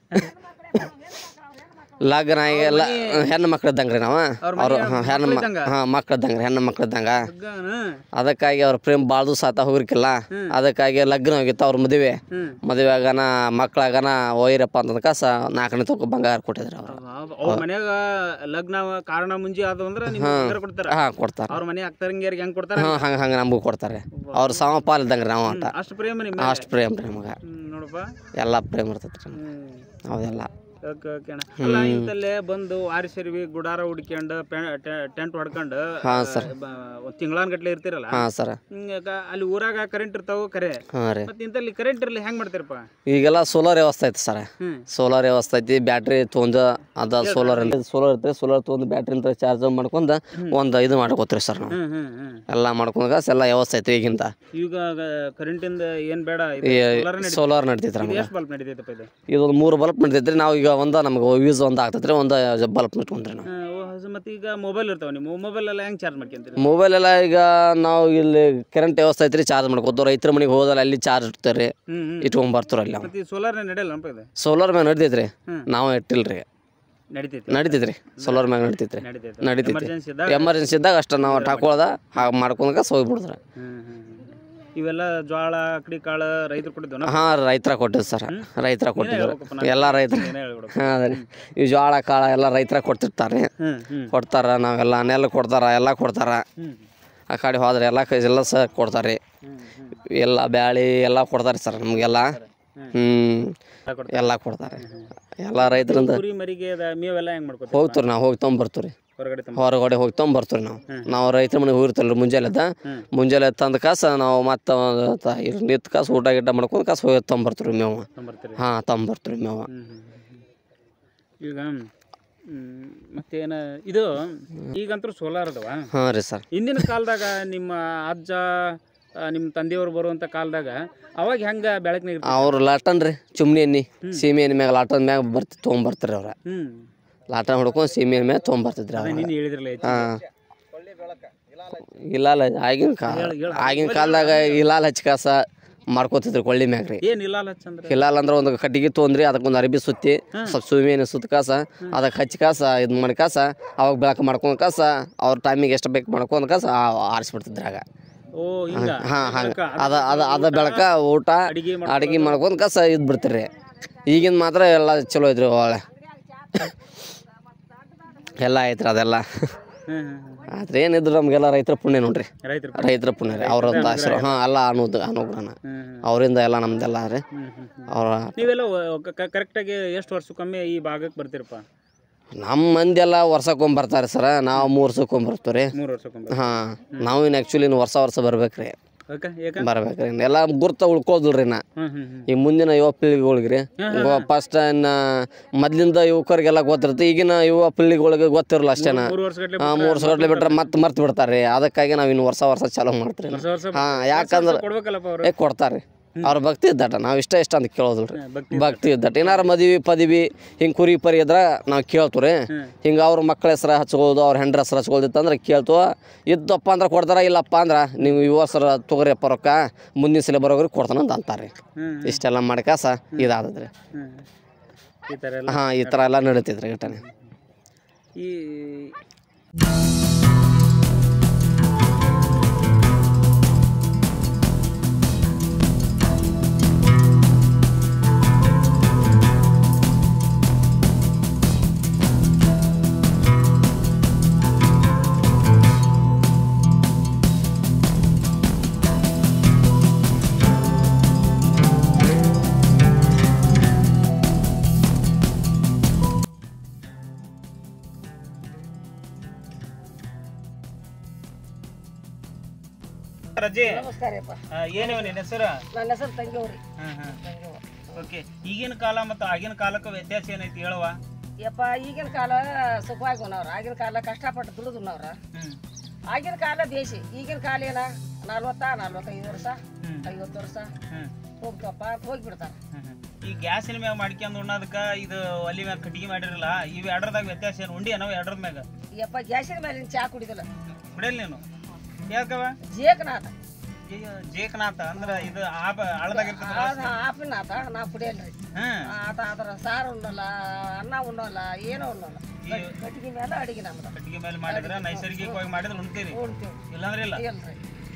B: ಲಗ್ನ ಎಲ್ಲ ಹೆಣ್ಣು ಮಕ್ಳು ಇದ್ದಂಗ್ರಿ ನಾವು
A: ಅವ್ರ
B: ಅವ್ರು
A: ಮನೆ
B: ಹೆಣ್ಣು
A: ಮಕ್ಳು ಇದ್ದಂಗ?
B: ಹಾಂ ಮಕ್ಳು ಇದ್ದಂಗ್ರಿ ಹೆಣ್ಣು ಮಕ್ಳು ಇದ್ದಂಗ
A: ಹಗ್ಗನ?
B: ಅದಕ್ಕಾಗಿ ಅವ್ರ ಪ್ರೇಮ್ ಭಾಳ ದಿವಸ ಆತ ಹೋಗಿರ್ಕಿಲ್ಲ ಅದಕ್ಕಾಗಿ ಲಗ್ನ ಹೋಗಿತ್ತು ಅವ್ರ ಮದುವೆ
A: ಹ್ಮ್
B: ಮದುವೆ ಆಗನ ಮಕ್ಳಾಗನ ಒಯ್ರಪ್ಪ ಅಂತಂದ ಕಾಸ ನಾಲ್ಕನೇ ತೂಕ ಬಂಗಾರ ಕೊಟ್ಟಿದ್ರು ಅವ್ರು
A: ಅವ್ರ ಮನ್ಯಾಗ ಲಗ್ನ ಕಾರಣ ಮುಂಜಿ ಅದು ಅಂದ್ರ ನಿಮ್ಗೆ ಬಂಗಾರ ಕೊಡ್ತಾರ
B: ಹಾಂ ಕೊಡ್ತಾರೆ
A: ಅವ್ರ ಮನೆ ಅಕ್ತರಂಗಿಯರಿಗೆ ಹೆಂಗ್ ಕೊಡ್ತಾರ
B: ಹಾಂ ಹಂಗೆ ಹಂಗೆ ನಮಗೂ ಕೊಡ್ತಾರೆ ಅವ್ರ ಸಮಪಾಲ್ ಇದ್ದಂಗ್ರಿ ನಾವು ಆಟ
A: ಅಷ್ಟು ಪ್ರೇಮ ನಿಮ್ಮ
B: ಅಷ್ಟು ಪ್ರೇಮ್ ರೀ ನಮಗೆ
A: ಹ್ಮ್, ನೋಡಪ್ಪ
B: ಎಲ್ಲ ಪ್ರೇಮ್ ಇರ್ತೈತೆ ರೀ
A: ಹ್ಮ್
B: ಹೌದೆಲ್ಲ
A: ಓಕೆ ಓಕೆ ಅಣ್ಣ ಅಲ್ಲ ಇಂತಲ್ಲೇ ಬಂದು ಆರಿಸರ್ವಿ ಗುಡಾರ ಹುಡ್ಕೊಂಡು ಟೆಂಟ್ ಹೊಡ್ಕೊಂಡು
B: ಹಾಂ ಸರ್
A: ಒಂದ್ ತಿಂಗಳಾನ್ಗಟ್ಲೆ ಇರ್ತಿರಲ್ಲ
B: ಹಾಂ ಸರ್
A: ಹಿಂಗ ಅಲ್ಲಿ ಊರಾಗ ಕರೆಂಟ್ ಇರ್ತಾವ ಕರೆ
B: ಹಾಂ ರೀ
A: ಮತ್ತೆ ಇಂತಲ್ಲಿ ಕರೆಂಟ್ ಇರ್ಲಿ ಹೆಂಗ್ ಮಾಡ್ತೀರಪ್ಪ
B: ಈಗೆಲ್ಲ ಸೋಲಾರ್ ವ್ಯವಸ್ಥೆ ಐತೆ ಸರ್
A: ಹ್ಮ್
B: ಸೋಲಾರ್ ವ್ಯವಸ್ಥೆ ಐತಿ ಬ್ಯಾಟ್ರಿ ತೊಗೊಂಡು ಅದ ಸೋಲಾರ್ ಅಂತ ಸೋಲಾರ್ ಇರ್ತದೆ ಸೋಲಾರ್ ತೊಗೊಂಡು ಬ್ಯಾಟ್ರಿ ಅಂತ ಚಾರ್ಜ್ ಮಾಡ್ಕೊಂಡು ಒಂದು ಇದು ಮಾಡ್ಕೋತೀರಿ ಸರ್ ನಾವು
A: ಹ್ಮ್ ಹ್ಮ್ ಹ್ಮ್
B: ಎಲ್ಲ ಮಾಡ್ಕೊಂಡಾಗ ಎಲ್ಲ ವ್ಯವಸ್ಥೆ ಐತಿ ಈಗಿಂತ
A: ಈಗ ಕರೆಂಟಿಂದ ಏನ್ ಬೇಡ
B: ಸೋಲಾರ್ ನಡಿತೈತೆ ನಮ್ಗೆ
A: ಎಷ್ಟು ಬಲ್ಬ್ ನಡೀತೈತಪ್ಪ ಇದು
B: ಇದೊಂದು ಮೂರು ಬಲ್ಪ್ ನಡಿತೈತ್ರಿ ನಾವು ಈಗ ಒಂದು ನಮ್ಗೆ ಯೂಸ್ ಒಂದು ಆಗ್ತೈತ್ರಿ ಒಂದು ಬಲ್ಪ್ ನಿಟ್ಕೊಂಡ್ರಿ ನಾವು
A: ಹಾ, ಓ, ಹೌದು, ಮತ್ತೆ ಈಗ ಮೊಬೈಲ್ ಇರ್ತಾವ ನೀವು ಮೊಬೈಲ್ ಎಲ್ಲ ಹೆಂಗ್ ಚಾರ್ಜ್ ಮಾಡ್ಕೊಂತೀರಿ
B: ಮೊಬೈಲ್ ಎಲ್ಲ ಈಗ ನಾವು ಇಲ್ಲಿ ಕರೆಂಟ್ ವ್ಯವಸ್ಥೆ ಐತ್ರಿ ಚಾರ್ಜ್ ಮಾಡ್ಕೋತೀವಿ ರೈತರ ಮನೆಗೆ ಹೋದಲ್ಲ ಅಲ್ಲಿ ಚಾರ್ಜ್ ಇಡ್ತಾರೆ
A: ಹ್ಮ್ ಹ್ಮ್
B: ಇಟ್ಕೊಂಡ್ ಬರ್ತಾರ ಅಲ್ಲಿ ನಾವು
A: ಮತ್ತೆ ಈ ಸೋಲಾರ್ ನಡೆಯಲ್ಲಪ್ಪ ಇದು
B: ಸೋಲಾರ್ ಮ್ಯಾಗ ನಡಿತೈತ್ರಿ
A: ಹ್ಮ್.
B: ನಾವು ಇಟ್ಟಿಲ್ರಿ
A: ನಡೀತೈತಿ
B: ನಡಿತೈತ್ರಿ ಸೋಲಾರ್ ಮ್ಯಾಗ ನಡಿತೈತ್ರಿ
A: ನಡೀತೈತಿ
B: ನಡೀತೈತಿ
A: ಎಮರ್ಜೆನ್ಸಿ ಇದ್ದಾಗ
B: ಎಮರ್ಜೆನ್ಸಿ ಇದ್ದಾಗ ಅಷ್ಟ ನಾವು ಹಾಕೊಳ್ಳೋದ ಹಾಗೆ ಮಾಡ್ಕೊಂಡಾಗ ಹೋಗ್ಬಿಡ್ತಾರೆ
A: ಹ್ಮ್ ಹ್ಮ್ ಹ್ಮ್. ಇವೆಲ್ಲ ಜ್ವಾಳ ಅಕ್ಕಡಿ ಕಾಳು ರೈತರು ಕೊಟ್ಟಿದ್ವು
B: ಹಾಂ ರೈತರ ಕೊಟ್ಟಿದ್ದು ಸರ್ ರೈತರ ಕೊಟ್ಟಿದ್ರು
A: ಹೇಳ್ಬೇಕಪ್ಪ
B: ಎಲ್ಲ ರೈತರ
A: ಏನೇ ಹೇಳ್ಬಿಡು
B: ಹಾಂ ಅದೇ ರೀ ಈ ಜೋಳ ಕಾಳ ಎಲ್ಲ ರೈತರ ಕೊಡ್ತಿರ್ತಾರೆ
A: ಹ್ಮ್ ಹ್ಮ್
B: ಕೊಡ್ತಾರ ನಾವೆಲ್ಲ ನೆಲ ಕೊಡ್ತಾರ ಎಲ್ಲ ಕೊಡ್ತಾರ
A: ಹ್ಮ್
B: ಆ ಕಡೆ ಹೋದ್ರೆ ಎಲ್ಲ ಕ- ಎಲ್ಲ ಸಹ ಕೊಡ್ತಾರೆ
A: ಹ್ಮ್ ಹ್ಮ್
B: ಎಲ್ಲ ಬ್ಯಾಳಿ ಎಲ್ಲ ಕೊಡ್ತಾರೆ ಸರ್ ನಮಗೆಲ್ಲ ಹ್ಞೂ
A: ಎಲ್ಲ ಕೊಡ್ತಾರೆ.
B: ಎಲ್ಲ ಕೊಡ್ತಾರೆ ಎಲ್ಲ ರೈತರಿಂದ
A: ಕುರಿ ಮರಿಗೆ ಅದ ಮೇವೆಲ್ಲ ಹೆಂಗ್ ಮಾಡ್ಕೊತೀವಿ
B: ಹೋಗ್ತೀರಿ ನಾವು ಹೋಗಿ ತೊಗೊಂಬರ್ತೀವಿ
A: ಹೊರಗಡೆ ತುಂಬ
B: ಹೊರಗಡೆ ಹೋಗಿ ತೊಗೊಂಬರ್ತೀವಿ ನಾವು ನಾವು ರೈತರ ಮನೆಗೆ ಹೋಗಿರ್ತಲ್ಲ ಮುಂಜಾನೆದ
A: ಹ್ಮ್.
B: ಮುಂಜಾನೆ ತಂದ ಕಾಸ ನಾವು ಮತ್ತೆ ನಿಂತ ಕಾಸು ಊಟ ಗಿಟ ಮಾಡ್ಕೊಂಡು ಕಾಸು ಹೋಗಿ ತೊಗೊಂಬರ್ತೀವಿ ಮೇವು
A: ತೊಂಬರ್ತೀರಿ
B: ಹಾಂ ತೊಗೊಂಬರ್ತೀವಿ ಮೇವು
A: ಹ್ಮ್ ಹ್ಮ್ ಹ್ಮ್ ಹ್ಮ್. ಈಗ ಹ್ಮ್, ಮತ್ತೇನ ಇದು ಈಗಂತೂ ಸೋಲಾರ್ ಅದಾವ
B: ಹಾಂ ರೀ ಸರ್
A: ಹಿಂದಿನ ಕಾಲದಾಗ ನಿಮ್ಮ ಅಜ್ಜ ಆ, ನಿಮ್ಮ ತಂದೆಯವರು ಬರುವಂತ ಕಾಲದಾಗ ಅವಾಗ ಹೆಂಗ ಬೆಳಕಿನ
B: ಅವ್ರು ಲಾಟನ್ ರೀ ಚುಮ್ನಿ ಎಣ್ಣೆ ಸೀಮೆ ಎಣ್ಣೆ ಮ್ಯಾಗ ಲಾಟನ್ ಮ್ಯಾಗ ಬರ್ತಿ ತೊಗೊಂಬರ್ತಾರೆ ಅವ್ರ
A: ಹ್ಮ್
B: ಲಾಟನ್ ಹೊಡ್ಕೊಂಡು ಸೀಮೆ ಎಣ್ಣೆ ಮ್ಯಾಗ ತೊಗೊಂಬರ್ತಿದ್ರಿ ಅವ್ರು
A: ನಿನ್ನ ಹೇಳಿದ್ರಲ್ಲ ಹೆಚ್ಚು.
B: ಹಾಂ ಇಲ್ಲ ಆಗಿನ ಕಾಲ ಆಗಿನ ಕಾಲದಾಗ ಇಲಾಲ್ ಹಚ್ಚಿ ಕಾಸ ಮಾಡ್ಕೋತಿದ್ರು ಕೊಳ್ಳಿ ಮ್ಯಾಗ ರೀ
A: ಏನ್ ಇಲ್ಲ ಹಚ್ಚಂದ್ರ
B: ಹಿಲಾಲ್ ಅಂದ್ರೆ ಒಂದು ಕಟ್ಟಿಗೆ ತೊಗೊಂಡ್ರಿ ಅದಕ್ಕೆ ಒಂದು ಅರಬಿ ಸುತ್ತಿ ಸ್ವಲ್ಪ ಸುಮೇನ ಸುತ್ತ ಕಾಸ ಅದಕ್ಕೆ ಹಚ್ಚಿ ಕಾಸ ಇದು ಮಾಡಿ ಕಾಸ ಅವಾಗ ಬೆಳಕು ಮಾಡ್ಕೊಂಡು ಕಾಸ ಅವ್ರ ಟೈಮಿಗೆ ಎಷ್ಟು ಬೇಕು ಮಾಡ್ಕೊಂಡು ಕಾಸ ಆರಿಸ್ಬಿಡ್ತಿದ್ರಾಗ
A: ಓ ಹಿಂಗ
B: ಹಾಂ ಹಂಗೆ ಅದ ಅದ ಅದ ಬೆಳಕ ಊಟ
A: ಅಡಿಗೆ ಮಾಡ್-
B: ಅಡಿಗೆ ಮಾಡ್ಕೊಂಡು ಕಸ ಇದ್ ಬಿಡ್ತೀರಿ ಈಗಿನ ಮಾತ್ರ ಎಲ್ಲ ಚಲೋ ಐತ್ರಿ ಒಳ್ಳೆ ಎಲ್ಲ ಐತ್ರಿ ಅದೆಲ್ಲ
A: ಹ್ಮ್ ಹ್ಮ್ ಹ್ಮ್.
B: ಆದ್ರೆ ಏನಿದ್ರು ನಮಗೆಲ್ಲ ರೈತರ ಪುಣ್ಯ ನೋಡ್ರಿ
A: ರೈತರ
B: ರೈತರ ಪುಣ್ಯ ರೀ ಅವ್ರದ್ದು ಆಶೀರ್ವಾದ ಹಾಂ ಎಲ್ಲ ಅನ್ನೋದು ಅನುಗ್ರಹನ
A: ಹ್ಮ್ ಹ್ಮ್
B: ಅವರಿಂದ ಎಲ್ಲ ನಮ್ದೆಲ್ಲ ರೀ
A: ಹ್ಮ್ ಹ್ಮ್ ಹ್ಮ್.
B: ಅವ್ರ
A: ನೀವೆಲ್ಲ ಕರೆಕ್ಟಾಗಿ ಎಷ್ಟು ವರ್ಷಕ್ಕೊಮ್ಮೆ ಈ ಭಾಗಕ್ಕೆ ಬರ್ತೀರಪ್ಪ
B: ನಮ್ಮ ಮಂದಿ ಎಲ್ಲ ವರ್ಷಕ್ಕೊಮ್ಮೆ ಬರ್ತಾರೆ ಸರ ನಾವು ಮೂರು ವರ್ಷಕ್ಕೊಮ್ಮೆ ಬರ್ತೀವಿ ರೀ
A: ಮೂರು ವರ್ಷಕ್ಕೊಮ್ಮೆ
B: ಹಾಂ ನಾವು ಇನ್ನು ಆ್ಯಕ್ಚುಲಿ ಇನ್ನು ವರ್ಷ ವರ್ಷ ಬರ್ಬೇಕ್ರಿ
A: ಯಾಕ ಯಾಕ
B: ಬರ್ಬೇಕ್ರಿ ಎಲ್ಲ ಗುರ್ತ ಉಳ್ಕೋದಿಲ್ರಿ ನಾ
A: ಹ್ಮ್ ಹ್ಮ್ ಹ್ಮ್
B: ಈ ಮುಂದಿನ ಯುವ ಪೀಳಿಗೆಗಳಿಗೆ ರೀ ಫಸ್ಟ್ ಇನ್ನ ಮೊದ್ಲಿಂದ ಯುವಕರಿಗೆಲ್ಲ ಗೊತ್ತಿರುತ್ತೆ ಈಗಿನ ಯುವ ಪೀಳಿಗೆಗಳಿಗೆ ಗೊತ್ತಿರಲ್ಲ ಅಷ್ಟೇನ
A: ಮೂರು ವರ್ಷಗಟ್ಲೆ
B: ಹಾಂ ಮೂರು ವರ್ಷ ಗಟ್ಲೆ ಬಿಟ್ರೆ ಮತ್ತೆ ಮರ್ತು ಬಿಡ್ತಾರೆ ರೀ ಅದಕ್ಕಾಗಿ ನಾವು ಇನ್ನು ವರ್ಷ ವರ್ಷ ಚಾಲೂ ಮಾಡ್ತೀರಿ
A: ವರ್ಷ ವರ್ಷ
B: ಹಾಂ ಯಾಕಂದ್ರೆ
A: ಕೊಡ್ಬೇಕಲ್ಲಪ್ಪ ಅವ್ರು
B: ಏ ಕೊಡ್ತಾರೆ ಅವ್ರ ಭಕ್ತಿ ಇದ್ದಟ ನಾವು ಇಷ್ಟ ಇಷ್ಟ ಅಂತ ಕೇಳೋದಿಲ್ಲ ರೀ
A: ಭಕ್ತಿ
B: ಭಕ್ತಿ ಇದ್ದಟ ಏನಾರ ಮದ್ವಿ ಪದವಿ ಹಿಂಗೆ ಕುರಿ ಪರಿ ಇದ್ರೆ ನಾವು ಕೇಳ್ತೀವಿ ರೀ ಹಿಂಗೆ ಅವ್ರ ಮಕ್ಳ ಹೆಸ್ರು ಹಚ್ಕೊಳ್ಳೋದು ಅವ್ರ ಹೆಂಡ್ರ ಹೆಸ್ರು ಹಚ್ಕೊಳ್ದಿತ್ತಂದ್ರೆ ಕೇಳ್ತು ಇದ್ದಪ್ಪ ಅಂದ್ರೆ ಕೊಡ್ತಾರ ಇಲ್ಲಪ್ಪ ಅಂದ್ರೆ ನೀವು ಇವ ಸರ ತೊಗೊರಿಯಪ್ಪ ರೊಕ್ಕ ಮುಂದಿನ ಸಲ ಬರೋಗ್ರಿ ಕೊಡ್ತಾನ ಅಂತ ಅಂತಾರೆ
A: ಹ್ಮ್
B: ಇಷ್ಟೆಲ್ಲ ಮಾಡಿ ಕಾಸ ಇದಾದದ್ರಿ
A: ಹ್ಮ್ ಈ ಥರ ಎಲ್ಲ
B: ಹಾಂ ಈ ಥರ ಎಲ್ಲ ನಡೀತೈತ್ರಿ ಘಟನೆ
A: ಈ ರಜೆ
C: ನಮಸ್ಕಾರಪ್ಪ
A: ಆ, ಏನಿವ ನಿನ್ನ ಹೆಸರು
C: ನನ್ನ ಹೆಸರು ತಂಗಿವ್ರಿ
A: ಹ್ಮ್ ಹ್ಮ್
C: ತಂಗಿವ
A: ಓಕೆ ಈಗಿನ ಕಾಲ ಮತ್ತು ಆಗಿನ ಕಾಲಕ್ಕೂ ವ್ಯತ್ಯಾಸ ಏನೈತಿ ಹೇಳುವ
C: ಯಪ್ಪ ಈಗಿನ ಕಾಲ ಸುಖವಾಗಿ ಉಣ್ಣವ್ರ ಆಗಿನ ಕಾಲ ಕಷ್ಟಪಟ್ಟು ದುಡಿದು ಉಣ್ಣವ್ರ
A: ಹ್ಮ್
C: ಆಗಿನ ಕಾಲ ದೇಶಿ ಈಗಿನ ಕಾಲ ಏನ ನಲ್ವತ್ತ ನಲ್ವತ್ತೈದು ವರ್ಷ
A: ಹ್ಮ್.
C: ಐವತ್ತು ವರ್ಷ
A: ಹ್ಮ್
C: ಹೋಗ್ತಪ್ಪ ಹೋಗ್ಬಿಡ್ತಾರ
A: ಹ್ಮ್ ಹ್ಮ್. ಈ ಗ್ಯಾಸಿನ ಮ್ಯಾಗ ಮಾಡ್ಕೊಂಡು ಉಣ್ಣೋದಕ್ಕ ಇದು ಒಲಿ ಮ್ಯಾಗ ಕಟ್ಟಿಗೆ ಮಾಡಿರಲ್ಲ ಇವು ಎರಡರದಾಗ ವ್ಯತ್ಯಾಸ ಏನು ಉಂಡಿ ನಾವು ಎರಡರ ಮ್ಯಾಗ
C: ಯಪ್ಪ ಗ್ಯಾಸಿನ ಮೇಲೆ ಚಾ ಕುಡಿದಿಲ್ಲ
A: ಬಿಡಲ್ ನೀನು ಯಾಕವ
C: ಜೇಕನಾಥ
A: ಈಗ ಜೇಕನಾಥ ಅಂದ್ರ ಇದು ಆಪ ಹಳದಾಗಿರ್ತದ
C: ಆಪಿನಾಥ ನಾ ಕುಡಿಯಲ್ರಿ
A: ಹ್ಮ್
C: ಆತ ಅದರ ಸಾರು ಉಣ್ಣಲ್ಲ ಅನ್ನ ಉಣ್ಣಲ್ಲ ಏನೋ ಉಣ್ಣಲ್ಲ ಕಟ್ಟಿಗೆ ಮೇಲೆ ಅಡಿಗೆ ನಮ್ದು
A: ಕಟ್ಟಿಗೆ ಮೇಲೆ ಮಾಡಿದ್ರ ನೈಸರ್ಗಿಕವಾಗಿ ಮಾಡಿದ್ರೆ ಉಣ್ತೀರಿ
C: ಉಣ್ತೀವಿ
A: ಇಲ್ಲಾಂದ್ರೆ ಇಲ್ಲ
C: ಇಲ್ರಿ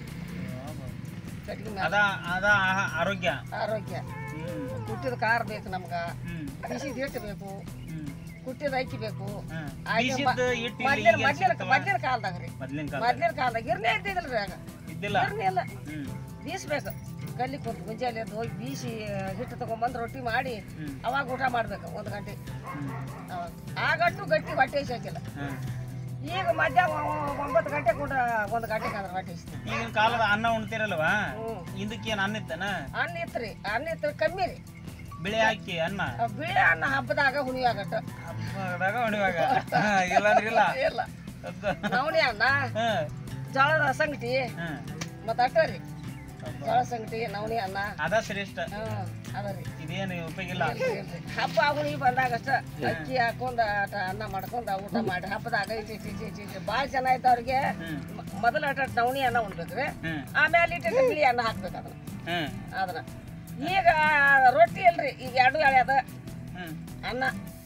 C: ಕಟ್ಟಿಗೆ ಮೇಲೆ
A: ಅದ ಅದ ಆಹಾ- ಆರೋಗ್ಯ
C: ಆರೋಗ್ಯ
A: ಹ್ಮ್
C: ಕುಟ್ಟಿದ ಕಾರ್ ಬೇಕು ನಮ್ಗ
A: ಹ್ಮ್
C: ಬಿಸಿದ ಹಿಟ್ಟು ಬೇಕು
A: ಹ್ಮ್
C: ಕುಟ್ಟಿದ ಅಕ್ಕಿ ಬೇಕು
A: ಹ್ಮ್
C: ಆಯ್ತು
A: ಬೀಸಿದ್ದು ಹಿಟ್ಟು ಇಲ್ಲಿ
C: ಮೊದ್ಲಿನ
A: ಈಗ
C: ಮೊದ್ಲಿನ
A: ಸಿಗ್ತಾವ?
C: ಮೊದ್ಲಿನ ಕಾಲದಾಗ ರೀ
A: ಮೊದ್ಲಿನ ಕಾಲ
C: ಮೊದ್ಲಿನ ಕಾಲದಾಗ ಇರ್ನೇ ಇದ್ದಿದ್ರಿ ಆಗ
A: ಇದ್ದಿಲ್ಲ
C: ಇರ್ನೇ ಇಲ್ಲ
A: ಹ್ಮ್
C: ಬೀಸ್ಬೇಕು ಕಲ್ಲಿ ಕುಂತು ಮುಂಜಾನೆ ಎದ್ದು ಹೋಗಿ ಬೀಸಿ ಹಿಟ್ಟು ತಗೊಂಬಂದು ರೊಟ್ಟಿ ಮಾಡಿ
A: ಹ್ಮ್.
C: ಅವಾಗ ಊಟ ಮಾಡ್ಬೇಕು ಒಂದು ಗಂಟೆ
A: ಹ್ಮ್
C: ಅವಾಗ ಆಗಟ್ಟು ಗಟ್ಟಿ ಹೊಟ್ಟೆ ಹಾಕಿಲ್ಲ
A: ಹ್ಮ್
C: ಈಗ ಮಧ್ಯಾಹ್ನ ಒ- ಒಂಬತ್ತು ಗಂಟೆ ಕೂಡ ಒಂದು ಗಂಟೆಗೆ ಅಂದ್ರೆ ಹೊಟ್ಟೆ ಹಸಿತು.
A: ಈಗಿನ ಕಾಲದ ಅನ್ನ ಉಣ್ತಿರಲ್ವಾ
C: ಹ್ಮ್
A: ಇದಕ್ಕೇನು ಅನ್ನ ಇತ್ತನ
C: ಅನ್ನ ಇತ್ರಿ ಅನ್ನ ಇತ್ತು ಕಮ್ಮಿ ರೀ
A: ಬಿಳಿ ಹಾಕಿ ಅನ್ನ
C: ಆ ಬಿಳಿ ಅನ್ನ ಹಬ್ಬದಾಗ ಹುಣಿ ಆಗಟ್ಟ
A: ಹಬ್ಬದಾಗ ಹೊಡಿವಾಗ ಇಲ್ಲಾಂದ್ರೆ ಇಲ್ಲ
C: ಇಲ್ಲ
A: ಅದ್ದ.
C: ನವಣಿ ಅನ್ನ
A: ಹ್ಮ್
C: ಜೋಳದ ಸಂಗಟಿ
A: ಹ್ಮ್
C: ಮತ್ತು ಅಟ್ಟ ರೀ ಜೋಳ ಸಂಗಟಿ ನವಣಿ ಅನ್ನ
A: ಅದ ಶ್ರೇಷ್ಠ
C: ಹ್ಮ್ ಅದ ರೀ
A: ಇದೇನು ಉಪಯೋಗ ಇಲ್ಲ
C: ಇಲ್ರಿ. ಹಬ್ಬ ಹುಣಿ ಬಂದಾಗ ಅಷ್ಟ ಅಕ್ಕಿ ಹಾಕೊಂಡ ಆಟ ಅನ್ನ ಮಾಡ್ಕೊಂಡ ಊಟ ಮಾಡಿ ಹಬ್ಬದಾಗ ಇಟ್ಟು ಇಟ್ಟು ಇಟ್ಟು ಇಟ್ಟು ಇಟ್ಟು ಭಾಳ ಜನ ಇದ್ದವ್ರಿಗೆ
A: ಹ್ಮ್
C: ಮ- ಮೊದಲ ಅಟ ನವಣಿ ಅನ್ನ ಉಣ್ಬೇಕ್ರಿ
A: ಹ್ಮ್
C: ಆಮೇಲೆ ಇಟ್ಟು ಬಿಳಿ ಅನ್ನ ಹಾಕ್ಬೇಕು ಅದನ್ನ
A: ಹ್ಮ್
C: ಅದನ್ನ ಈಗ ರೊಟ್ಟಿ ಇಲ್ರಿ ಈಗ ಎರಡು ಎಳೆ ಅದ
A: ಹ್ಮ್
C: ಅನ್ನ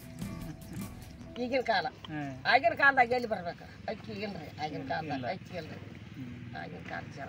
C: ಈಗಿನ ಕಾಲ
A: ಹ್ಮ್
C: ಆಗಿನ ಕಾಲದಾಗ ಎಲ್ಲಿ ಬರ್ಬೇಕು ಅಕ್ಕಿ ಇಲ್ರಿ ಆಗಿನ ಕಾಲದಾಗ ಅಕ್ಕಿ ಇಲ್ರಿ ಆಗಿನ ಕಾಲ ಜನ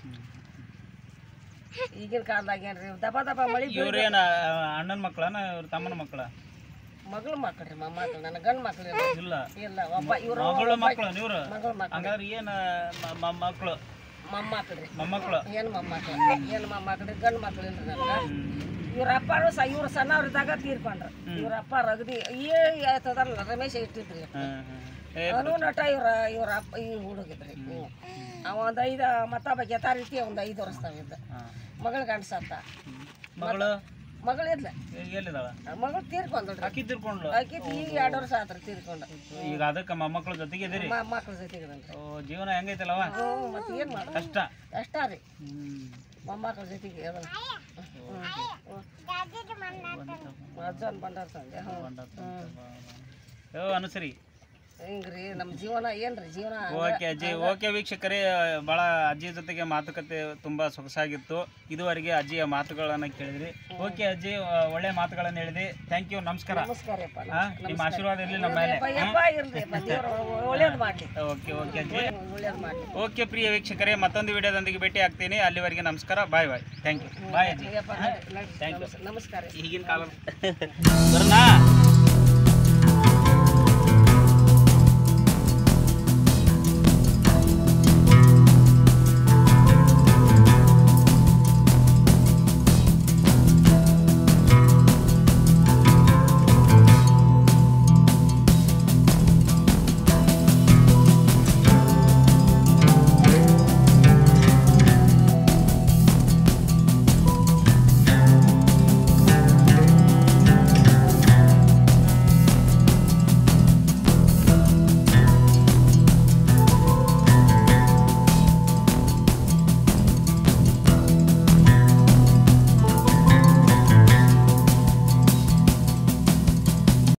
C: ಈಗಿನ ಕಾಲದಾಗ ಏನ್ರಿ ದಬ ದಬ ಮಳಿ ಬೀಳ್-
A: ಇವ್ರೇನ ಅಣ್ಣನ ಮಕ್ಕಳನ ಇವ್ರ ತಮ್ಮನ ಮಕ್ಕಳ
C: ಮಗಳ ಮಕ್ಕಳ್ರಿ ಮೊಮ್ಮಕ್ಳು ನನ್ನ ಗಂಡ ಮಕ್ಳು ಇಲ್ಲ
A: ಇಲ್ಲ
C: ಇಲ್ಲ ಒಬ್ಬ ಇವ್ರು
A: ಮಗಳು ಮಕ್ಕಳು ಇವ್ರು
C: ಮಗಳ ಮಕ್ಳು
A: ಹಂಗಾದ್ರೆ ಏನ ಮ- ಮ- ಮಕ್ಕಳು
C: ಮೊಮ್ಮಕ್ಳ್ರಿ
A: ಮೊಮ್ಮಕ್ಕಳು
C: ಏನು ಮೊಮ್ಮಕ್ಳು ಏನು ಮೊಮ್ಮಕ್ಳ್ರಿ ಗಂಡು ಮಕ್ಳು ಇಲ್ರಿ ನನಗೆ ಇವ್ರ ಅಪ್ಪಾರು ಸ ಇವ್ರು ಸಣ್ಣವ್ರಿದ್ದಾಗ ತೀರ್ಕೊಂಡ್ರು ಇವ್ರ ಅಪ್ಪ ರಗದಿ ಈ ಆಯ್ತದಲ್ಲ ರಮೇಶ ಇಟ್ಟಿದ್ರಿ
A: ಹ್ಮ್ ಹ್ಮ್
C: ಅವನು ನಟ ಇವ್ರ ಇವ್ರ ಅಪ್ಪ ಈ ಹುಡುಗಿದ್ರಿ ಅವ ಒಂದ್ ಐದ ಮತ್ತೊಬ್ಬ ಗೆತಾ ರೀತಿ ಒಂದ್ ಐದು ವರ್ಷದಾವಿದ್ದ ಮಗಳ ಗಂಡ ಸತ್ತ
A: ಮಗಳು
C: ಮಗಳಿದ್ಲ
A: ಎಲ್ಲಿದಾಳ
C: ಮಗಳು ತೀರ್ಕೊಂಡ್ರಿ
A: ಅಕ್ಕಿ ತಿರ್ಕೊಂಡ್ಲು
C: ಆಕಿ ಈಗ ಎರಡು ವರ್ಷ ಆತ್ರಿ ತೀರ್ಕೊಂಡ
A: ಈಗ ಅದಕ್ಕೆ ಮೊಮ್ಮಕ್ಳ ಜೊತೆಗೆ ಇದೀರಿ
C: ಮಕ್ಳ ಜೊತೆಗೆ
A: ಓ ಜೀವನ ಹೆಂಗೈತಲ್ಲವ
C: ಹ್ಞೂ ಮತ್ತೆ ಏನ್ ಮಾಡ
A: ಕಷ್ಟ
C: ಅಷ್ಟ ರೀ
A: ಹ್ಮ್
C: ಮೊಮ್ಮಕ್ಳ ಜೊತೆಗೆ ಅದನ್ನ ಅಜ್ಜನ್ ಬಂದಾರ ಸಂಜೆ ಹ್ಞೂ
A: ಓ ಅನುಸರಿ
C: ಹಿಂಗ್ರಿ ನಮ್ಮ ಜೀವನ ಏನ್ರಿ ಜೀವನ
A: ಓಕೆ ಅಜ್ಜಿ ಓಕೆ ವೀಕ್ಷಕರೇ ಭಾಳ ಅಜ್ಜಿ ಜೊತೆಗೆ ಮಾತುಕತೆ ತುಂಬ ಸೊಗಸಾಗಿತ್ತು ಇದುವರೆಗೆ ಅಜ್ಜಿಯ ಮಾತುಗಳನ್ನು ಕೇಳಿದ್ರಿ ಓಕೆ ಅಜ್ಜಿ ಆ, ಒಳ್ಳೆ ಮಾತುಗಳನ್ನು ಹೇಳಿದ್ರಿ ಥ್ಯಾಂಕ್ ಯು ನಮಸ್ಕಾರ
C: ನಮಸ್ಕಾರಪ್ಪ
A: ಹಾ, ನಿಮ್ಮ ಆಶೀರ್ವಾದ ಇರಲಿ ನಮ್ಮ ಮೇಲೆ
C: ಯಪ್ಪ ಇರ್ಲಿ ದೇವ್ರ ಒಳ್ಳೇದು ಮಾಡ್ಲಿ
A: ಓಕೆ ಓಕೆ ಅಜ್ಜಿ
C: ಒಳ್ಳೇದು ಮಾಡ್ಲಿ
A: ಓಕೆ ಪ್ರಿಯ ವೀಕ್ಷಕರೇ ಮತ್ತೊಂದು ವಿಡಿಯೋದೊಂದಿಗೆ ಭೇಟಿ ಆಗ್ತೀನಿ ಅಲ್ಲಿವರೆಗೆ ನಮಸ್ಕಾರ ಬಾಯ್ ಬಾಯ್ ಥ್ಯಾಂಕ್ ಯು ಬಾಯ್ ಅಜ್ಜಿ
C: ಯಪ್ಪ ನಡ್ರಿ, ನಡ್ರಿ.
A: Thank you.
C: ನಮಸ್- ನಮಸ್ಕಾರ
A: ಈಗಿನ ಕಾಲ ಬರೋಣ